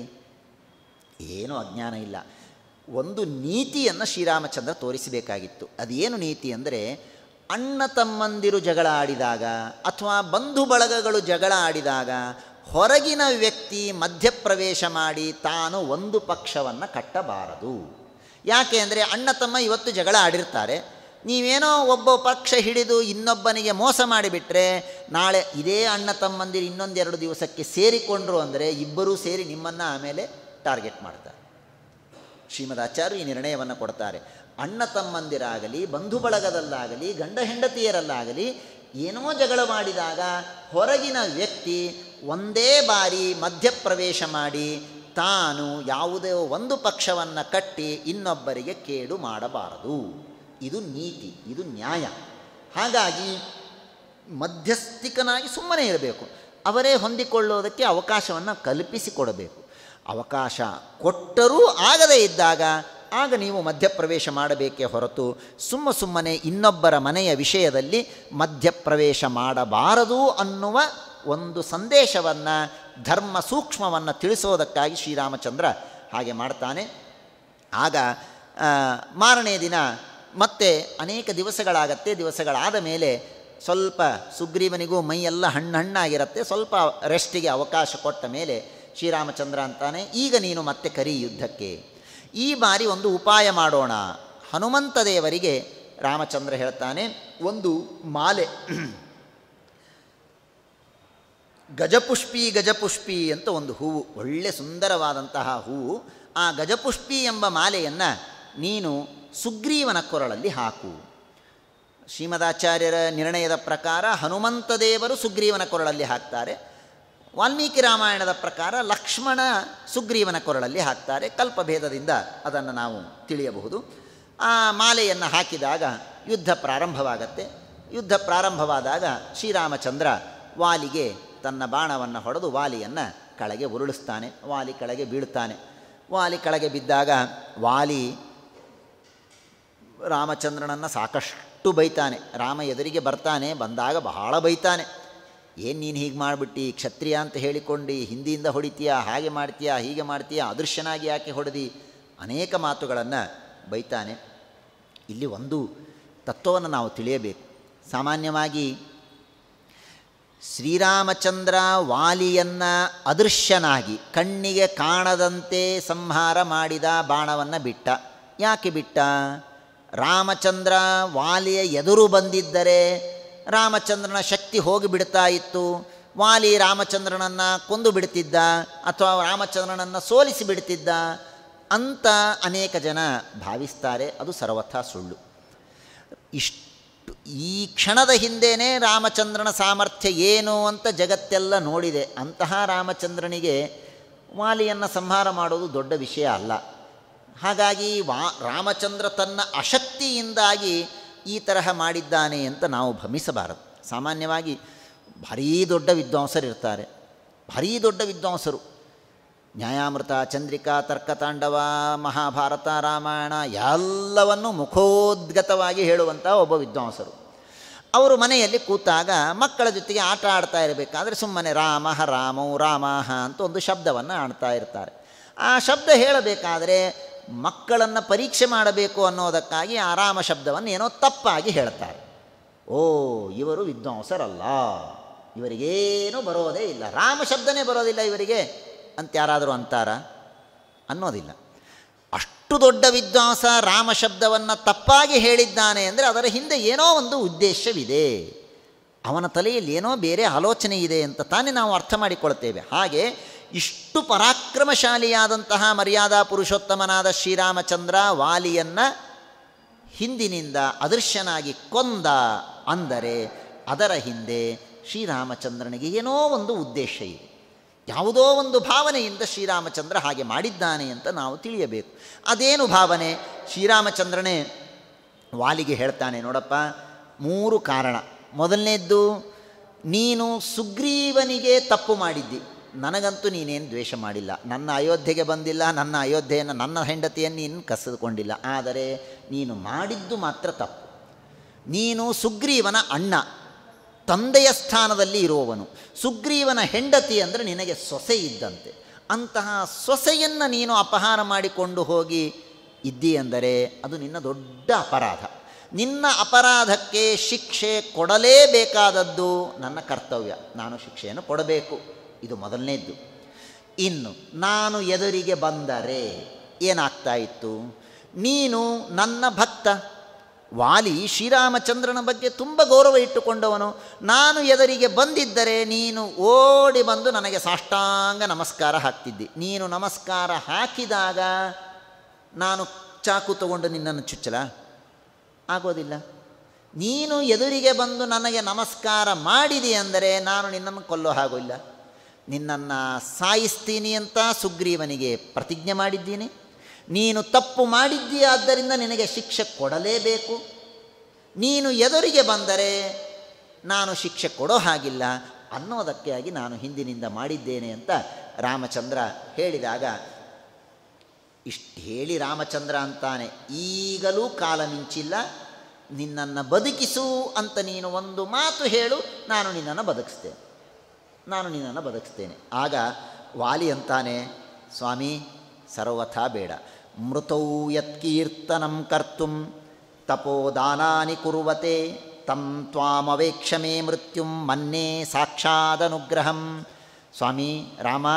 ಏನೂ ಅಜ್ಞಾನ ಇಲ್ಲ ಒಂದು ನೀತಿಯನ್ನು ಶ್ರೀರಾಮಚಂದ್ರ ತೋರಿಸಬೇಕಾಗಿತ್ತು ಅದೇನು ನೀತಿ ಅಂದರೆ ಅಣ್ಣ ತಮ್ಮಂದಿರು ಜಗಳ ಆಡಿದಾಗ ಅಥವಾ ಬಂಧು ಬಳಗಗಳು ಜಗಳ ಆಡಿದಾಗ ಹೊರಗಿನ ವ್ಯಕ್ತಿ ಮಧ್ಯಪ್ರವೇಶ ಮಾಡಿ ತಾನು ಒಂದು ಪಕ್ಷವನ್ನು ಕಟ್ಟಬಾರದು ಯಾಕೆ ಅಂದರೆ ಅಣ್ಣ ತಮ್ಮ ಇವತ್ತು ಜಗಳ ಆಡಿರ್ತಾರೆ ನೀವೇನೋ ಒಬ್ಬ ಪಕ್ಷ ಹಿಡಿದು ಇನ್ನೊಬ್ಬನಿಗೆ ಮೋಸ ಮಾಡಿಬಿಟ್ರೆ ನಾಳೆ ಇದೇ ಅಣ್ಣ ತಮ್ಮಂದಿರು ಇನ್ನೊಂದೆರಡು ದಿವಸಕ್ಕೆ ಸೇರಿಕೊಂಡ್ರು ಅಂದರೆ ಇಬ್ಬರೂ ಸೇರಿ ನಿಮ್ಮನ್ನು ಆಮೇಲೆ ಟಾರ್ಗೆಟ್ ಮಾಡ್ತಾರೆ ಶ್ರೀಮದ್ ಆಚಾರ್ಯ ಈ ನಿರ್ಣಯವನ್ನು ಕೊಡ್ತಾರೆ ಅಣ್ಣ ತಮ್ಮಂದಿರಾಗಲಿ ಬಂಧು ಬಳಗದಲ್ಲಾಗಲಿ ಗಂಡ ಹೆಂಡತಿಯರಲ್ಲಾಗಲಿ ಏನೋ ಜಗಳ ಮಾಡಿದಾಗ ಹೊರಗಿನ ವ್ಯಕ್ತಿ ಒಂದೇ ಬಾರಿ ಮಧ್ಯಪ್ರವೇಶ ಮಾಡಿ ತಾನು ಯಾವುದೇ ಒಂದು ಪಕ್ಷವನ್ನು ಕಟ್ಟಿ ಇನ್ನೊಬ್ಬರಿಗೆ ಕೇಡು ಮಾಡಬಾರದು ಇದು ನೀತಿ ಇದು ನ್ಯಾಯ ಹಾಗಾಗಿ ಮಧ್ಯಸ್ಥಿಕನಾಗಿ ಸುಮ್ಮನೆ ಇರಬೇಕು ಅವರೇ ಹೊಂದಿಕೊಳ್ಳೋದಕ್ಕೆ ಅವಕಾಶವನ್ನು ಕಲ್ಪಿಸಿಕೊಡಬೇಕು ಅವಕಾಶ ಕೊಟ್ಟರೂ ಆಗದೇ ಇದ್ದಾಗ ಆಗ ನೀವು ಮಧ್ಯಪ್ರವೇಶ ಮಾಡಬೇಕೇ ಹೊರತು ಸುಮ್ಮ ಸುಮ್ಮನೆ ಇನ್ನೊಬ್ಬರ ಮನೆಯ ವಿಷಯದಲ್ಲಿ ಮಧ್ಯಪ್ರವೇಶ ಮಾಡಬಾರದು ಅನ್ನುವ ಒಂದು ಸಂದೇಶವನ್ನು ಧರ್ಮ ಸೂಕ್ಷ್ಮವನ್ನು ತಿಳಿಸೋದಕ್ಕಾಗಿ ಶ್ರೀರಾಮಚಂದ್ರ ಹಾಗೆ ಮಾಡ್ತಾನೆ ಆಗ ಮಾರನೇ ದಿನ ಮತ್ತೆ ಅನೇಕ ದಿವಸಗಳಾಗತ್ತೆ ದಿವಸಗಳಾದ ಮೇಲೆ ಸ್ವಲ್ಪ ಸುಗ್ರೀವನಿಗೂ ಮೈಯೆಲ್ಲ ಹಣ್ಣು ಹಣ್ಣಾಗಿರುತ್ತೆ ಸ್ವಲ್ಪ ರೆಸ್ಟಿಗೆ ಅವಕಾಶ ಕೊಟ್ಟ ಮೇಲೆ ಶ್ರೀರಾಮಚಂದ್ರ ಅಂತಾನೆ ಈಗ ನೀನು ಮತ್ತೆ ಕರಿ ಯುದ್ಧಕ್ಕೆ ಈ ಬಾರಿ ಒಂದು ಉಪಾಯ ಮಾಡೋಣ ಹನುಮಂತ ದೇವರಿಗೆ ರಾಮಚಂದ್ರ ಹೇಳ್ತಾನೆ ಒಂದು ಮಾಲೆ ಗಜಪುಷ್ಪಿ ಗಜಪುಷ್ಪಿ ಅಂತ ಒಂದು ಹೂವು ಒಳ್ಳೆ ಸುಂದರವಾದಂತಹ ಹೂವು ಆ ಗಜಪುಷ್ಪಿ ಎಂಬ ಮಾಲೆಯನ್ನು ನೀನು ಸುಗ್ರೀವನ ಕೊರಳಲ್ಲಿ ಹಾಕು ಶ್ರೀಮದಾಚಾರ್ಯರ ನಿರ್ಣಯದ ಪ್ರಕಾರ ಹನುಮಂತ ದೇವರು ಸುಗ್ರೀವನ ಕೊರಳಲ್ಲಿ ಹಾಕ್ತಾರೆ ವಾಲ್ಮೀಕಿ ರಾಮಾಯಣದ ಪ್ರಕಾರ ಲಕ್ಷ್ಮಣ ಸುಗ್ರೀವನ ಕೊರಳಲ್ಲಿ ಹಾಕ್ತಾರೆ ಕಲ್ಪಭೇದದಿಂದ ಅದನ್ನು ನಾವು ತಿಳಿಯಬಹುದು ಆ ಮಾಲೆಯನ್ನು ಹಾಕಿದಾಗ ಯುದ್ಧ ಪ್ರಾರಂಭವಾಗತ್ತೆ ಯುದ್ಧ ಪ್ರಾರಂಭವಾದಾಗ ಶ್ರೀರಾಮಚಂದ್ರ ವಾಲಿಗೆ ತನ್ನ ಬಾಣವನ್ನು ಹೊಡೆದು ವಾಲಿಯನ್ನು ಕೆಳಗೆ ಉರುಳಿಸ್ತಾನೆ ವಾಲಿ ಕೆಳಗೆ ಬೀಳ್ತಾನೆ ವಾಲಿ ಕೆಳಗೆ ಬಿದ್ದಾಗ ವಾಲಿ ರಾಮಚಂದ್ರನನ್ನು ಸಾಕಷ್ಟು ಬೈತಾನೆ ರಾಮ ಎದುರಿಗೆ ಬರ್ತಾನೆ ಬಂದಾಗ ಬಹಳ ಬೈತಾನೆ ಏನು ನೀನು ಹೀಗೆ ಮಾಡಿಬಿಟ್ಟು ಕ್ಷತ್ರಿಯ ಅಂತ ಹೇಳಿಕೊಂಡು ಹಿಂದಿಯಿಂದ ಹೊಡಿತೀಯ ಹಾಗೆ ಮಾಡ್ತೀಯ ಹೀಗೆ ಮಾಡ್ತೀಯ ಅದೃಶ್ಯನಾಗಿ ಯಾಕೆ ಹೊಡೆದಿ ಅನೇಕ ಮಾತುಗಳನ್ನು ಬೈತಾನೆ ಇಲ್ಲಿ ಒಂದು ತತ್ವವನ್ನು ನಾವು ತಿಳಿಯಬೇಕು ಸಾಮಾನ್ಯವಾಗಿ ಶ್ರೀರಾಮಚಂದ್ರ ವಾಲಿಯನ್ನು ಅದೃಶ್ಯನಾಗಿ ಕಣ್ಣಿಗೆ ಕಾಣದಂತೆ ಸಂಹಾರ ಮಾಡಿದ ಬಾಣವನ್ನು ಬಿಟ್ಟ ಯಾಕೆ ಬಿಟ್ಟ ರಾಮಚಂದ್ರ ವಾಲಿಯ ಎದುರು ಬಂದಿದ್ದರೆ ರಾಮಚಂದ್ರನ ಶಕ್ತಿ ಹೋಗಿಬಿಡ್ತಾ ಇತ್ತು ವಾಲಿ ರಾಮಚಂದ್ರನನ್ನು ಕೊಂದು ಬಿಡ್ತಿದ್ದ ಅಥವಾ ರಾಮಚಂದ್ರನನ್ನು ಸೋಲಿಸಿ ಬಿಡ್ತಿದ್ದ ಅಂತ ಅನೇಕ ಜನ ಭಾವಿಸ್ತಾರೆ ಅದು ಸರ್ವಥಾ ಸುಳ್ಳು ಇಷ್ಟು ಈ ಕ್ಷಣದ ಹಿಂದೆಯೇ ರಾಮಚಂದ್ರನ ಸಾಮರ್ಥ್ಯ ಏನು ಅಂತ ಜಗತ್ತೆಲ್ಲ ನೋಡಿದೆ ಅಂತಹ ರಾಮಚಂದ್ರನಿಗೆ ವಾಲಿಯನ್ನು ಸಂಹಾರ ಮಾಡೋದು ದೊಡ್ಡ ವಿಷಯ ಅಲ್ಲ ಹಾಗಾಗಿ ವಾ ರಾಮಚಂದ್ರ ತನ್ನ ಅಶಕ್ತಿಯಿಂದಾಗಿ ಈ ತರಹ ಮಾಡಿದ್ದಾನೆ ಅಂತ ನಾವು ಭ್ರಮಿಸಬಾರದು ಸಾಮಾನ್ಯವಾಗಿ ಭಾರೀ ದೊಡ್ಡ ವಿದ್ವಾಂಸರು ಇರ್ತಾರೆ ಭಾರೀ ದೊಡ್ಡ ವಿದ್ವಾಂಸರು ನ್ಯಾಯಾಮೃತ ಚಂದ್ರಿಕಾ ತರ್ಕತಾಂಡವ ಮಹಾಭಾರತ ರಾಮಾಯಣ ಎಲ್ಲವನ್ನು ಮುಖೋದ್ಗತವಾಗಿ ಹೇಳುವಂಥ ಒಬ್ಬ ವಿದ್ವಾಂಸರು ಅವರು ಮನೆಯಲ್ಲಿ ಕೂತಾಗ ಮಕ್ಕಳ ಜೊತೆಗೆ ಆಟ ಆಡ್ತಾ ಇರಬೇಕಾದ್ರೆ ಸುಮ್ಮನೆ ರಾಮ ರಾಮೋ ರಾಮಾಹ ಅಂತ ಒಂದು ಶಬ್ದವನ್ನು ಆಡ್ತಾ ಇರ್ತಾರೆ ಆ ಶಬ್ದ ಹೇಳಬೇಕಾದ್ರೆ ಮಕ್ಕಳನ್ನು ಪರೀಕ್ಷೆ ಮಾಡಬೇಕು ಅನ್ನೋದಕ್ಕಾಗಿ ಆ ರಾಮ ಶಬ್ದವನ್ನು ಏನೋ ತಪ್ಪಾಗಿ ಹೇಳ್ತಾರೆ ಓ ಇವರು ವಿದ್ವಾಂಸರಲ್ಲ ಇವರಿಗೇನೂ ಬರೋದೇ ಇಲ್ಲ ರಾಮ ಶಬ್ದನೇ ಬರೋದಿಲ್ಲ ಇವರಿಗೆ ಅಂತ ಯಾರಾದರೂ ಅಂತಾರ ಅನ್ನೋದಿಲ್ಲ ಅಷ್ಟು ದೊಡ್ಡ ವಿದ್ವಾಂಸ ರಾಮ ಶಬ್ದವನ್ನು ತಪ್ಪಾಗಿ ಹೇಳಿದ್ದಾನೆ ಅಂದರೆ ಅದರ ಹಿಂದೆ ಏನೋ ಒಂದು ಉದ್ದೇಶವಿದೆ ಅವನ ತಲೆಯಲ್ಲಿ ಏನೋ ಬೇರೆ ಆಲೋಚನೆ ಇದೆ ಅಂತ ತಾನೇ ನಾವು ಅರ್ಥ ಮಾಡಿಕೊಳ್ತೇವೆ ಹಾಗೆ ಇಷ್ಟು ಪರಾಕ್ರಮಶಾಲಿಯಾದಂತಹ ಮರ್ಯಾದಾ ಪುರುಷೋತ್ತಮನಾದ ಶ್ರೀರಾಮಚಂದ್ರ ವಾಲಿಯನ್ನು ಹಿಂದಿನಿಂದ ಅದೃಶ್ಯನಾಗಿ ಕೊಂದ ಅಂದರೆ ಅದರ ಹಿಂದೆ ಶ್ರೀರಾಮಚಂದ್ರನಿಗೆ ಏನೋ ಒಂದು ಉದ್ದೇಶ ಇದೆ ಯಾವುದೋ ಒಂದು ಭಾವನೆಯಿಂದ ಶ್ರೀರಾಮಚಂದ್ರ ಹಾಗೆ ಮಾಡಿದ್ದಾನೆ ಅಂತ ನಾವು ತಿಳಿಯಬೇಕು ಅದೇನು ಭಾವನೆ ಶ್ರೀರಾಮಚಂದ್ರನೇ ವಾಲಿಗೆ ಹೇಳ್ತಾನೆ ನೋಡಪ್ಪ ಮೂರು ಕಾರಣ ಮೊದಲನೇದ್ದು ನೀನು ಸುಗ್ರೀವನಿಗೆ ತಪ್ಪು ಮಾಡಿದ್ದಿ ನನಗಂತೂ ನೀನೇನು ದ್ವೇಷ ಮಾಡಿಲ್ಲ ನನ್ನ ಅಯೋಧ್ಯೆಗೆ ಬಂದಿಲ್ಲ ನನ್ನ ಅಯೋಧ್ಯೆಯನ್ನು ನನ್ನ ಹೆಂಡತಿಯನ್ನು ನೀನು ಕಸಿದುಕೊಂಡಿಲ್ಲ ಆದರೆ ನೀನು ಮಾಡಿದ್ದು ಮಾತ್ರ ತಪ್ಪು ನೀನು ಸುಗ್ರೀವನ ಅಣ್ಣ ತಂದೆಯ ಸ್ಥಾನದಲ್ಲಿ ಇರುವವನು ಸುಗ್ರೀವನ ಹೆಂಡತಿ ಅಂದರೆ ನಿನಗೆ ಸೊಸೆ ಇದ್ದಂತೆ ಅಂತಹ ಸೊಸೆಯನ್ನು ನೀನು ಅಪಹಾರ ಮಾಡಿಕೊಂಡು ಹೋಗಿ ಇದ್ದಿ ಅಂದರೆ ಅದು ನಿನ್ನ ದೊಡ್ಡ ಅಪರಾಧ ನಿನ್ನ ಅಪರಾಧಕ್ಕೆ ಶಿಕ್ಷೆ ಕೊಡಲೇಬೇಕಾದದ್ದು ನನ್ನ ಕರ್ತವ್ಯ ನಾನು ಶಿಕ್ಷೆಯನ್ನು ಕೊಡಬೇಕು ಇದು ಮೊದಲನೇದ್ದು ಇನ್ನು ನಾನು ಎದುರಿಗೆ ಬಂದರೆ ಏನಾಗ್ತಾ ಇತ್ತು ನೀನು ನನ್ನ ಭಕ್ತ ವಾಲಿ ಶ್ರೀರಾಮಚಂದ್ರನ ಬಗ್ಗೆ ತುಂಬ ಗೌರವ ಇಟ್ಟುಕೊಂಡವನು ನಾನು ಎದುರಿಗೆ ಬಂದಿದ್ದರೆ ನೀನು ಓಡಿ ಬಂದು ನನಗೆ ಸಾಷ್ಟಾಂಗ ನಮಸ್ಕಾರ ಹಾಕ್ತಿದ್ದಿ ನೀನು ನಮಸ್ಕಾರ ಹಾಕಿದಾಗ ನಾನು ಚಾಕು ತಗೊಂಡು ನಿನ್ನನ್ನು ಚುಚ್ಚಲ ಆಗೋದಿಲ್ಲ ನೀನು ಎದುರಿಗೆ ಬಂದು ನನಗೆ ನಮಸ್ಕಾರ ಮಾಡಿದಿ ಅಂದರೆ ನಾನು ನಿನ್ನನ್ನು ಕೊಲ್ಲೋ ಹಾಗಿಲ್ಲ ನಿನ್ನನ್ನು ಸಾಯಿಸ್ತೀನಿ ಅಂತ ಸುಗ್ರೀವನಿಗೆ ಪ್ರತಿಜ್ಞೆ ಮಾಡಿದ್ದೀನಿ ನೀನು ತಪ್ಪು ಮಾಡಿದ್ದೀ ಆದ್ದರಿಂದ ನಿನಗೆ ಶಿಕ್ಷೆ ಕೊಡಲೇಬೇಕು ನೀನು ಎದುರಿಗೆ ಬಂದರೆ ನಾನು ಶಿಕ್ಷೆ ಕೊಡೋ ಹಾಗಿಲ್ಲ ಅನ್ನೋದಕ್ಕೆ ಆಗಿ ನಾನು ಹಿಂದಿನಿಂದ ಮಾಡಿದ್ದೇನೆ ಅಂತ ರಾಮಚಂದ್ರ ಹೇಳಿದಾಗ ಇಷ್ಟು ಹೇಳಿ ರಾಮಚಂದ್ರ ಅಂತಾನೆ ಈಗಲೂ ಕಾಲ ಮಿಂಚಿಲ್ಲ ನಿನ್ನನ್ನು ಬದುಕಿಸು ಅಂತ ನೀನು ಒಂದು ಮಾತು ಹೇಳು ನಾನು ನಿನ್ನನ್ನು ಬದುಕಿಸ್ತೇನೆ ನಾನು ನಿನ್ನನ್ನು ಬದುಕಿಸ್ತೇನೆ ಆಗ ವಾಲಿ ಅಂತಾನೆ ಸ್ವಾಮಿ ಸರ್ವಥಾ ಬೇಡ ಮೃತೌ ಯತ್ಕೀರ್ತನಂ ಕರ್ತು ತಪೋದಾನಾನಿ ಕುರುವತೆ ತಂ ತ್ವಾಮವೇಕ್ಷ ಮೇ ಮೃತ್ಯುಂ ಮನ್ನೇ ಸಾಕ್ಷಾದನುಗ್ರಹಂ ಸ್ವಾಮಿ ರಾಮ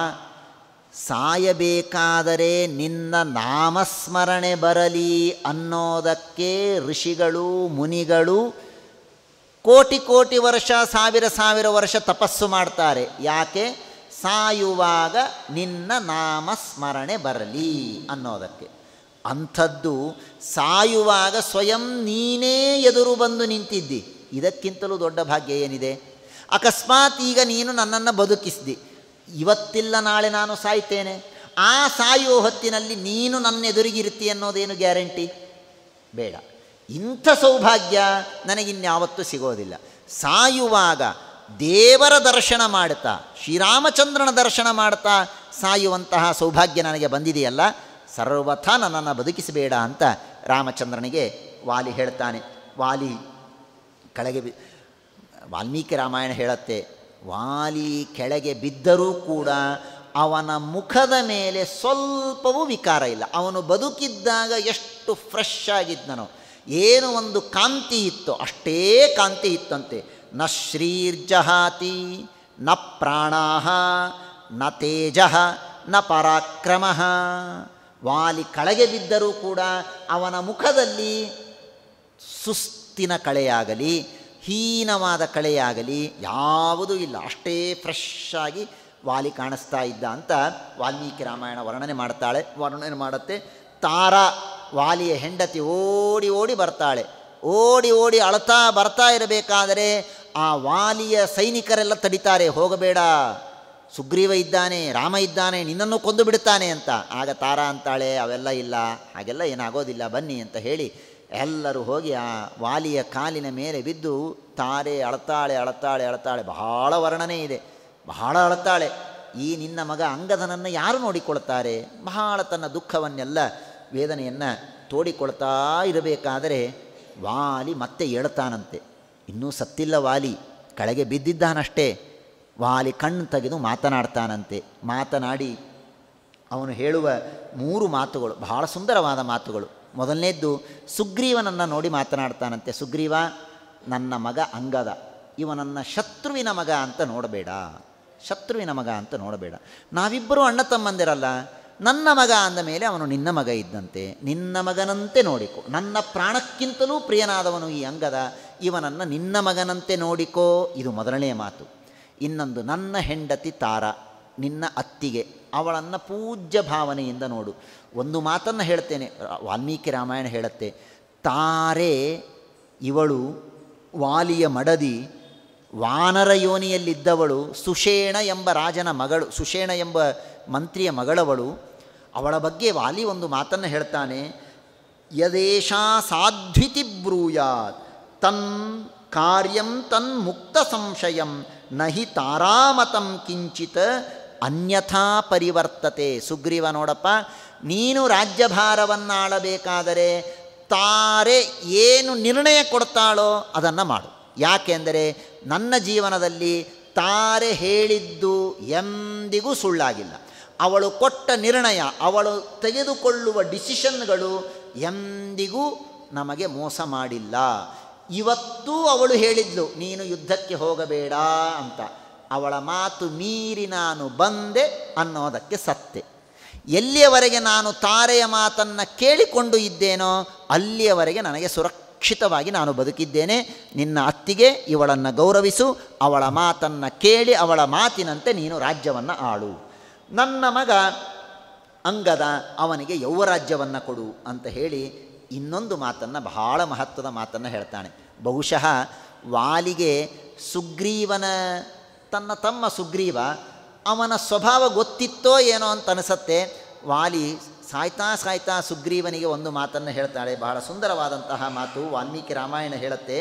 ಸಾಯಬೇಕಾದರೆ ನಿನ್ನ ನಾಮಸ್ಮರಣೆ ಬರಲಿ ಅನ್ನೋದಕ್ಕೆ ಋಷಿಗಳು ಮುನಿಗಳು ಕೋಟಿ ಕೋಟಿ ವರ್ಷ ಸಾವಿರ ಸಾವಿರ ವರ್ಷ ತಪಸ್ಸು ಮಾಡ್ತಾರೆ ಯಾಕೆ ಸಾಯುವಾಗ ನಿನ್ನ ನಾಮಸ್ಮರಣೆ ಬರಲಿ ಅನ್ನೋದಕ್ಕೆ ಅಂಥದ್ದು ಸಾಯುವಾಗ ಸ್ವಯಂ ನೀನೇ ಎದುರು ಬಂದು ನಿಂತಿದ್ದಿ ಇದಕ್ಕಿಂತಲೂ ದೊಡ್ಡ ಭಾಗ್ಯ ಏನಿದೆ ಅಕಸ್ಮಾತ್ ಈಗ ನೀನು ನನ್ನನ್ನು ಬದುಕಿಸಿದಿ ಇವತ್ತಿಲ್ಲ ನಾಳೆ ನಾನು ಸಾಯ್ತೇನೆ ಆ ಸಾಯುವ ಹೊತ್ತಿನಲ್ಲಿ ನೀನು ನನ್ನ ಎದುರಿಗಿರ್ತಿ ಅನ್ನೋದೇನು ಗ್ಯಾರಂಟಿ ಬೇಡ ಇಂಥ ಸೌಭಾಗ್ಯ ನನಗಿನ್ಯಾವತ್ತೂ ಸಿಗೋದಿಲ್ಲ ಸಾಯುವಾಗ ದೇವರ ದರ್ಶನ ಮಾಡ್ತಾ ಶ್ರೀರಾಮಚಂದ್ರನ ದರ್ಶನ ಮಾಡ್ತಾ ಸಾಯುವಂತಹ ಸೌಭಾಗ್ಯ ನನಗೆ ಬಂದಿದೆಯಲ್ಲ ಸರ್ವಥಾ ನನ್ನನ್ನು ಬದುಕಿಸಬೇಡ ಅಂತ ರಾಮಚಂದ್ರನಿಗೆ ವಾಲಿ ಹೇಳ್ತಾನೆ ವಾಲಿ ಕೆಳಗೆ ಬಿ ವಾಲ್ಮೀಕಿ ರಾಮಾಯಣ ಹೇಳುತ್ತೆ ವಾಲಿ ಕೆಳಗೆ ಬಿದ್ದರೂ ಕೂಡ ಅವನ ಮುಖದ ಮೇಲೆ ಸ್ವಲ್ಪವೂ ವಿಕಾರ ಇಲ್ಲ ಅವನು ಬದುಕಿದ್ದಾಗ ಎಷ್ಟು ಫ್ರೆಶ್ ಆಗಿದ್ದನೋ ಏನು ಒಂದು ಕಾಂತಿ ಇತ್ತು ಅಷ್ಟೇ ಕಾಂತಿ ಇತ್ತಂತೆ ನ ಶ್ರೀರ್ಜಹಾತಿ ನ ಪ್ರಾಣಾ ನ ತೇಜ ನ ಪರಾಕ್ರಮ ವಾಲಿ ಕಳೆಗೆ ಬಿದ್ದರೂ ಕೂಡ ಅವನ ಮುಖದಲ್ಲಿ ಸುಸ್ತಿನ ಕಳೆಯಾಗಲಿ ಹೀನವಾದ ಕಳೆಯಾಗಲಿ ಯಾವುದೂ ಇಲ್ಲ ಅಷ್ಟೇ ಫ್ರೆಶ್ ಆಗಿ ವಾಲಿ ಕಾಣಿಸ್ತಾ ಇದ್ದ ಅಂತ ವಾಲ್ಮೀಕಿ ರಾಮಾಯಣ ವರ್ಣನೆ ಮಾಡ್ತಾಳೆ ವರ್ಣನೆ ಮಾಡುತ್ತೆ ತಾರಾ ವಾಲಿಯ ಹೆಂಡತಿ ಓಡಿ ಓಡಿ ಬರ್ತಾಳೆ ಓಡಿ ಓಡಿ ಅಳ್ತಾ ಬರ್ತಾ ಇರಬೇಕಾದರೆ ಆ ವಾಲಿಯ ಸೈನಿಕರೆಲ್ಲ ತಡಿತಾರೆ ಹೋಗಬೇಡ ಸುಗ್ರೀವ ಇದ್ದಾನೆ ರಾಮ ಇದ್ದಾನೆ ನಿನ್ನನ್ನು ಕೊಂದು ಬಿಡುತ್ತಾನೆ ಅಂತ ಆಗ ತಾರಾ ಅಂತಾಳೆ ಅವೆಲ್ಲ ಇಲ್ಲ ಹಾಗೆಲ್ಲ ಏನಾಗೋದಿಲ್ಲ ಬನ್ನಿ ಅಂತ ಹೇಳಿ ಎಲ್ಲರೂ ಹೋಗಿ ಆ ವಾಲಿಯ ಕಾಲಿನ ಮೇಲೆ ಬಿದ್ದು ತಾರೆ ಅಳತಾಳೆ ಅಳತಾಳೆ ಅಳತಾಳೆ ಬಹಳ ವರ್ಣನೆ ಇದೆ ಬಹಳ ಅಳತಾಳೆ ಈ ನಿನ್ನ ಮಗ ಅಂಗದನನ್ನು ಯಾರು ನೋಡಿಕೊಳ್ತಾರೆ ಬಹಳ ತನ್ನ ದುಃಖವನ್ನೆಲ್ಲ ವೇದನೆಯನ್ನು ತೋಡಿಕೊಳ್ತಾ ಇರಬೇಕಾದರೆ ವಾಲಿ ಮತ್ತೆ ಏಳ್ತಾನಂತೆ ಇನ್ನೂ ಸತ್ತಿಲ್ಲ ವಾಲಿ ಕೆಳಗೆ ಬಿದ್ದಿದ್ದಾನಷ್ಟೇ ವಾಲಿ ಕಣ್ಣು ತೆಗೆದು ಮಾತನಾಡ್ತಾನಂತೆ ಮಾತನಾಡಿ ಅವನು ಹೇಳುವ ಮೂರು ಮಾತುಗಳು ಬಹಳ ಸುಂದರವಾದ ಮಾತುಗಳು ಮೊದಲನೇದ್ದು ಸುಗ್ರೀವನನ್ನು ನೋಡಿ ಮಾತನಾಡ್ತಾನಂತೆ ಸುಗ್ರೀವ ನನ್ನ ಮಗ ಅಂಗದ ಇವನನ್ನು ಶತ್ರುವಿನ ಮಗ ಅಂತ ನೋಡಬೇಡ ಶತ್ರುವಿನ ಮಗ ಅಂತ ನೋಡಬೇಡ ನಾವಿಬ್ಬರೂ ಅಣ್ಣ ತಮ್ಮಂದಿರಲ್ಲ ನನ್ನ ಮಗ ಅಂದ ಮೇಲೆ ಅವನು ನಿನ್ನ ಮಗ ಇದ್ದಂತೆ ನಿನ್ನ ಮಗನಂತೆ ನೋಡಿಕೊ ನನ್ನ ಪ್ರಾಣಕ್ಕಿಂತಲೂ ಪ್ರಿಯನಾದವನು ಈ ಅಂಗದ ಇವನನ್ನು ನಿನ್ನ ಮಗನಂತೆ ನೋಡಿಕೋ ಇದು ಮೊದಲನೆಯ ಮಾತು ಇನ್ನೊಂದು ನನ್ನ ಹೆಂಡತಿ ತಾರ ನಿನ್ನ ಅತ್ತಿಗೆ ಅವಳನ್ನು ಪೂಜ್ಯ ಭಾವನೆಯಿಂದ ನೋಡು ಒಂದು ಮಾತನ್ನು ಹೇಳ್ತೇನೆ ವಾಲ್ಮೀಕಿ ರಾಮಾಯಣ ಹೇಳುತ್ತೆ ತಾರೆ ಇವಳು ವಾಲಿಯ ಮಡದಿ ವಾನರ ಯೋನಿಯಲ್ಲಿದ್ದವಳು ಸುಷೇಣ ಎಂಬ ರಾಜನ ಮಗಳು ಸುಷೇಣ ಎಂಬ ಮಂತ್ರಿಯ ಮಗಳವಳು ಅವಳ ಬಗ್ಗೆ ವಾಲಿ ಒಂದು ಮಾತನ್ನು ಹೇಳ್ತಾನೆ ಯದೇಶಾ ಸಾಧ್ವಿತಿ ಬ್ರೂಯಾತ್ ತನ್ ಕಾರ್ಯಂ ತನ್ ಮುಕ್ತ ಸಂಶಯಂ ನಹಿ ತಾರಾಮತಂ ಕಿಂಚಿತ್ ಅನ್ಯಥಾ ಪರಿವರ್ತತೆ ಸುಗ್ರೀವ ನೋಡಪ್ಪ ನೀನು ರಾಜ್ಯಭಾರವನ್ನಾಳಬೇಕಾದರೆ ತಾರೆ ಏನು ನಿರ್ಣಯ ಕೊಡ್ತಾಳೋ ಅದನ್ನು ಮಾಡು ಯಾಕೆಂದರೆ ನನ್ನ ಜೀವನದಲ್ಲಿ ತಾರೆ ಹೇಳಿದ್ದು ಎಂದಿಗೂ ಸುಳ್ಳಾಗಿಲ್ಲ ಅವಳು ಕೊಟ್ಟ ನಿರ್ಣಯ ಅವಳು ತೆಗೆದುಕೊಳ್ಳುವ ಡಿಸಿಷನ್ಗಳು ಎಂದಿಗೂ ನಮಗೆ ಮೋಸ ಮಾಡಿಲ್ಲ ಇವತ್ತೂ ಅವಳು ಹೇಳಿದ್ಲು ನೀನು ಯುದ್ಧಕ್ಕೆ ಹೋಗಬೇಡ ಅಂತ ಅವಳ ಮಾತು ಮೀರಿ ನಾನು ಬಂದೆ ಅನ್ನೋದಕ್ಕೆ ಸತ್ತೆ ಎಲ್ಲಿಯವರೆಗೆ ನಾನು ತಾರೆಯ ಮಾತನ್ನು ಕೇಳಿಕೊಂಡು ಇದ್ದೇನೋ ಅಲ್ಲಿಯವರೆಗೆ ನನಗೆ ಸುರಕ್ಷಿತವಾಗಿ ನಾನು ಬದುಕಿದ್ದೇನೆ ನಿನ್ನ ಅತ್ತಿಗೆ ಇವಳನ್ನು ಗೌರವಿಸು ಅವಳ ಮಾತನ್ನು ಕೇಳಿ ಅವಳ ಮಾತಿನಂತೆ ನೀನು ರಾಜ್ಯವನ್ನು ಆಳು ನನ್ನ ಮಗ ಅಂಗದ ಅವನಿಗೆ ಯೌವರಾಜ್ಯವನ್ನು ಕೊಡು ಅಂತ ಹೇಳಿ ಇನ್ನೊಂದು ಮಾತನ್ನು ಬಹಳ ಮಹತ್ವದ ಮಾತನ್ನು ಹೇಳ್ತಾನೆ ಬಹುಶಃ ವಾಲಿಗೆ ಸುಗ್ರೀವನ ತನ್ನ ತಮ್ಮ ಸುಗ್ರೀವ ಅವನ ಸ್ವಭಾವ ಗೊತ್ತಿತ್ತೋ ಏನೋ ಅಂತ ಅನಿಸತ್ತೆ ವಾಲಿ ಸಾಯ್ತಾ ಸಾಯ್ತಾ ಸುಗ್ರೀವನಿಗೆ ಒಂದು ಮಾತನ್ನು ಹೇಳ್ತಾಳೆ ಬಹಳ ಸುಂದರವಾದಂತಹ ಮಾತು ವಾಲ್ಮೀಕಿ ರಾಮಾಯಣ ಹೇಳುತ್ತೆ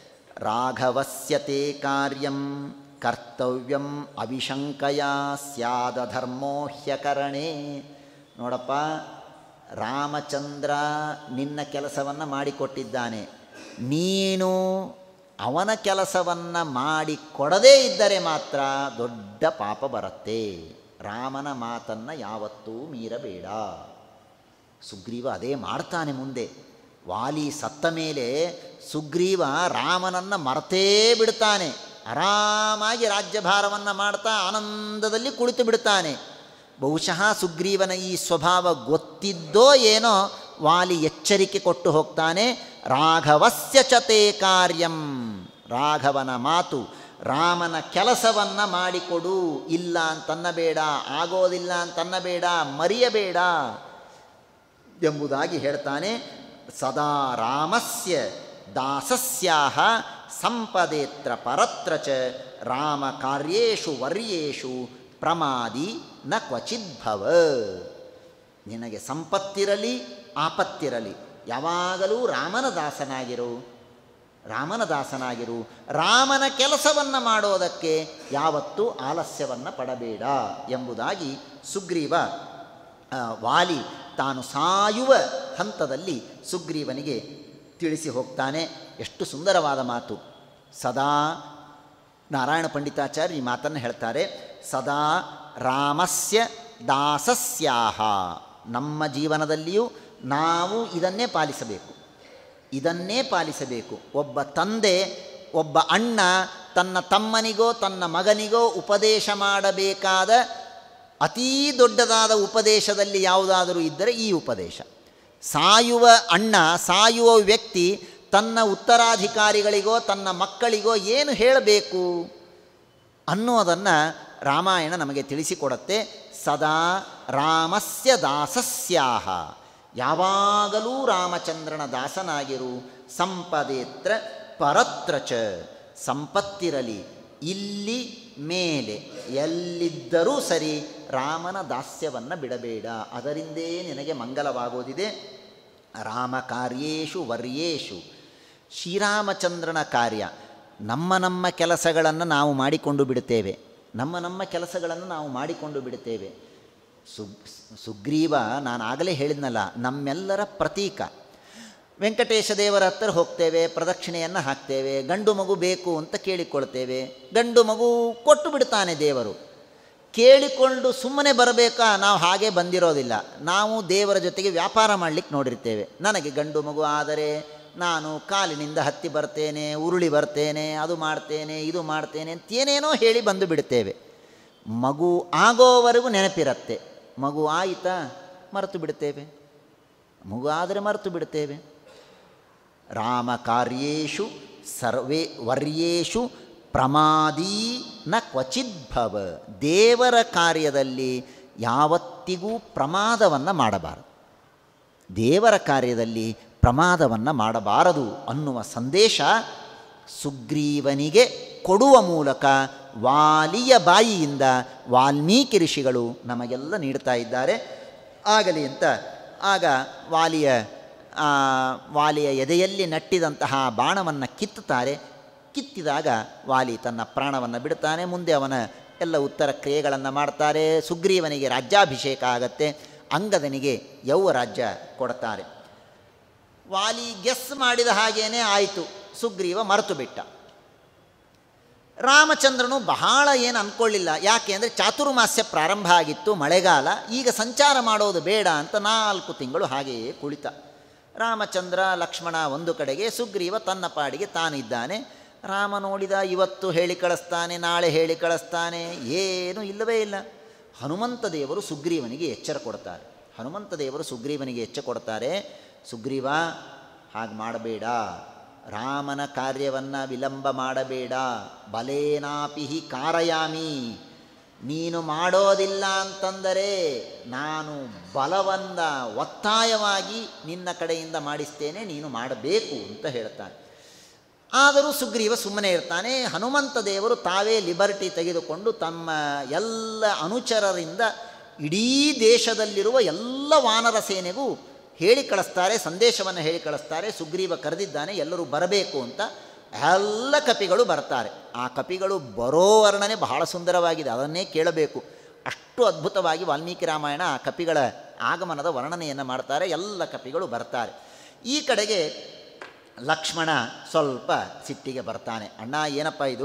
ರಾಘವಸ್ಯತೆ ಕಾರ್ಯಂ ಕರ್ತವ್ಯಂ ಅವಿಶಂಕಯ ಸ್ಯಾದ ಧರ್ಮೋ ಹ್ಯಕರಣೆ ನೋಡಪ್ಪ ರಾಮಚಂದ್ರ ನಿನ್ನ ಕೆಲಸವನ್ನು ಮಾಡಿಕೊಟ್ಟಿದ್ದಾನೆ ನೀನು ಅವನ ಕೆಲಸವನ್ನು ಮಾಡಿ ಕೊಡದೇ ಇದ್ದರೆ ಮಾತ್ರ ದೊಡ್ಡ ಪಾಪ ಬರುತ್ತೆ ರಾಮನ ಮಾತನ್ನು ಯಾವತ್ತೂ ಮೀರಬೇಡ ಸುಗ್ರೀವ ಅದೇ ಮಾಡ್ತಾನೆ ಮುಂದೆ ವಾಲಿ ಸತ್ತ ಮೇಲೆ ಸುಗ್ರೀವ ರಾಮನನ್ನು ಮರ್ತೇ ಬಿಡ್ತಾನೆ ಆರಾಮಾಗಿ ರಾಜ್ಯಭಾರವನ್ನು ಮಾಡ್ತಾ ಆನಂದದಲ್ಲಿ ಕುಳಿತು ಬಿಡ್ತಾನೆ ಬಹುಶಃ ಸುಗ್ರೀವನ ಈ ಸ್ವಭಾವ ಗೊತ್ತಿದ್ದೋ ಏನೋ ವಾಲಿ ಎಚ್ಚರಿಕೆ ಕೊಟ್ಟು ಹೋಗ್ತಾನೆ ರಾಘವಸ್ಯ ಚತೆ ಕಾರ್ಯಂ ರಾಘವನ ಮಾತು ರಾಮನ ಕೆಲಸವನ್ನು ಮಾಡಿಕೊಡು ಇಲ್ಲ ಅಂತನ್ನಬೇಡ ಆಗೋದಿಲ್ಲ ಅಂತನ್ನಬೇಡ ಮರೆಯಬೇಡ ಎಂಬುದಾಗಿ ಹೇಳ್ತಾನೆ ಸದಾ ರಾಮಸ್ಯ ದಾಸಸ್ಯಾಹ ಸಂಪದೇತ್ರ ಪರತ್ರ ಚ ರಾಮ ಕಾರ್ಯೇಷು ವರ್ಯೇಷು ಪ್ರಮಾದಿ ನ ಕ್ವಚಿದ್ಭವ ನಿನಗೆ ಸಂಪತ್ತಿರಲಿ ಆಪತ್ತಿರಲಿ ಯಾವಾಗಲೂ ರಾಮನ ದಾಸನಾಗಿರು ರಾಮನ ದಾಸನಾಗಿರು ರಾಮನ ಕೆಲಸವನ್ನು ಮಾಡೋದಕ್ಕೆ ಯಾವತ್ತೂ ಆಲಸ್ಯವನ್ನು ಪಡಬೇಡ ಎಂಬುದಾಗಿ ಸುಗ್ರೀವ ಆ, ವಾಲಿ ತಾನು ಸಾಯುವ ಹಂತದಲ್ಲಿ ಸುಗ್ರೀವನಿಗೆ ತಿಳಿಸಿ ಹೋಗ್ತಾನೆ ಎಷ್ಟು ಸುಂದರವಾದ ಮಾತು ಸದಾ ನಾರಾಯಣ ಪಂಡಿತಾಚಾರ್ಯ ಈ ಮಾತನ್ನು ಹೇಳ್ತಾರೆ ಸದಾ ರಾಮಸ್ಯ ದಾಸಸ್ಯಾಹ ನಮ್ಮ ಜೀವನದಲ್ಲಿಯೂ ನಾವು ಇದನ್ನೇ ಪಾಲಿಸಬೇಕು ಇದನ್ನೇ ಪಾಲಿಸಬೇಕು ಒಬ್ಬ ತಂದೆ ಒಬ್ಬ ಅಣ್ಣ ತನ್ನ ತಮ್ಮನಿಗೋ ತನ್ನ ಮಗನಿಗೋ ಉಪದೇಶ ಮಾಡಬೇಕಾದ ಅತೀ ದೊಡ್ಡದಾದ ಉಪದೇಶದಲ್ಲಿ ಯಾವುದಾದರೂ ಇದ್ದರೆ ಈ ಉಪದೇಶ ಸಾಯುವ ಅಣ್ಣ ಸಾಯುವ ವ್ಯಕ್ತಿ ತನ್ನ ಉತ್ತರಾಧಿಕಾರಿಗಳಿಗೋ ತನ್ನ ಮಕ್ಕಳಿಗೋ ಏನು ಹೇಳಬೇಕು ಅನ್ನೋದನ್ನು ರಾಮಾಯಣ ನಮಗೆ ತಿಳಿಸಿಕೊಡುತ್ತೆ ಸದಾ ರಾಮಸ್ಯ ದಾಸಸ್ಯಾಹ ಯಾವಾಗಲೂ ರಾಮಚಂದ್ರನ ದಾಸನಾಗಿರು ಸಂಪದೇತ್ರ ಪರತ್ರ ಚ ಸಂಪತ್ತಿರಲಿ ಇಲ್ಲಿ ಮೇಲೆ ಎಲ್ಲಿದ್ದರೂ ಸರಿ ರಾಮನ ದಾಸ್ಯವನ್ನು ಬಿಡಬೇಡ ಅದರಿಂದೇ ನಿನಗೆ ಮಂಗಲವಾಗೋದಿದೆ ರಾಮ ಕಾರ್ಯೇಶು ವರ್ಯೇಶು ಶ್ರೀರಾಮಚಂದ್ರನ ಕಾರ್ಯ ನಮ್ಮ ನಮ್ಮ ಕೆಲಸಗಳನ್ನು ನಾವು ಮಾಡಿಕೊಂಡು ಬಿಡುತ್ತೇವೆ ನಮ್ಮ ನಮ್ಮ ಕೆಲಸಗಳನ್ನು ನಾವು ಮಾಡಿಕೊಂಡು ಬಿಡುತ್ತೇವೆ ಸುಗ್ ಸುಗ್ರೀವ ನಾನು ಆಗಲೇ ಹೇಳಿದ್ನಲ್ಲ ನಮ್ಮೆಲ್ಲರ ಪ್ರತೀಕ ವೆಂಕಟೇಶ ದೇವರ ಹತ್ತಿರ ಹೋಗ್ತೇವೆ ಪ್ರದಕ್ಷಿಣೆಯನ್ನು ಹಾಕ್ತೇವೆ ಗಂಡು ಮಗು ಬೇಕು ಅಂತ ಕೇಳಿಕೊಳ್ತೇವೆ ಗಂಡು ಮಗು ಕೊಟ್ಟು ಬಿಡ್ತಾನೆ ದೇವರು ಕೇಳಿಕೊಂಡು ಸುಮ್ಮನೆ ಬರಬೇಕಾ ನಾವು ಹಾಗೆ ಬಂದಿರೋದಿಲ್ಲ ನಾವು ದೇವರ ಜೊತೆಗೆ ವ್ಯಾಪಾರ ಮಾಡಲಿಕ್ಕೆ ನೋಡಿರ್ತೇವೆ ನನಗೆ ಗಂಡು ಮಗು ಆದರೆ ನಾನು ಕಾಲಿನಿಂದ ಹತ್ತಿ ಬರ್ತೇನೆ ಉರುಳಿ ಬರ್ತೇನೆ ಅದು ಮಾಡ್ತೇನೆ ಇದು ಮಾಡ್ತೇನೆ ಅಂತ ಏನೇನೋ ಹೇಳಿ ಬಂದು ಬಿಡ್ತೇವೆ ಮಗು ಆಗೋವರೆಗೂ ನೆನಪಿರತ್ತೆ ಮಗು ಆಯಿತಾ ಮರೆತು ಬಿಡ್ತೇವೆ ಮಗು ಆದರೆ ಮರೆತು ಬಿಡ್ತೇವೆ ರಾಮ ಕಾರ್ಯೇಶು ಸರ್ವೇ ವರ್ಯೇಶು ಪ್ರಮಾದೀ ನ ಕ್ವಚಿದ್ಭವ ದೇವರ ಕಾರ್ಯದಲ್ಲಿ ಯಾವತ್ತಿಗೂ ಪ್ರಮಾದವನ್ನು ಮಾಡಬಾರದು ದೇವರ ಕಾರ್ಯದಲ್ಲಿ ಪ್ರಮಾದವನ್ನು ಮಾಡಬಾರದು ಅನ್ನುವ ಸಂದೇಶ ಸುಗ್ರೀವನಿಗೆ ಕೊಡುವ ಮೂಲಕ ವಾಲಿಯ ಬಾಯಿಯಿಂದ ವಾಲ್ಮೀಕಿ ಋಷಿಗಳು ನಮಗೆಲ್ಲ ನೀಡ್ತಾ ಇದ್ದಾರೆ ಆಗಲಿ ಅಂತ ಆಗ ವಾಲಿಯ ಆ, ವಾಲಿಯ ಎದೆಯಲ್ಲಿ ನಟ್ಟಿದಂತಹ ಬಾಣವನ್ನು ಕಿತ್ತುತ್ತಾರೆ ಕಿತ್ತಿದಾಗ ವಾಲಿ ತನ್ನ ಪ್ರಾಣವನ್ನು ಬಿಡ್ತಾನೆ ಮುಂದೆ ಅವನ ಎಲ್ಲ ಉತ್ತರ ಕ್ರಿಯೆಗಳನ್ನು ಮಾಡ್ತಾರೆ ಸುಗ್ರೀವನಿಗೆ ರಾಜ್ಯಾಭಿಷೇಕ ಆಗತ್ತೆ ಅಂಗದನಿಗೆ ಯೌವ ರಾಜ್ಯ ಕೊಡ್ತಾರೆ ವಾಲಿ ಗೆಸ್ ಮಾಡಿದ ಹಾಗೇನೇ ಆಯಿತು ಸುಗ್ರೀವ ಮರೆತು ಬಿಟ್ಟ ರಾಮಚಂದ್ರನು ಬಹಳ ಏನು ಅಂದ್ಕೊಳ್ಳಿಲ್ಲ ಯಾಕೆ ಅಂದರೆ ಚಾತುರ್ಮಾಸ್ಯ ಪ್ರಾರಂಭ ಆಗಿತ್ತು ಮಳೆಗಾಲ ಈಗ ಸಂಚಾರ ಮಾಡೋದು ಬೇಡ ಅಂತ ನಾಲ್ಕು ತಿಂಗಳು ಹಾಗೆಯೇ ಕುಳಿತ ರಾಮಚಂದ್ರ ಲಕ್ಷ್ಮಣ ಒಂದು ಕಡೆಗೆ ಸುಗ್ರೀವ ತನ್ನ ಪಾಡಿಗೆ ತಾನಿದ್ದಾನೆ ರಾಮ ನೋಡಿದ ಇವತ್ತು ಹೇಳಿ ಕಳಿಸ್ತಾನೆ ನಾಳೆ ಹೇಳಿ ಕಳಿಸ್ತಾನೆ ಏನೂ ಇಲ್ಲವೇ ಇಲ್ಲ ಹನುಮಂತ ದೇವರು ಸುಗ್ರೀವನಿಗೆ ಎಚ್ಚರ ಕೊಡ್ತಾರೆ ಹನುಮಂತ ದೇವರು ಸುಗ್ರೀವನಿಗೆ ಎಚ್ಚರ ಕೊಡ್ತಾರೆ ಸುಗ್ರೀವ ಹಾಗೆ ಮಾಡಬೇಡ ರಾಮನ ಕಾರ್ಯವನ್ನು ವಿಳಂಬ ಮಾಡಬೇಡ ಬಲೇನಾಪಿ ಹಿ ಕಾರಯಾಮಿ ನೀನು ಮಾಡೋದಿಲ್ಲ ಅಂತಂದರೆ ನಾನು ಬಲವಂದ ಒತ್ತಾಯವಾಗಿ ನಿನ್ನ ಕಡೆಯಿಂದ ಮಾಡಿಸ್ತೇನೆ ನೀನು ಮಾಡಬೇಕು ಅಂತ ಹೇಳ್ತಾನೆ ಆದರೂ ಸುಗ್ರೀವ ಸುಮ್ಮನೆ ಇರ್ತಾನೆ ಹನುಮಂತ ದೇವರು ತಾವೇ ಲಿಬರ್ಟಿ ತೆಗೆದುಕೊಂಡು ತಮ್ಮ ಎಲ್ಲ ಅನುಚರರಿಂದ ಇಡೀ ದೇಶದಲ್ಲಿರುವ ಎಲ್ಲ ವಾನರ ಸೇನೆಗೂ ಹೇಳಿ ಕಳಿಸ್ತಾರೆ ಸಂದೇಶವನ್ನು ಹೇಳಿ ಕಳಿಸ್ತಾರೆ ಸುಗ್ರೀವ ಕರೆದಿದ್ದಾನೆ ಎಲ್ಲರೂ ಬರಬೇಕು ಅಂತ ಎಲ್ಲ ಕಪಿಗಳು ಬರ್ತಾರೆ ಆ ಕಪಿಗಳು ಬರೋ ವರ್ಣನೆ ಬಹಳ ಸುಂದರವಾಗಿದೆ ಅದನ್ನೇ ಕೇಳಬೇಕು ಅಷ್ಟು ಅದ್ಭುತವಾಗಿ ವಾಲ್ಮೀಕಿ ರಾಮಾಯಣ ಆ ಕಪಿಗಳ ಆಗಮನದ ವರ್ಣನೆಯನ್ನು ಮಾಡ್ತಾರೆ ಎಲ್ಲ ಕಪಿಗಳು ಬರ್ತಾರೆ ಈ ಕಡೆಗೆ ಲಕ್ಷ್ಮಣ ಸ್ವಲ್ಪ ಸಿಟ್ಟಿಗೆ ಬರ್ತಾನೆ ಅಣ್ಣ ಏನಪ್ಪ ಇದು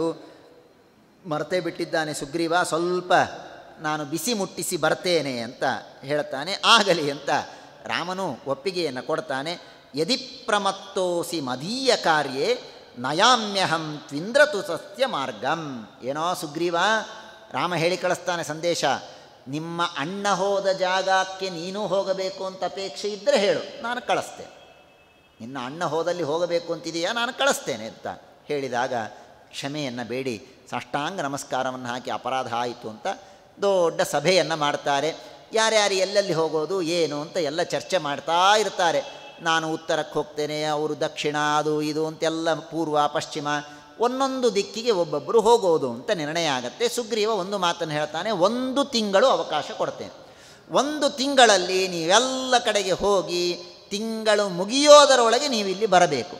ಮರೆತೇ ಬಿಟ್ಟಿದ್ದಾನೆ ಸುಗ್ರೀವ ಸ್ವಲ್ಪ ನಾನು ಬಿಸಿ ಮುಟ್ಟಿಸಿ ಬರ್ತೇನೆ ಅಂತ ಹೇಳ್ತಾನೆ ಆಗಲಿ ಅಂತ ರಾಮನು ಒಪ್ಪಿಗೆಯನ್ನು ಕೊಡ್ತಾನೆ ಯದಿ ಪ್ರಮತ್ತೋಸಿ ಮದೀಯ ಕಾರ್ಯೇ ನಯಾಮ್ಯಹಂ ತ್ವಿಂದ್ರತು ಸಸ್ಯ ಮಾರ್ಗಂ ಏನೋ ಸುಗ್ರೀವ ರಾಮ ಹೇಳಿ ಕಳಿಸ್ತಾನೆ ಸಂದೇಶ ನಿಮ್ಮ ಅಣ್ಣ ಹೋದ ಜಾಗಕ್ಕೆ ನೀನು ಹೋಗಬೇಕು ಅಂತ ಅಪೇಕ್ಷೆ ಇದ್ದರೆ ಹೇಳು ನಾನು ಕಳಿಸ್ತೇನೆ ನಿನ್ನ ಅಣ್ಣ ಹೋದಲ್ಲಿ ಹೋಗಬೇಕು ಅಂತಿದೆಯಾ ನಾನು ಕಳಿಸ್ತೇನೆ ಅಂತ ಹೇಳಿದಾಗ ಕ್ಷಮೆಯನ್ನು ಬೇಡಿ ಸಾಷ್ಟಾಂಗ ನಮಸ್ಕಾರವನ್ನು ಹಾಕಿ ಅಪರಾಧ ಆಯಿತು ಅಂತ ದೊಡ್ಡ ಸಭೆಯನ್ನು ಮಾಡ್ತಾರೆ ಯಾರ್ಯಾರು ಎಲ್ಲೆಲ್ಲಿ ಹೋಗೋದು ಏನು ಅಂತ ಎಲ್ಲ ಚರ್ಚೆ ಮಾಡ್ತಾ ಇರ್ತಾರೆ ನಾನು ಉತ್ತರಕ್ಕೆ ಹೋಗ್ತೇನೆ ಅವರು ದಕ್ಷಿಣ ಅದು ಇದು ಅಂತೆಲ್ಲ ಪೂರ್ವ ಪಶ್ಚಿಮ ಒಂದೊಂದು ದಿಕ್ಕಿಗೆ ಒಬ್ಬೊಬ್ಬರು ಹೋಗೋದು ಅಂತ ನಿರ್ಣಯ ಆಗುತ್ತೆ ಸುಗ್ರೀವ ಒಂದು ಮಾತನ್ನು ಹೇಳ್ತಾನೆ ಒಂದು ತಿಂಗಳು ಅವಕಾಶ ಕೊಡ್ತೇನೆ ಒಂದು ತಿಂಗಳಲ್ಲಿ ನೀವೆಲ್ಲ ಕಡೆಗೆ ಹೋಗಿ ತಿಂಗಳು ಮುಗಿಯೋದರೊಳಗೆ ನೀವು ಇಲ್ಲಿ ಬರಬೇಕು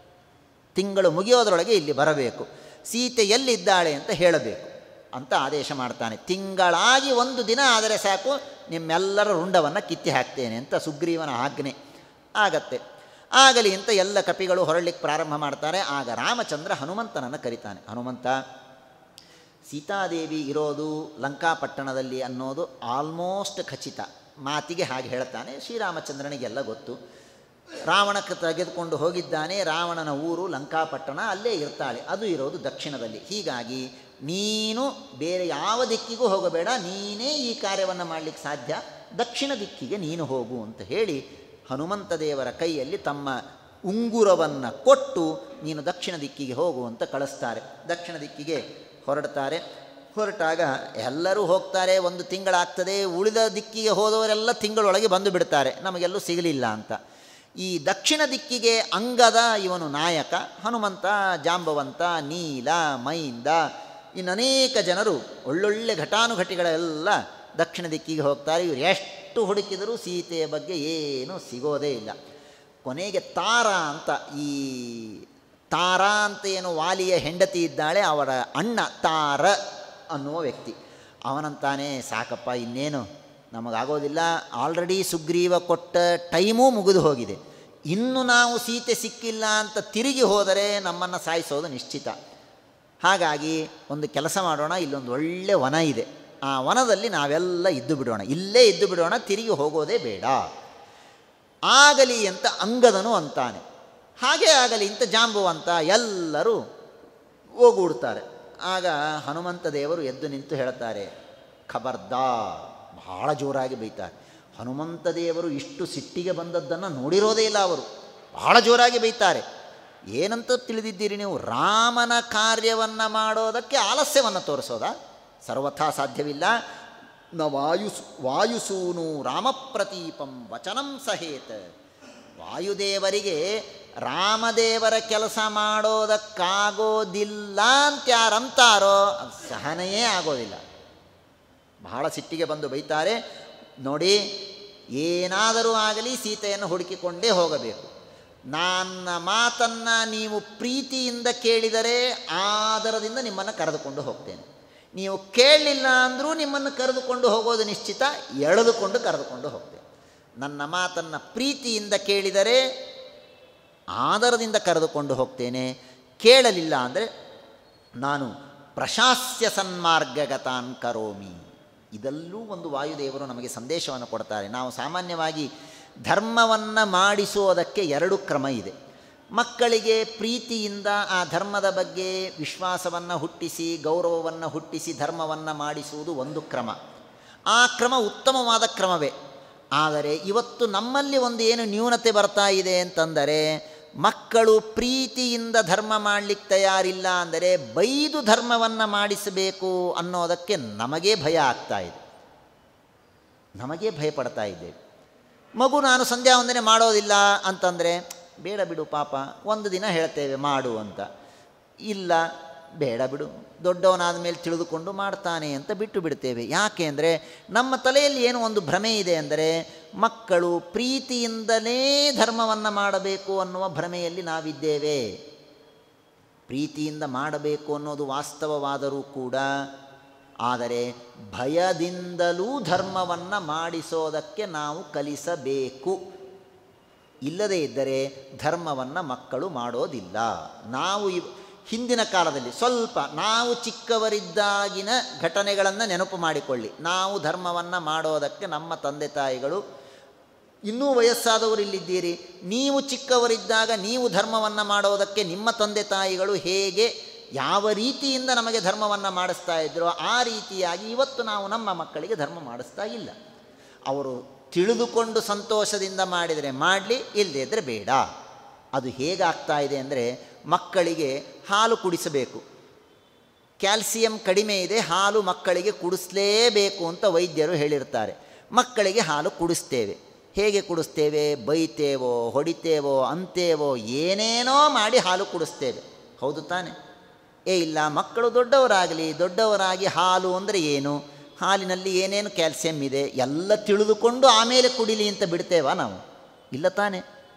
ತಿಂಗಳು ಮುಗಿಯೋದರೊಳಗೆ ಇಲ್ಲಿ ಬರಬೇಕು ಸೀತೆ ಎಲ್ಲಿದ್ದಾಳೆ ಅಂತ ಹೇಳಬೇಕು ಅಂತ ಆದೇಶ ಮಾಡ್ತಾನೆ ತಿಂಗಳಾಗಿ ಒಂದು ದಿನ ಆದರೆ ಸಾಕು ನಿಮ್ಮೆಲ್ಲರ ರುಂಡವನ್ನು ಕಿತ್ತಿ ಹಾಕ್ತೇನೆ ಅಂತ ಸುಗ್ರೀವನ ಆಜ್ಞೆ ಆಗತ್ತೆ ಆಗಲಿ ಅಂತ ಎಲ್ಲ ಕಪಿಗಳು ಹೊರಳಿಕ್ಕೆ ಪ್ರಾರಂಭ ಮಾಡ್ತಾರೆ ಆಗ ರಾಮಚಂದ್ರ ಹನುಮಂತನನ್ನು ಕರಿತಾನೆ ಹನುಮಂತ ಸೀತಾದೇವಿ ಇರೋದು ಲಂಕಾಪಟ್ಟಣದಲ್ಲಿ ಅನ್ನೋದು ಆಲ್ಮೋಸ್ಟ್ ಖಚಿತ ಮಾತಿಗೆ ಹಾಗೆ ಹೇಳ್ತಾನೆ ಶ್ರೀರಾಮಚಂದ್ರನಿಗೆಲ್ಲ ಗೊತ್ತು ರಾವಣಕ್ಕೆ ತೆಗೆದುಕೊಂಡು ಹೋಗಿದ್ದಾನೆ ರಾವಣನ ಊರು ಲಂಕಾಪಟ್ಟಣ ಅಲ್ಲೇ ಇರ್ತಾಳೆ ಅದು ಇರೋದು ದಕ್ಷಿಣದಲ್ಲಿ ಹೀಗಾಗಿ ನೀನು ಬೇರೆ ಯಾವ ದಿಕ್ಕಿಗೂ ಹೋಗಬೇಡ ನೀನೇ ಈ ಕಾರ್ಯವನ್ನು ಮಾಡಲಿಕ್ಕೆ ಸಾಧ್ಯ ದಕ್ಷಿಣ ದಿಕ್ಕಿಗೆ ನೀನು ಹೋಗು ಅಂತ ಹೇಳಿ ಹನುಮಂತ ದೇವರ ಕೈಯಲ್ಲಿ ತಮ್ಮ ಉಂಗುರವನ್ನು ಕೊಟ್ಟು ನೀನು ದಕ್ಷಿಣ ದಿಕ್ಕಿಗೆ ಹೋಗು ಅಂತ ಕಳಿಸ್ತಾರೆ ದಕ್ಷಿಣ ದಿಕ್ಕಿಗೆ ಹೊರಡ್ತಾರೆ ಹೊರಟಾಗ ಎಲ್ಲರೂ ಹೋಗ್ತಾರೆ ಒಂದು ತಿಂಗಳಾಗ್ತದೆ ಉಳಿದ ದಿಕ್ಕಿಗೆ ಹೋದವರೆಲ್ಲ ತಿಂಗಳೊಳಗೆ ಬಂದು ಬಿಡ್ತಾರೆ ನಮಗೆಲ್ಲೂ ಸಿಗಲಿಲ್ಲ ಅಂತ ಈ ದಕ್ಷಿಣ ದಿಕ್ಕಿಗೆ ಅಂಗದ ಇವನು ನಾಯಕ ಹನುಮಂತ ಜಾಂಬವಂತ ನೀಲ ಮೈಂದ ಇನ್ನು ಅನೇಕ ಜನರು ಒಳ್ಳೊಳ್ಳೆ ಘಟಾನುಘಟಿಗಳೆಲ್ಲ ದಕ್ಷಿಣ ದಿಕ್ಕಿಗೆ ಹೋಗ್ತಾರೆ ಇವರು ಎಷ್ಟು ಹುಡುಕಿದರೂ ಸೀತೆಯ ಬಗ್ಗೆ ಏನೂ ಸಿಗೋದೇ ಇಲ್ಲ ಕೊನೆಗೆ ತಾರ ಅಂತ ಈ ತಾರ ಅಂತ ಏನು ವಾಲಿಯ ಹೆಂಡತಿ ಇದ್ದಾಳೆ ಅವರ ಅಣ್ಣ ತಾರ ಅನ್ನುವ ವ್ಯಕ್ತಿ ಅವನಂತಾನೆ ಸಾಕಪ್ಪ ಇನ್ನೇನು ನಮಗಾಗೋದಿಲ್ಲ ಆಲ್ರೆಡಿ ಸುಗ್ರೀವ ಕೊಟ್ಟ ಟೈಮೂ ಮುಗಿದು ಹೋಗಿದೆ ಇನ್ನು ನಾವು ಸೀತೆ ಸಿಕ್ಕಿಲ್ಲ ಅಂತ ತಿರುಗಿ ಹೋದರೆ ನಮ್ಮನ್ನು ಸಾಯಿಸೋದು ನಿಶ್ಚಿತ ಹಾಗಾಗಿ ಒಂದು ಕೆಲಸ ಮಾಡೋಣ ಇಲ್ಲೊಂದು ಒಳ್ಳೆ ವನ ಇದೆ ಆ ವನದಲ್ಲಿ ನಾವೆಲ್ಲ ಇದ್ದು ಬಿಡೋಣ ಇಲ್ಲೇ ಇದ್ದು ಬಿಡೋಣ ತಿರುಗಿ ಹೋಗೋದೇ ಬೇಡ ಆಗಲಿ ಅಂತ ಅಂಗದನು ಅಂತಾನೆ ಹಾಗೆ ಆಗಲಿ ಅಂತ ಜಾಂಬುವಂತ ಎಲ್ಲರೂ ಓಗೂಡ್ತಾರೆ ಆಗ ಹನುಮಂತ ದೇವರು ಎದ್ದು ನಿಂತು ಹೇಳ್ತಾರೆ ಖಬರ್ದಾರ್ ಬಹಳ ಜೋರಾಗಿ ಬೈತಾರೆ ಹನುಮಂತ ದೇವರು ಇಷ್ಟು ಸಿಟ್ಟಿಗೆ ಬಂದದ್ದನ್ನು ನೋಡಿರೋದೇ ಇಲ್ಲ ಅವರು ಬಹಳ ಜೋರಾಗಿ ಬೈತಾರೆ ಏನಂತ ತಿಳಿದಿದ್ದೀರಿ ನೀವು ರಾಮನ ಕಾರ್ಯವನ್ನು ಮಾಡೋದಕ್ಕೆ ಆಲಸ್ಯವನ್ನು ತೋರಿಸೋದಾ ಸರ್ವಥಾ ಸಾಧ್ಯವಿಲ್ಲ ನ ವಾಯುಸ್ ವಾಯುಸೂನು ರಾಮಪ್ರತೀಪಂ ವಚನಂ ಸಹೇತ ವಾಯುದೇವರಿಗೆ ರಾಮದೇವರ ಕೆಲಸ ಮಾಡೋದಕ್ಕಾಗೋದಿಲ್ಲ ಅಂತ ಯಾರಂತಾರೋ ಅದು ಸಹನೆಯೇ ಆಗೋದಿಲ್ಲ ಬಹಳ ಸಿಟ್ಟಿಗೆ ಬಂದು ಬೈತಾರೆ ನೋಡಿ ಏನಾದರೂ ಆಗಲಿ ಸೀತೆಯನ್ನು ಹುಡುಕಿಕೊಂಡೇ ಹೋಗಬೇಕು ನನ್ನ ಮಾತನ್ನು ನೀವು ಪ್ರೀತಿಯಿಂದ ಕೇಳಿದರೆ ಆದರದಿಂದ ನಿಮ್ಮನ್ನು ಕರೆದುಕೊಂಡು ಹೋಗ್ತೇನೆ ನೀವು ಕೇಳಲಿಲ್ಲ ಅಂದರೂ ನಿಮ್ಮನ್ನು ಕರೆದುಕೊಂಡು ಹೋಗೋದು ನಿಶ್ಚಿತ ಎಳೆದುಕೊಂಡು ಕರೆದುಕೊಂಡು ಹೋಗ್ತೇನೆ ನನ್ನ ಮಾತನ್ನು ಪ್ರೀತಿಯಿಂದ ಕೇಳಿದರೆ ಆದರದಿಂದ ಕರೆದುಕೊಂಡು ಹೋಗ್ತೇನೆ ಕೇಳಲಿಲ್ಲ ಅಂದರೆ ನಾನು ಪ್ರಶಾಸ್ಯ ಸನ್ಮಾರ್ಗಗತಾನ್ ಕರೋಮಿ ಇದಲ್ಲೂ ಒಂದು ವಾಯುದೇವರು ನಮಗೆ ಸಂದೇಶವನ್ನು ಕೊಡ್ತಾರೆ ನಾವು ಸಾಮಾನ್ಯವಾಗಿ ಧರ್ಮವನ್ನು ಮಾಡಿಸುವುದಕ್ಕೆ ಎರಡು ಕ್ರಮ ಇದೆ ಮಕ್ಕಳಿಗೆ ಪ್ರೀತಿಯಿಂದ ಆ ಧರ್ಮದ ಬಗ್ಗೆ ವಿಶ್ವಾಸವನ್ನು ಹುಟ್ಟಿಸಿ ಗೌರವವನ್ನು ಹುಟ್ಟಿಸಿ ಧರ್ಮವನ್ನು ಮಾಡಿಸುವುದು ಒಂದು ಕ್ರಮ ಆ ಕ್ರಮ ಉತ್ತಮವಾದ ಕ್ರಮವೇ ಆದರೆ ಇವತ್ತು ನಮ್ಮಲ್ಲಿ ಒಂದು ಏನು ನ್ಯೂನತೆ ಬರ್ತಾ ಇದೆ ಅಂತಂದರೆ ಮಕ್ಕಳು ಪ್ರೀತಿಯಿಂದ ಧರ್ಮ ಮಾಡಲಿಕ್ಕೆ ತಯಾರಿಲ್ಲ ಅಂದರೆ ಬೈದು ಧರ್ಮವನ್ನು ಮಾಡಿಸಬೇಕು ಅನ್ನೋದಕ್ಕೆ ನಮಗೇ ಭಯ ಆಗ್ತಾ ಇದೆ ನಮಗೇ ಭಯಪಡ್ತಾ ಇದ್ದೇವೆ ಮಗು ನಾನು ಸಂಧ್ಯಾ ವಂದನೆ ಮಾಡೋದಿಲ್ಲ ಅಂತಂದರೆ ಬೇಡ ಬಿಡು ಪಾಪ ಒಂದು ದಿನ ಹೇಳ್ತೇವೆ ಮಾಡು ಅಂತ ಇಲ್ಲ ಬೇಡ ಬಿಡು ದೊಡ್ಡವನಾದ ಮೇಲೆ ತಿಳಿದುಕೊಂಡು ಮಾಡ್ತಾನೆ ಅಂತ ಬಿಟ್ಟು ಬಿಡ್ತೇವೆ ಯಾಕೆ ಅಂದರೆ ನಮ್ಮ ತಲೆಯಲ್ಲಿ ಏನು ಒಂದು ಭ್ರಮೆ ಇದೆ ಅಂದರೆ ಮಕ್ಕಳು ಪ್ರೀತಿಯಿಂದಲೇ ಧರ್ಮವನ್ನು ಮಾಡಬೇಕು ಅನ್ನುವ ಭ್ರಮೆಯಲ್ಲಿ ನಾವಿದ್ದೇವೆ ಪ್ರೀತಿಯಿಂದ ಮಾಡಬೇಕು ಅನ್ನೋದು ವಾಸ್ತವವಾದರೂ ಕೂಡ ಆದರೆ ಭಯದಿಂದಲೂ ಧರ್ಮವನ್ನು ಮಾಡಿಸೋದಕ್ಕೆ ನಾವು ಕಲಿಸಬೇಕು ಇಲ್ಲದೇ ಇದ್ದರೆ ಧರ್ಮವನ್ನು ಮಕ್ಕಳು ಮಾಡೋದಿಲ್ಲ ನಾವು ಇವ್ ಹಿಂದಿನ ಕಾಲದಲ್ಲಿ ಸ್ವಲ್ಪ ನಾವು ಚಿಕ್ಕವರಿದ್ದಾಗಿನ ಘಟನೆಗಳನ್ನು ನೆನಪು ಮಾಡಿಕೊಳ್ಳಿ ನಾವು ಧರ್ಮವನ್ನು ಮಾಡೋದಕ್ಕೆ ನಮ್ಮ ತಂದೆ ತಾಯಿಗಳು ಇನ್ನೂ ವಯಸ್ಸಾದವರು ಇಲ್ಲಿದ್ದೀರಿ ನೀವು ಚಿಕ್ಕವರಿದ್ದಾಗ ನೀವು ಧರ್ಮವನ್ನು ಮಾಡೋದಕ್ಕೆ ನಿಮ್ಮ ತಂದೆ ತಾಯಿಗಳು ಹೇಗೆ ಯಾವ ರೀತಿಯಿಂದ ನಮಗೆ ಧರ್ಮವನ್ನು ಮಾಡಿಸ್ತಾ ಇದ್ರೋ ಆ ರೀತಿಯಾಗಿ ಇವತ್ತು ನಾವು ನಮ್ಮ ಮಕ್ಕಳಿಗೆ ಧರ್ಮ ಮಾಡಿಸ್ತಾ ಇಲ್ಲ ಅವರು ತಿಳಿದುಕೊಂಡು ಸಂತೋಷದಿಂದ ಮಾಡಿದರೆ ಮಾಡಲಿ ಇಲ್ಲದೇ ಇದ್ದರೆ ಬೇಡ ಅದು ಹೇಗಾಗ್ತಾ ಇದೆ ಅಂದರೆ ಮಕ್ಕಳಿಗೆ ಹಾಲು ಕುಡಿಸಬೇಕು ಕ್ಯಾಲ್ಸಿಯಂ ಕಡಿಮೆ ಇದೆ ಹಾಲು ಮಕ್ಕಳಿಗೆ ಕುಡಿಸಲೇಬೇಕು ಅಂತ ವೈದ್ಯರು ಹೇಳಿರ್ತಾರೆ ಮಕ್ಕಳಿಗೆ ಹಾಲು ಕುಡಿಸ್ತೇವೆ ಹೇಗೆ ಕುಡಿಸ್ತೇವೆ ಬೈತೇವೋ ಹೊಡಿತೇವೋ ಅಂತೇವೋ ಏನೇನೋ ಮಾಡಿ ಹಾಲು ಕುಡಿಸ್ತೇವೆ ಹೌದು ತಾನೆ ಏ ಇಲ್ಲ ಮಕ್ಕಳು ದೊಡ್ಡವರಾಗಲಿ ದೊಡ್ಡವರಾಗಿ ಹಾಲು ಅಂದರೆ ಏನು ಹಾಲಿನಲ್ಲಿ ಏನೇನು ಕ್ಯಾಲ್ಸಿಯಂ ಇದೆ ಎಲ್ಲ ತಿಳಿದುಕೊಂಡು ಆಮೇಲೆ ಕುಡಿಲಿ ಅಂತ ಬಿಡ್ತೇವಾ ನಾವು ಇಲ್ಲ ತಾನೆ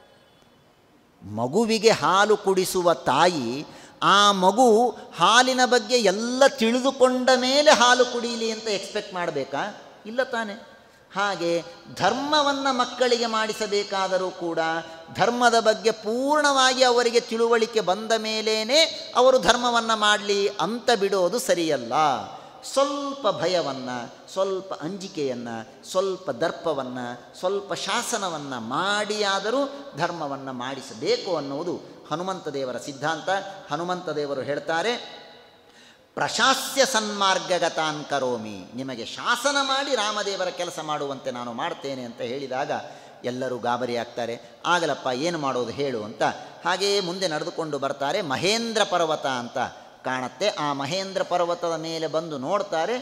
ಮಗುವಿಗೆ ಹಾಲು ಕುಡಿಸುವ ತಾಯಿ ಆ ಮಗು ಹಾಲಿನ ಬಗ್ಗೆ ಎಲ್ಲ ತಿಳಿದುಕೊಂಡ ಮೇಲೆ ಹಾಲು ಕುಡೀಲಿ ಅಂತ ಎಕ್ಸ್ಪೆಕ್ಟ್ ಮಾಡಬೇಕಾ ಇಲ್ಲ ತಾನೆ ಹಾಗೆ ಧರ್ಮವನ್ನು ಮಕ್ಕಳಿಗೆ ಮಾಡಿಸಬೇಕಾದರೂ ಕೂಡ ಧರ್ಮದ ಬಗ್ಗೆ ಪೂರ್ಣವಾಗಿ ಅವರಿಗೆ ತಿಳುವಳಿಕೆ ಬಂದ ಮೇಲೇ ಅವರು ಧರ್ಮವನ್ನು ಮಾಡಲಿ ಅಂತ ಬಿಡೋದು ಸರಿಯಲ್ಲ ಸ್ವಲ್ಪ ಭಯವನ್ನು ಸ್ವಲ್ಪ ಅಂಜಿಕೆಯನ್ನು ಸ್ವಲ್ಪ ದರ್ಪವನ್ನು ಸ್ವಲ್ಪ ಶಾಸನವನ್ನು ಮಾಡಿಯಾದರೂ ಧರ್ಮವನ್ನು ಮಾಡಿಸಬೇಕು ಅನ್ನುವುದು ಹನುಮಂತ ದೇವರ ಸಿದ್ಧಾಂತ ಹನುಮಂತ ದೇವರು ಹೇಳ್ತಾರೆ ಪ್ರಶಾಸ್ಯ ಸನ್ಮಾರ್ಗಗತಾನ್ ಕರೋಮಿ ನಿಮಗೆ ಶಾಸನ ಮಾಡಿ ರಾಮದೇವರ ಕೆಲಸ ಮಾಡುವಂತೆ ನಾನು ಮಾಡ್ತೇನೆ ಅಂತ ಹೇಳಿದಾಗ ಎಲ್ಲರೂ ಗಾಬರಿ ಆಗ್ತಾರೆ ಆಗಲಪ್ಪ ಏನು ಮಾಡೋದು ಹೇಳು ಅಂತ ಹಾಗೆಯೇ ಮುಂದೆ ನಡೆದುಕೊಂಡು ಬರ್ತಾರೆ ಮಹೇಂದ್ರ ಪರ್ವತ ಅಂತ ಕಾಣುತ್ತೆ ಆ ಮಹೇಂದ್ರ ಪರ್ವತದ ಮೇಲೆ ಬಂದು ನೋಡ್ತಾರೆ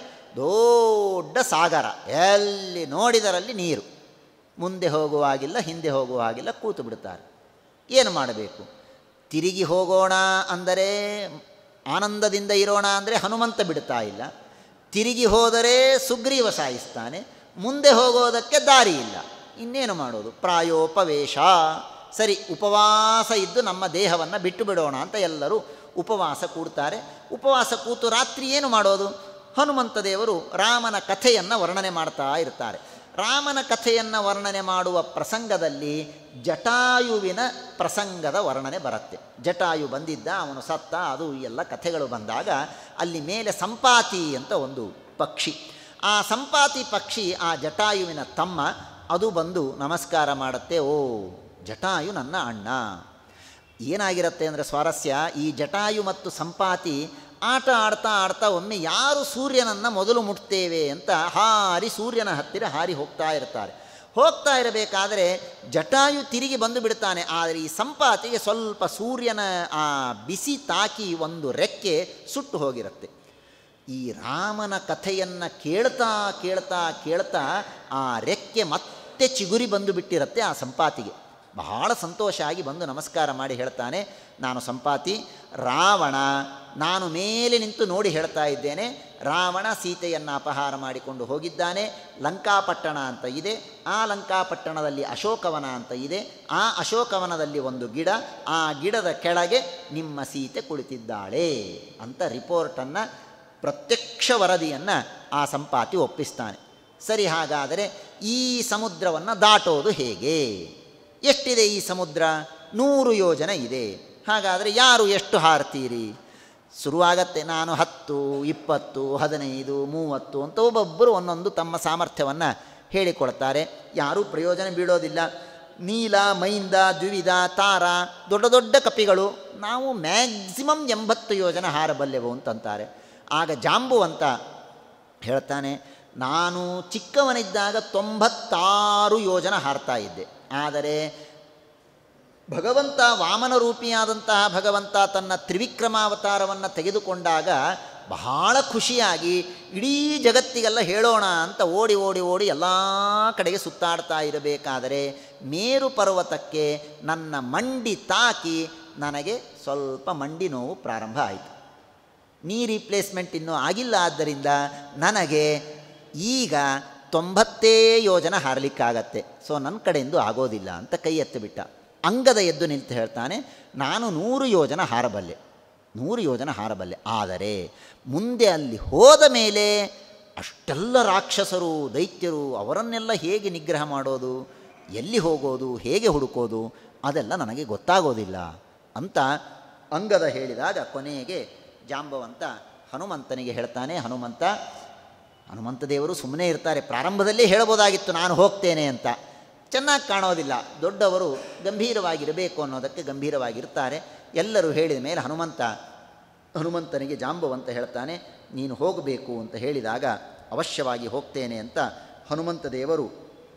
ದೊಡ್ಡ ಸಾಗರ ಎಲ್ಲಿ ನೋಡಿದರಲ್ಲಿ ನೀರು ಮುಂದೆ ಹೋಗುವಾಗಿಲ್ಲ ಹಿಂದೆ ಹೋಗುವಾಗಿಲ್ಲ ಕೂತು ಬಿಡ್ತಾರೆ ಏನು ಮಾಡಬೇಕು ತಿರುಗಿ ಹೋಗೋಣ ಅಂದರೆ ಆನಂದದಿಂದ ಇರೋಣ ಅಂದರೆ ಹನುಮಂತ ಬಿಡ್ತಾ ಇಲ್ಲ ತಿರುಗಿ ಹೋದರೆ ಸುಗ್ರೀವ ಸಾಯಿಸ್ತಾನೆ ಮುಂದೆ ಹೋಗೋದಕ್ಕೆ ದಾರಿ ಇಲ್ಲ ಇನ್ನೇನು ಮಾಡೋದು ಪ್ರಾಯೋಪವೇಶ ಸರಿ ಉಪವಾಸ ಇದ್ದು ನಮ್ಮ ದೇಹವನ್ನು ಬಿಟ್ಟು ಬಿಡೋಣ ಅಂತ ಎಲ್ಲರೂ ಉಪವಾಸ ಕೂಡ್ತಾರೆ ಉಪವಾಸ ಕೂತು ರಾತ್ರಿ ಏನು ಮಾಡೋದು ಹನುಮಂತ ದೇವರು ರಾಮನ ಕಥೆಯನ್ನು ವರ್ಣನೆ ಮಾಡ್ತಾ ಇರ್ತಾರೆ ರಾಮನ ಕಥೆಯನ್ನು ವರ್ಣನೆ ಮಾಡುವ ಪ್ರಸಂಗದಲ್ಲಿ ಜಟಾಯುವಿನ ಪ್ರಸಂಗದ ವರ್ಣನೆ ಬರುತ್ತೆ ಜಟಾಯು ಬಂದಿದ್ದ ಅವನು ಸತ್ತ ಅದು ಎಲ್ಲ ಕಥೆಗಳು ಬಂದಾಗ ಅಲ್ಲಿ ಮೇಲೆ ಸಂಪಾತಿ ಅಂತ ಒಂದು ಪಕ್ಷಿ ಆ ಸಂಪಾತಿ ಪಕ್ಷಿ ಆ ಜಟಾಯುವಿನ ತಮ್ಮ ಅದು ಬಂದು ನಮಸ್ಕಾರ ಮಾಡುತ್ತೆ ಓ ಜಟಾಯು ನನ್ನ ಅಣ್ಣ ಏನಾಗಿರುತ್ತೆ ಅಂದರೆ ಸ್ವಾರಸ್ಯ ಈ ಜಟಾಯು ಮತ್ತು ಸಂಪಾತಿ ಆಟ ಆಡ್ತಾ ಆಡ್ತಾ ಒಮ್ಮೆ ಯಾರು ಸೂರ್ಯನನ್ನು ಮೊದಲು ಮುಟ್ತೇವೆ ಅಂತ ಹಾರಿ ಸೂರ್ಯನ ಹತ್ತಿರ ಹಾರಿ ಹೋಗ್ತಾ ಇರ್ತಾರೆ ಹೋಗ್ತಾ ಇರಬೇಕಾದರೆ ಜಟಾಯು ತಿರುಗಿ ಬಂದು ಬಿಡ್ತಾನೆ ಆದರೆ ಈ ಸಂಪಾತಿಗೆ ಸ್ವಲ್ಪ ಸೂರ್ಯನ ಆ ಬಿಸಿ ತಾಕಿ ಒಂದು ರೆಕ್ಕೆ ಸುಟ್ಟು ಹೋಗಿರುತ್ತೆ ಈ ರಾಮನ ಕಥೆಯನ್ನು ಕೇಳ್ತಾ ಕೇಳ್ತಾ ಕೇಳ್ತಾ ಆ ರೆಕ್ಕೆ ಮತ್ತೆ ಚಿಗುರಿ ಬಂದು ಬಿಟ್ಟಿರುತ್ತೆ ಆ ಸಂಪಾತಿಗೆ ಬಹಳ ಸಂತೋಷ ಆಗಿ ಬಂದು ನಮಸ್ಕಾರ ಮಾಡಿ ಹೇಳ್ತಾನೆ ನಾನು ಸಂಪಾತಿ ರಾವಣ ನಾನು ಮೇಲೆ ನಿಂತು ನೋಡಿ ಹೇಳ್ತಾ ಇದ್ದೇನೆ ರಾವಣ ಸೀತೆಯನ್ನು ಅಪಹಾರ ಮಾಡಿಕೊಂಡು ಹೋಗಿದ್ದಾನೆ ಲಂಕಾಪಟ್ಟಣ ಅಂತ ಇದೆ ಆ ಲಂಕಾಪಟ್ಟಣದಲ್ಲಿ ಅಶೋಕವನ ಅಂತ ಇದೆ ಆ ಅಶೋಕವನದಲ್ಲಿ ಒಂದು ಗಿಡ ಆ ಗಿಡದ ಕೆಳಗೆ ನಿಮ್ಮ ಸೀತೆ ಕುಳಿತಿದ್ದಾಳೆ ಅಂತ ರಿಪೋರ್ಟನ್ನು ಪ್ರತ್ಯಕ್ಷ ವರದಿಯನ್ನು ಆ ಸಂಪಾತಿ ಒಪ್ಪಿಸ್ತಾನೆ ಸರಿ ಹಾಗಾದರೆ ಈ ಸಮುದ್ರವನ್ನು ದಾಟೋದು ಹೇಗೆ ಎಷ್ಟಿದೆ ಈ ಸಮುದ್ರ ನೂರು ಯೋಜನೆ ಇದೆ ಹಾಗಾದರೆ ಯಾರು ಎಷ್ಟು ಹಾರ್ತೀರಿ ಶುರುವಾಗತ್ತೆ ನಾನು ಹತ್ತು ಇಪ್ಪತ್ತು ಹದಿನೈದು ಮೂವತ್ತು ಅಂತ ಒಬ್ಬೊಬ್ಬರು ಒಂದೊಂದು ತಮ್ಮ ಸಾಮರ್ಥ್ಯವನ್ನು ಹೇಳಿಕೊಳ್ತಾರೆ ಯಾರೂ ಪ್ರಯೋಜನ ಬೀಳೋದಿಲ್ಲ ನೀಲ ಮೈಂದ ದ್ವಿವಿಧ ತಾರ ದೊಡ್ಡ ದೊಡ್ಡ ಕಪಿಗಳು ನಾವು ಮ್ಯಾಕ್ಸಿಮಮ್ ಎಂಬತ್ತು ಯೋಜನೆ ಹಾರಬಲ್ಲೆವು ಅಂತಂತಾರೆ ಆಗ ಜಾಂಬುವಂತ ಹೇಳ್ತಾನೆ ನಾನು ಚಿಕ್ಕವನಿದ್ದಾಗ ತೊಂಬತ್ತಾರು ಯೋಜನ ಹಾರ್ತಾ ಇದ್ದೆ ಆದರೆ ಭಗವಂತ ವಾಮನ ರೂಪಿಯಾದಂತಹ ಭಗವಂತ ತನ್ನ ತ್ರಿವಿಕ್ರಮಾವತಾರವನ್ನು ತೆಗೆದುಕೊಂಡಾಗ ಬಹಳ ಖುಷಿಯಾಗಿ ಇಡೀ ಜಗತ್ತಿಗೆಲ್ಲ ಹೇಳೋಣ ಅಂತ ಓಡಿ ಓಡಿ ಓಡಿ ಎಲ್ಲ ಕಡೆಗೆ ಸುತ್ತಾಡ್ತಾ ಇರಬೇಕಾದರೆ ಮೇರು ಪರ್ವತಕ್ಕೆ ನನ್ನ ಮಂಡಿ ತಾಕಿ ನನಗೆ ಸ್ವಲ್ಪ ಮಂಡಿ ನೋವು ಪ್ರಾರಂಭ ಆಯಿತು ನೀ ರೀಪ್ಲೇಸ್ಮೆಂಟ್ ಇನ್ನೂ ಆಗಿಲ್ಲ ಆದ್ದರಿಂದ ನನಗೆ ಈಗ ತೊಂಬತ್ತೇ ಯೋಜನ ಹಾರಲಿಕ್ಕಾಗತ್ತೆ ಸೊ ನನ್ನ ಕಡೆಯಿಂದ ಆಗೋದಿಲ್ಲ ಅಂತ ಕೈ ಎತ್ತಿಬಿಟ್ಟ ಅಂಗದ ಎದ್ದು ನಿಂತು ಹೇಳ್ತಾನೆ ನಾನು ನೂರು ಯೋಜನ ಹಾರಬಲ್ಲೆ ನೂರು ಯೋಜನ ಹಾರಬಲ್ಲೆ ಆದರೆ ಮುಂದೆ ಅಲ್ಲಿ ಹೋದ ಮೇಲೆ ಅಷ್ಟೆಲ್ಲ ರಾಕ್ಷಸರು ದೈತ್ಯರು ಅವರನ್ನೆಲ್ಲ ಹೇಗೆ ನಿಗ್ರಹ ಮಾಡೋದು ಎಲ್ಲಿ ಹೋಗೋದು ಹೇಗೆ ಹುಡುಕೋದು ಅದೆಲ್ಲ ನನಗೆ ಗೊತ್ತಾಗೋದಿಲ್ಲ ಅಂತ ಅಂಗದ ಹೇಳಿದಾಗ ಕೊನೆಗೆ ಜಾಂಬವಂತ ಹನುಮಂತನಿಗೆ ಹೇಳ್ತಾನೆ ಹನುಮಂತ ಹನುಮಂತ ದೇವರು ಸುಮ್ಮನೆ ಇರ್ತಾರೆ ಪ್ರಾರಂಭದಲ್ಲೇ ಹೇಳ್ಬೋದಾಗಿತ್ತು ನಾನು ಹೋಗ್ತೇನೆ ಅಂತ ಚೆನ್ನಾಗಿ ಕಾಣೋದಿಲ್ಲ ದೊಡ್ಡವರು ಗಂಭೀರವಾಗಿರಬೇಕು ಅನ್ನೋದಕ್ಕೆ ಗಂಭೀರವಾಗಿರ್ತಾರೆ ಎಲ್ಲರೂ ಹೇಳಿದ ಮೇಲೆ ಹನುಮಂತ ಹನುಮಂತನಿಗೆ ಜಾಂಬವಂತ ಹೇಳ್ತಾನೆ ನೀನು ಹೋಗಬೇಕು ಅಂತ ಹೇಳಿದಾಗ ಅವಶ್ಯವಾಗಿ ಹೋಗ್ತೇನೆ ಅಂತ ಹನುಮಂತ ದೇವರು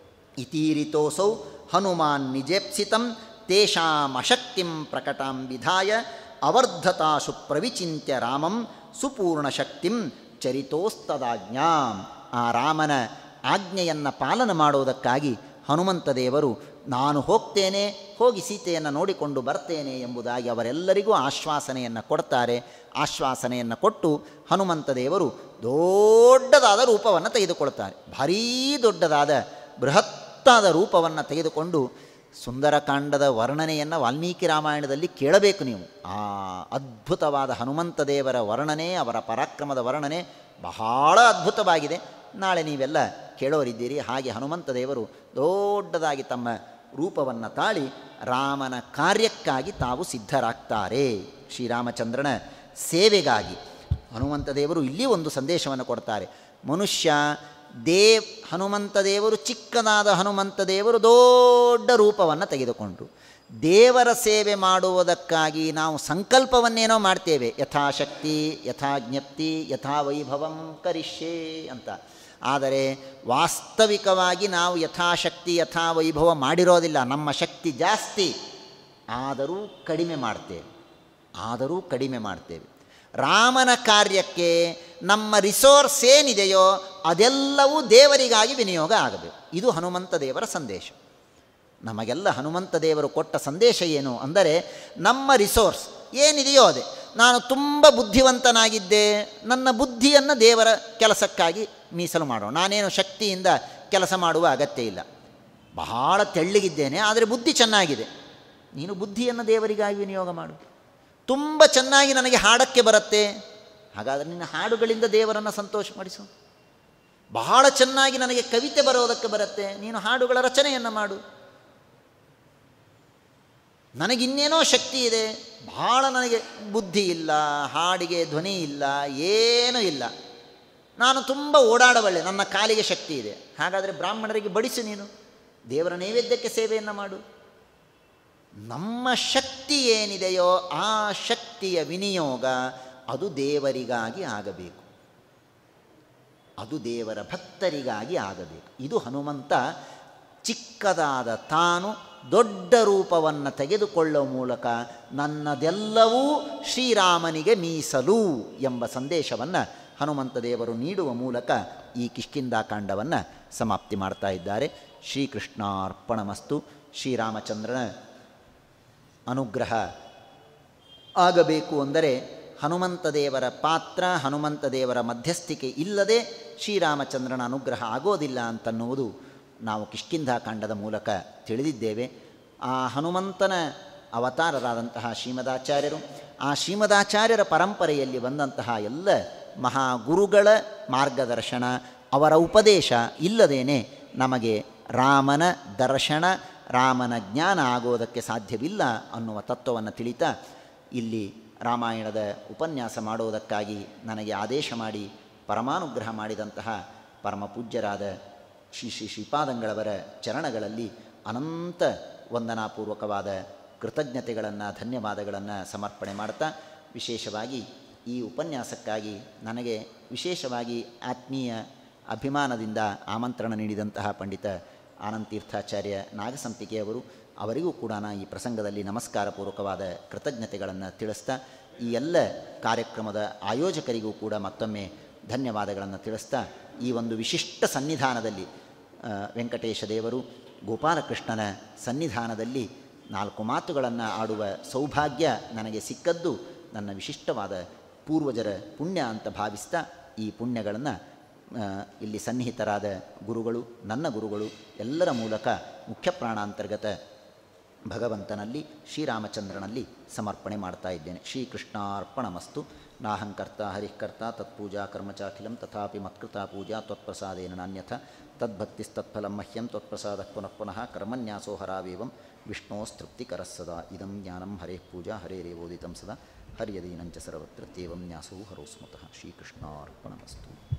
ಇತೀರಿತೋಸೌ ಹನುಮಾನ್ ನಿಜೇಪ್ಸಿತಂ ತೇಷಾಂ ಅಶಕ್ತಿಂ ಪ್ರಕಟಾಂ ವಿಧಾಯ ಅವರ್ಧತಾಶು ಪ್ರವಿಚಿಂತ್ಯ ರಾಮಂ ಸುಪೂರ್ಣ ಶಕ್ತಿಂ ಚರಿತೋಸ್ತದಾಜ್ಞಾಂ ಆ ರಾಮನ ಆಜ್ಞೆಯನ್ನು ಪಾಲನ ಮಾಡೋದಕ್ಕಾಗಿ ಹನುಮಂತ ದೇವರು ನಾನು ಹೋಗ್ತೇನೆ ಹೋಗಿ ಸೀತೆಯನ್ನು ನೋಡಿಕೊಂಡು ಬರ್ತೇನೆ ಎಂಬುದಾಗಿ ಅವರೆಲ್ಲರಿಗೂ ಆಶ್ವಾಸನೆಯನ್ನು ಕೊಡ್ತಾರೆ ಆಶ್ವಾಸನೆಯನ್ನು ಕೊಟ್ಟು ಹನುಮಂತ ದೇವರು ದೊಡ್ಡದಾದ ರೂಪವನ್ನು ತೆಗೆದುಕೊಳ್ತಾರೆ ಭಾರೀ ದೊಡ್ಡದಾದ ಬೃಹತ್ತಾದ ರೂಪವನ್ನು ತೆಗೆದುಕೊಂಡು ಸುಂದರಕಾಂಡದ ವರ್ಣನೆಯನ್ನು ವಾಲ್ಮೀಕಿ ರಾಮಾಯಣದಲ್ಲಿ ಕೇಳಬೇಕು ನೀವು ಆ ಅದ್ಭುತವಾದ ಹನುಮಂತ ದೇವರ ವರ್ಣನೆ ಅವರ ಪರಾಕ್ರಮದ ವರ್ಣನೆ ಬಹಳ ಅದ್ಭುತವಾಗಿದೆ ನಾಳೆ ನೀವೆಲ್ಲ ಕೇಳೋರಿದ್ದೀರಿ ಹಾಗೆ ಹನುಮಂತ ದೇವರು ದೊಡ್ಡದಾಗಿ ತಮ್ಮ ರೂಪವನ್ನು ತಾಳಿ ರಾಮನ ಕಾರ್ಯಕ್ಕಾಗಿ ತಾವು ಸಿದ್ಧರಾಗ್ತಾರೆ ಶ್ರೀರಾಮಚಂದ್ರನ ಸೇವೆಗಾಗಿ ಹನುಮಂತ ದೇವರು ಇಲ್ಲಿ ಒಂದು ಸಂದೇಶವನ್ನು ಕೊಡ್ತಾರೆ ಮನುಷ್ಯ ದೇವ್ ಹನುಮಂತ ದೇವರು ಚಿಕ್ಕದಾದ ಹನುಮಂತ ದೇವರು ದೊಡ್ಡ ರೂಪವನ್ನು ತೆಗೆದುಕೊಂಡರು ದೇವರ ಸೇವೆ ಮಾಡುವುದಕ್ಕಾಗಿ ನಾವು ಸಂಕಲ್ಪವನ್ನೇನೋ ಮಾಡ್ತೇವೆ ಯಥಾಶಕ್ತಿ ಯಥಾ ಜ್ಞಪ್ತಿ ಯಥಾ ವೈಭವಂ ಕರಿಷ್ಯೆ ಅಂತ ಆದರೆ ವಾಸ್ತವಿಕವಾಗಿ ನಾವು ಯಥಾಶಕ್ತಿ ಯಥಾ ವೈಭವ ಮಾಡಿರೋದಿಲ್ಲ ನಮ್ಮ ಶಕ್ತಿ ಜಾಸ್ತಿ ಆದರೂ ಕಡಿಮೆ ಮಾಡ್ತೇವೆ ಆದರೂ ಕಡಿಮೆ ಮಾಡ್ತೇವೆ ರಾಮನ ಕಾರ್ಯಕ್ಕೆ ನಮ್ಮ ರಿಸೋರ್ಸ್ ಏನಿದೆಯೋ ಅದೆಲ್ಲವೂ ದೇವರಿಗಾಗಿ ವಿನಿಯೋಗ ಆಗಬೇಕು ಇದು ಹನುಮಂತ ದೇವರ ಸಂದೇಶ ನಮಗೆಲ್ಲ ಹನುಮಂತ ದೇವರು ಕೊಟ್ಟ ಸಂದೇಶ ಏನು ಅಂದರೆ ನಮ್ಮ ರಿಸೋರ್ಸ್ ಏನಿದೆಯೋ ಅದೇ ನಾನು ತುಂಬ ಬುದ್ಧಿವಂತನಾಗಿದ್ದೆ ನನ್ನ ಬುದ್ಧಿಯನ್ನು ದೇವರ ಕೆಲಸಕ್ಕಾಗಿ ಮೀಸಲು ಮಾಡೋಣ ನಾನೇನು ಶಕ್ತಿಯಿಂದ ಕೆಲಸ ಮಾಡುವ ಅಗತ್ಯ ಇಲ್ಲ ಬಹಳ ತೆಳ್ಳಗಿದ್ದೇನೆ ಆದರೆ ಬುದ್ಧಿ ಚೆನ್ನಾಗಿದೆ ನೀನು ಬುದ್ಧಿಯನ್ನು ದೇವರಿಗಾಗಿ ವಿನಿಯೋಗ ಮಾಡು ತುಂಬ ಚೆನ್ನಾಗಿ ನನಗೆ ಹಾಡಕ್ಕೆ ಬರುತ್ತೆ ಹಾಗಾದರೆ ನಿನ್ನ ಹಾಡುಗಳಿಂದ ದೇವರನ್ನು ಸಂತೋಷಪಡಿಸು ಬಹಳ ಚೆನ್ನಾಗಿ ನನಗೆ ಕವಿತೆ ಬರೋದಕ್ಕೆ ಬರುತ್ತೆ ನೀನು ಹಾಡುಗಳ ರಚನೆಯನ್ನು ಮಾಡು ನನಗಿನ್ನೇನೋ ಶಕ್ತಿ ಇದೆ ಭಾಳ ನನಗೆ ಬುದ್ಧಿ ಇಲ್ಲ ಹಾಡಿಗೆ ಧ್ವನಿ ಇಲ್ಲ ಏನೂ ಇಲ್ಲ ನಾನು ತುಂಬ ಓಡಾಡಬಲ್ಲೆ ನನ್ನ ಕಾಲಿಗೆ ಶಕ್ತಿ ಇದೆ ಹಾಗಾದರೆ ಬ್ರಾಹ್ಮಣರಿಗೆ ಬಡಿಸು ನೀನು ದೇವರ ನೈವೇದ್ಯಕ್ಕೆ ಸೇವೆಯನ್ನು ಮಾಡು ನಮ್ಮ ಶಕ್ತಿ ಏನಿದೆಯೋ ಆ ಶಕ್ತಿಯ ವಿನಿಯೋಗ ಅದು ದೇವರಿಗಾಗಿ ಆಗಬೇಕು ಅದು ದೇವರ ಭಕ್ತರಿಗಾಗಿ ಆಗಬೇಕು ಇದು ಹನುಮಂತ ಚಿಕ್ಕದಾದ ತಾನು ದೊಡ್ಡ ರೂಪವನ್ನು ತೆಗೆದುಕೊಳ್ಳುವ ಮೂಲಕ ನನ್ನದೆಲ್ಲವೂ ಶ್ರೀರಾಮನಿಗೆ ಮೀಸಲು ಎಂಬ ಸಂದೇಶವನ್ನು ಹನುಮಂತ ದೇವರು ನೀಡುವ ಮೂಲಕ ಈ ಕಿಷ್ಕಿಂದಾಕಾಂಡವನ್ನು ಸಮಾಪ್ತಿ ಮಾಡ್ತಾ ಇದ್ದಾರೆ ಶ್ರೀಕೃಷ್ಣಾರ್ಪಣಮಸ್ತು ಶ್ರೀರಾಮಚಂದ್ರನ ಅನುಗ್ರಹ ಆಗಬೇಕು ಅಂದರೆ ಹನುಮಂತ ದೇವರ ಪಾತ್ರ ಹನುಮಂತ ದೇವರ ಮಧ್ಯಸ್ಥಿಕೆ ಇಲ್ಲದೆ ಶ್ರೀರಾಮಚಂದ್ರನ ಅನುಗ್ರಹ ಆಗೋದಿಲ್ಲ ಅಂತನ್ನುವುದು ನಾವು ಕಿಷ್ಕಿಂಧಾಕಾಂಡದ ಮೂಲಕ ತಿಳಿದಿದ್ದೇವೆ ಆ ಹನುಮಂತನ ಅವತಾರರಾದಂತಹ ಶ್ರೀಮದಾಚಾರ್ಯರು ಆ ಶ್ರೀಮದಾಚಾರ್ಯರ ಪರಂಪರೆಯಲ್ಲಿ ಬಂದಂತಹ ಎಲ್ಲ ಮಹಾಗುರುಗಳ ಮಾರ್ಗದರ್ಶನ ಅವರ ಉಪದೇಶ ಇಲ್ಲದೇನೆ ನಮಗೆ ರಾಮನ ದರ್ಶನ ರಾಮನ ಜ್ಞಾನ ಆಗೋದಕ್ಕೆ ಸಾಧ್ಯವಿಲ್ಲ ಅನ್ನುವ ತತ್ವವನ್ನು ತಿಳಿತಾ ಇಲ್ಲಿ ರಾಮಾಯಣದ ಉಪನ್ಯಾಸ ಮಾಡುವುದಕ್ಕಾಗಿ ನನಗೆ ಆದೇಶ ಮಾಡಿ ಪರಮಾನುಗ್ರಹ ಮಾಡಿದಂತಹ ಪರಮ ಪೂಜ್ಯರಾದ ಶ್ರೀ ಶ್ರೀ ಶ್ರೀಪಾದಂಗಳವರ ಚರಣಗಳಲ್ಲಿ ಅನಂತ ವಂದನಾಪೂರ್ವಕವಾದ ಕೃತಜ್ಞತೆಗಳನ್ನು ಧನ್ಯವಾದಗಳನ್ನು ಸಮರ್ಪಣೆ ಮಾಡ್ತಾ ವಿಶೇಷವಾಗಿ ಈ ಉಪನ್ಯಾಸಕ್ಕಾಗಿ ನನಗೆ ವಿಶೇಷವಾಗಿ ಆತ್ಮೀಯ ಅಭಿಮಾನದಿಂದ ಆಮಂತ್ರಣ ನೀಡಿದಂತಹ ಪಂಡಿತ ಆನಂದ್ ತೀರ್ಥಾಚಾರ್ಯ ನಾಗಸಂಪಿಕೆಯವರು ಅವರಿಗೂ ಕೂಡ ನಾ ಈ ಪ್ರಸಂಗದಲ್ಲಿ ನಮಸ್ಕಾರಪೂರ್ವಕವಾದ ಕೃತಜ್ಞತೆಗಳನ್ನು ತಿಳಿಸ್ತಾ ಈ ಎಲ್ಲ ಕಾರ್ಯಕ್ರಮದ ಆಯೋಜಕರಿಗೂ ಕೂಡ ಮತ್ತೊಮ್ಮೆ ಧನ್ಯವಾದಗಳನ್ನು ತಿಳಿಸ್ತಾ ಈ ಒಂದು ವಿಶಿಷ್ಟ ಸನ್ನಿಧಾನದಲ್ಲಿ ಆ, ವೆಂಕಟೇಶ ದೇವರು ಗೋಪಾಲಕೃಷ್ಣನ ಸನ್ನಿಧಾನದಲ್ಲಿ ನಾಲ್ಕು ಮಾತುಗಳನ್ನು ಆಡುವ ಸೌಭಾಗ್ಯ ನನಗೆ ಸಿಕ್ಕದ್ದು ನನ್ನ ವಿಶಿಷ್ಟವಾದ ಪೂರ್ವಜರ ಪುಣ್ಯ ಅಂತ ಭಾವಿಸ್ತಾ ಈ ಪುಣ್ಯಗಳನ್ನು ಆ, ಇಲ್ಲಿ ಸನ್ನಿಹಿತರಾದ ಗುರುಗಳು ನನ್ನ ಗುರುಗಳು ಎಲ್ಲರ ಮೂಲಕ ಮುಖ್ಯ ಪ್ರಾಣಾಂತರ್ಗತ ಭಗವಂತನಲ್ಲಿ ಶ್ರೀರಾಮಚಂದ್ರನಲ್ಲಿ ಸಮರ್ಪಣೆ ಮಾಡ್ತಾ ಇದ್ದೇನೆ ಶ್ರೀಕೃಷ್ಣಾರ್ಪಣಮಸ್ತು ನಾಹಂಕರ್ತ ಹರಿಃಕರ್ತ ತತ್ಪೂಜಾ ಕರ್ಮಚಾಖಿಲಂ ತಥಾಪಿ ಮತ್ಕೃತ ಪೂಜಾ ತ್ವತ್ಪ್ರಸಾದೇನ ನಾನ್ಯಥ ತದ್ಭಕ್ತಿಸ್ತತ್ಫಲಂ ಮಹ್ಯಂ ತ್ವತ್ಪ್ರಸಾದ ಪುನಃ ಪುನಃ ಕರ್ಮನ್ಯಾಸೋ ಹರಾವೇವಂ ವಿಷ್ಣೋಸ್ತೃಪ್ತಿಕರಃ ಸದಾ ಇದಂ ಜ್ಞಾನಂ ಹರೇಃ ಪೂಜಾ ಹರೇರೇವೋದಿತಂ ಸದಾ ಹರ್ಯದೀನಂಚ ಸರ್ವತ್ರ ತೇವಂ ನ್ಯಾಸೋ ಹರೋ ಸ್ಮತಃ ಶ್ರೀಕೃಷ್ಣಾರ್ಪಣಮಸ್ತು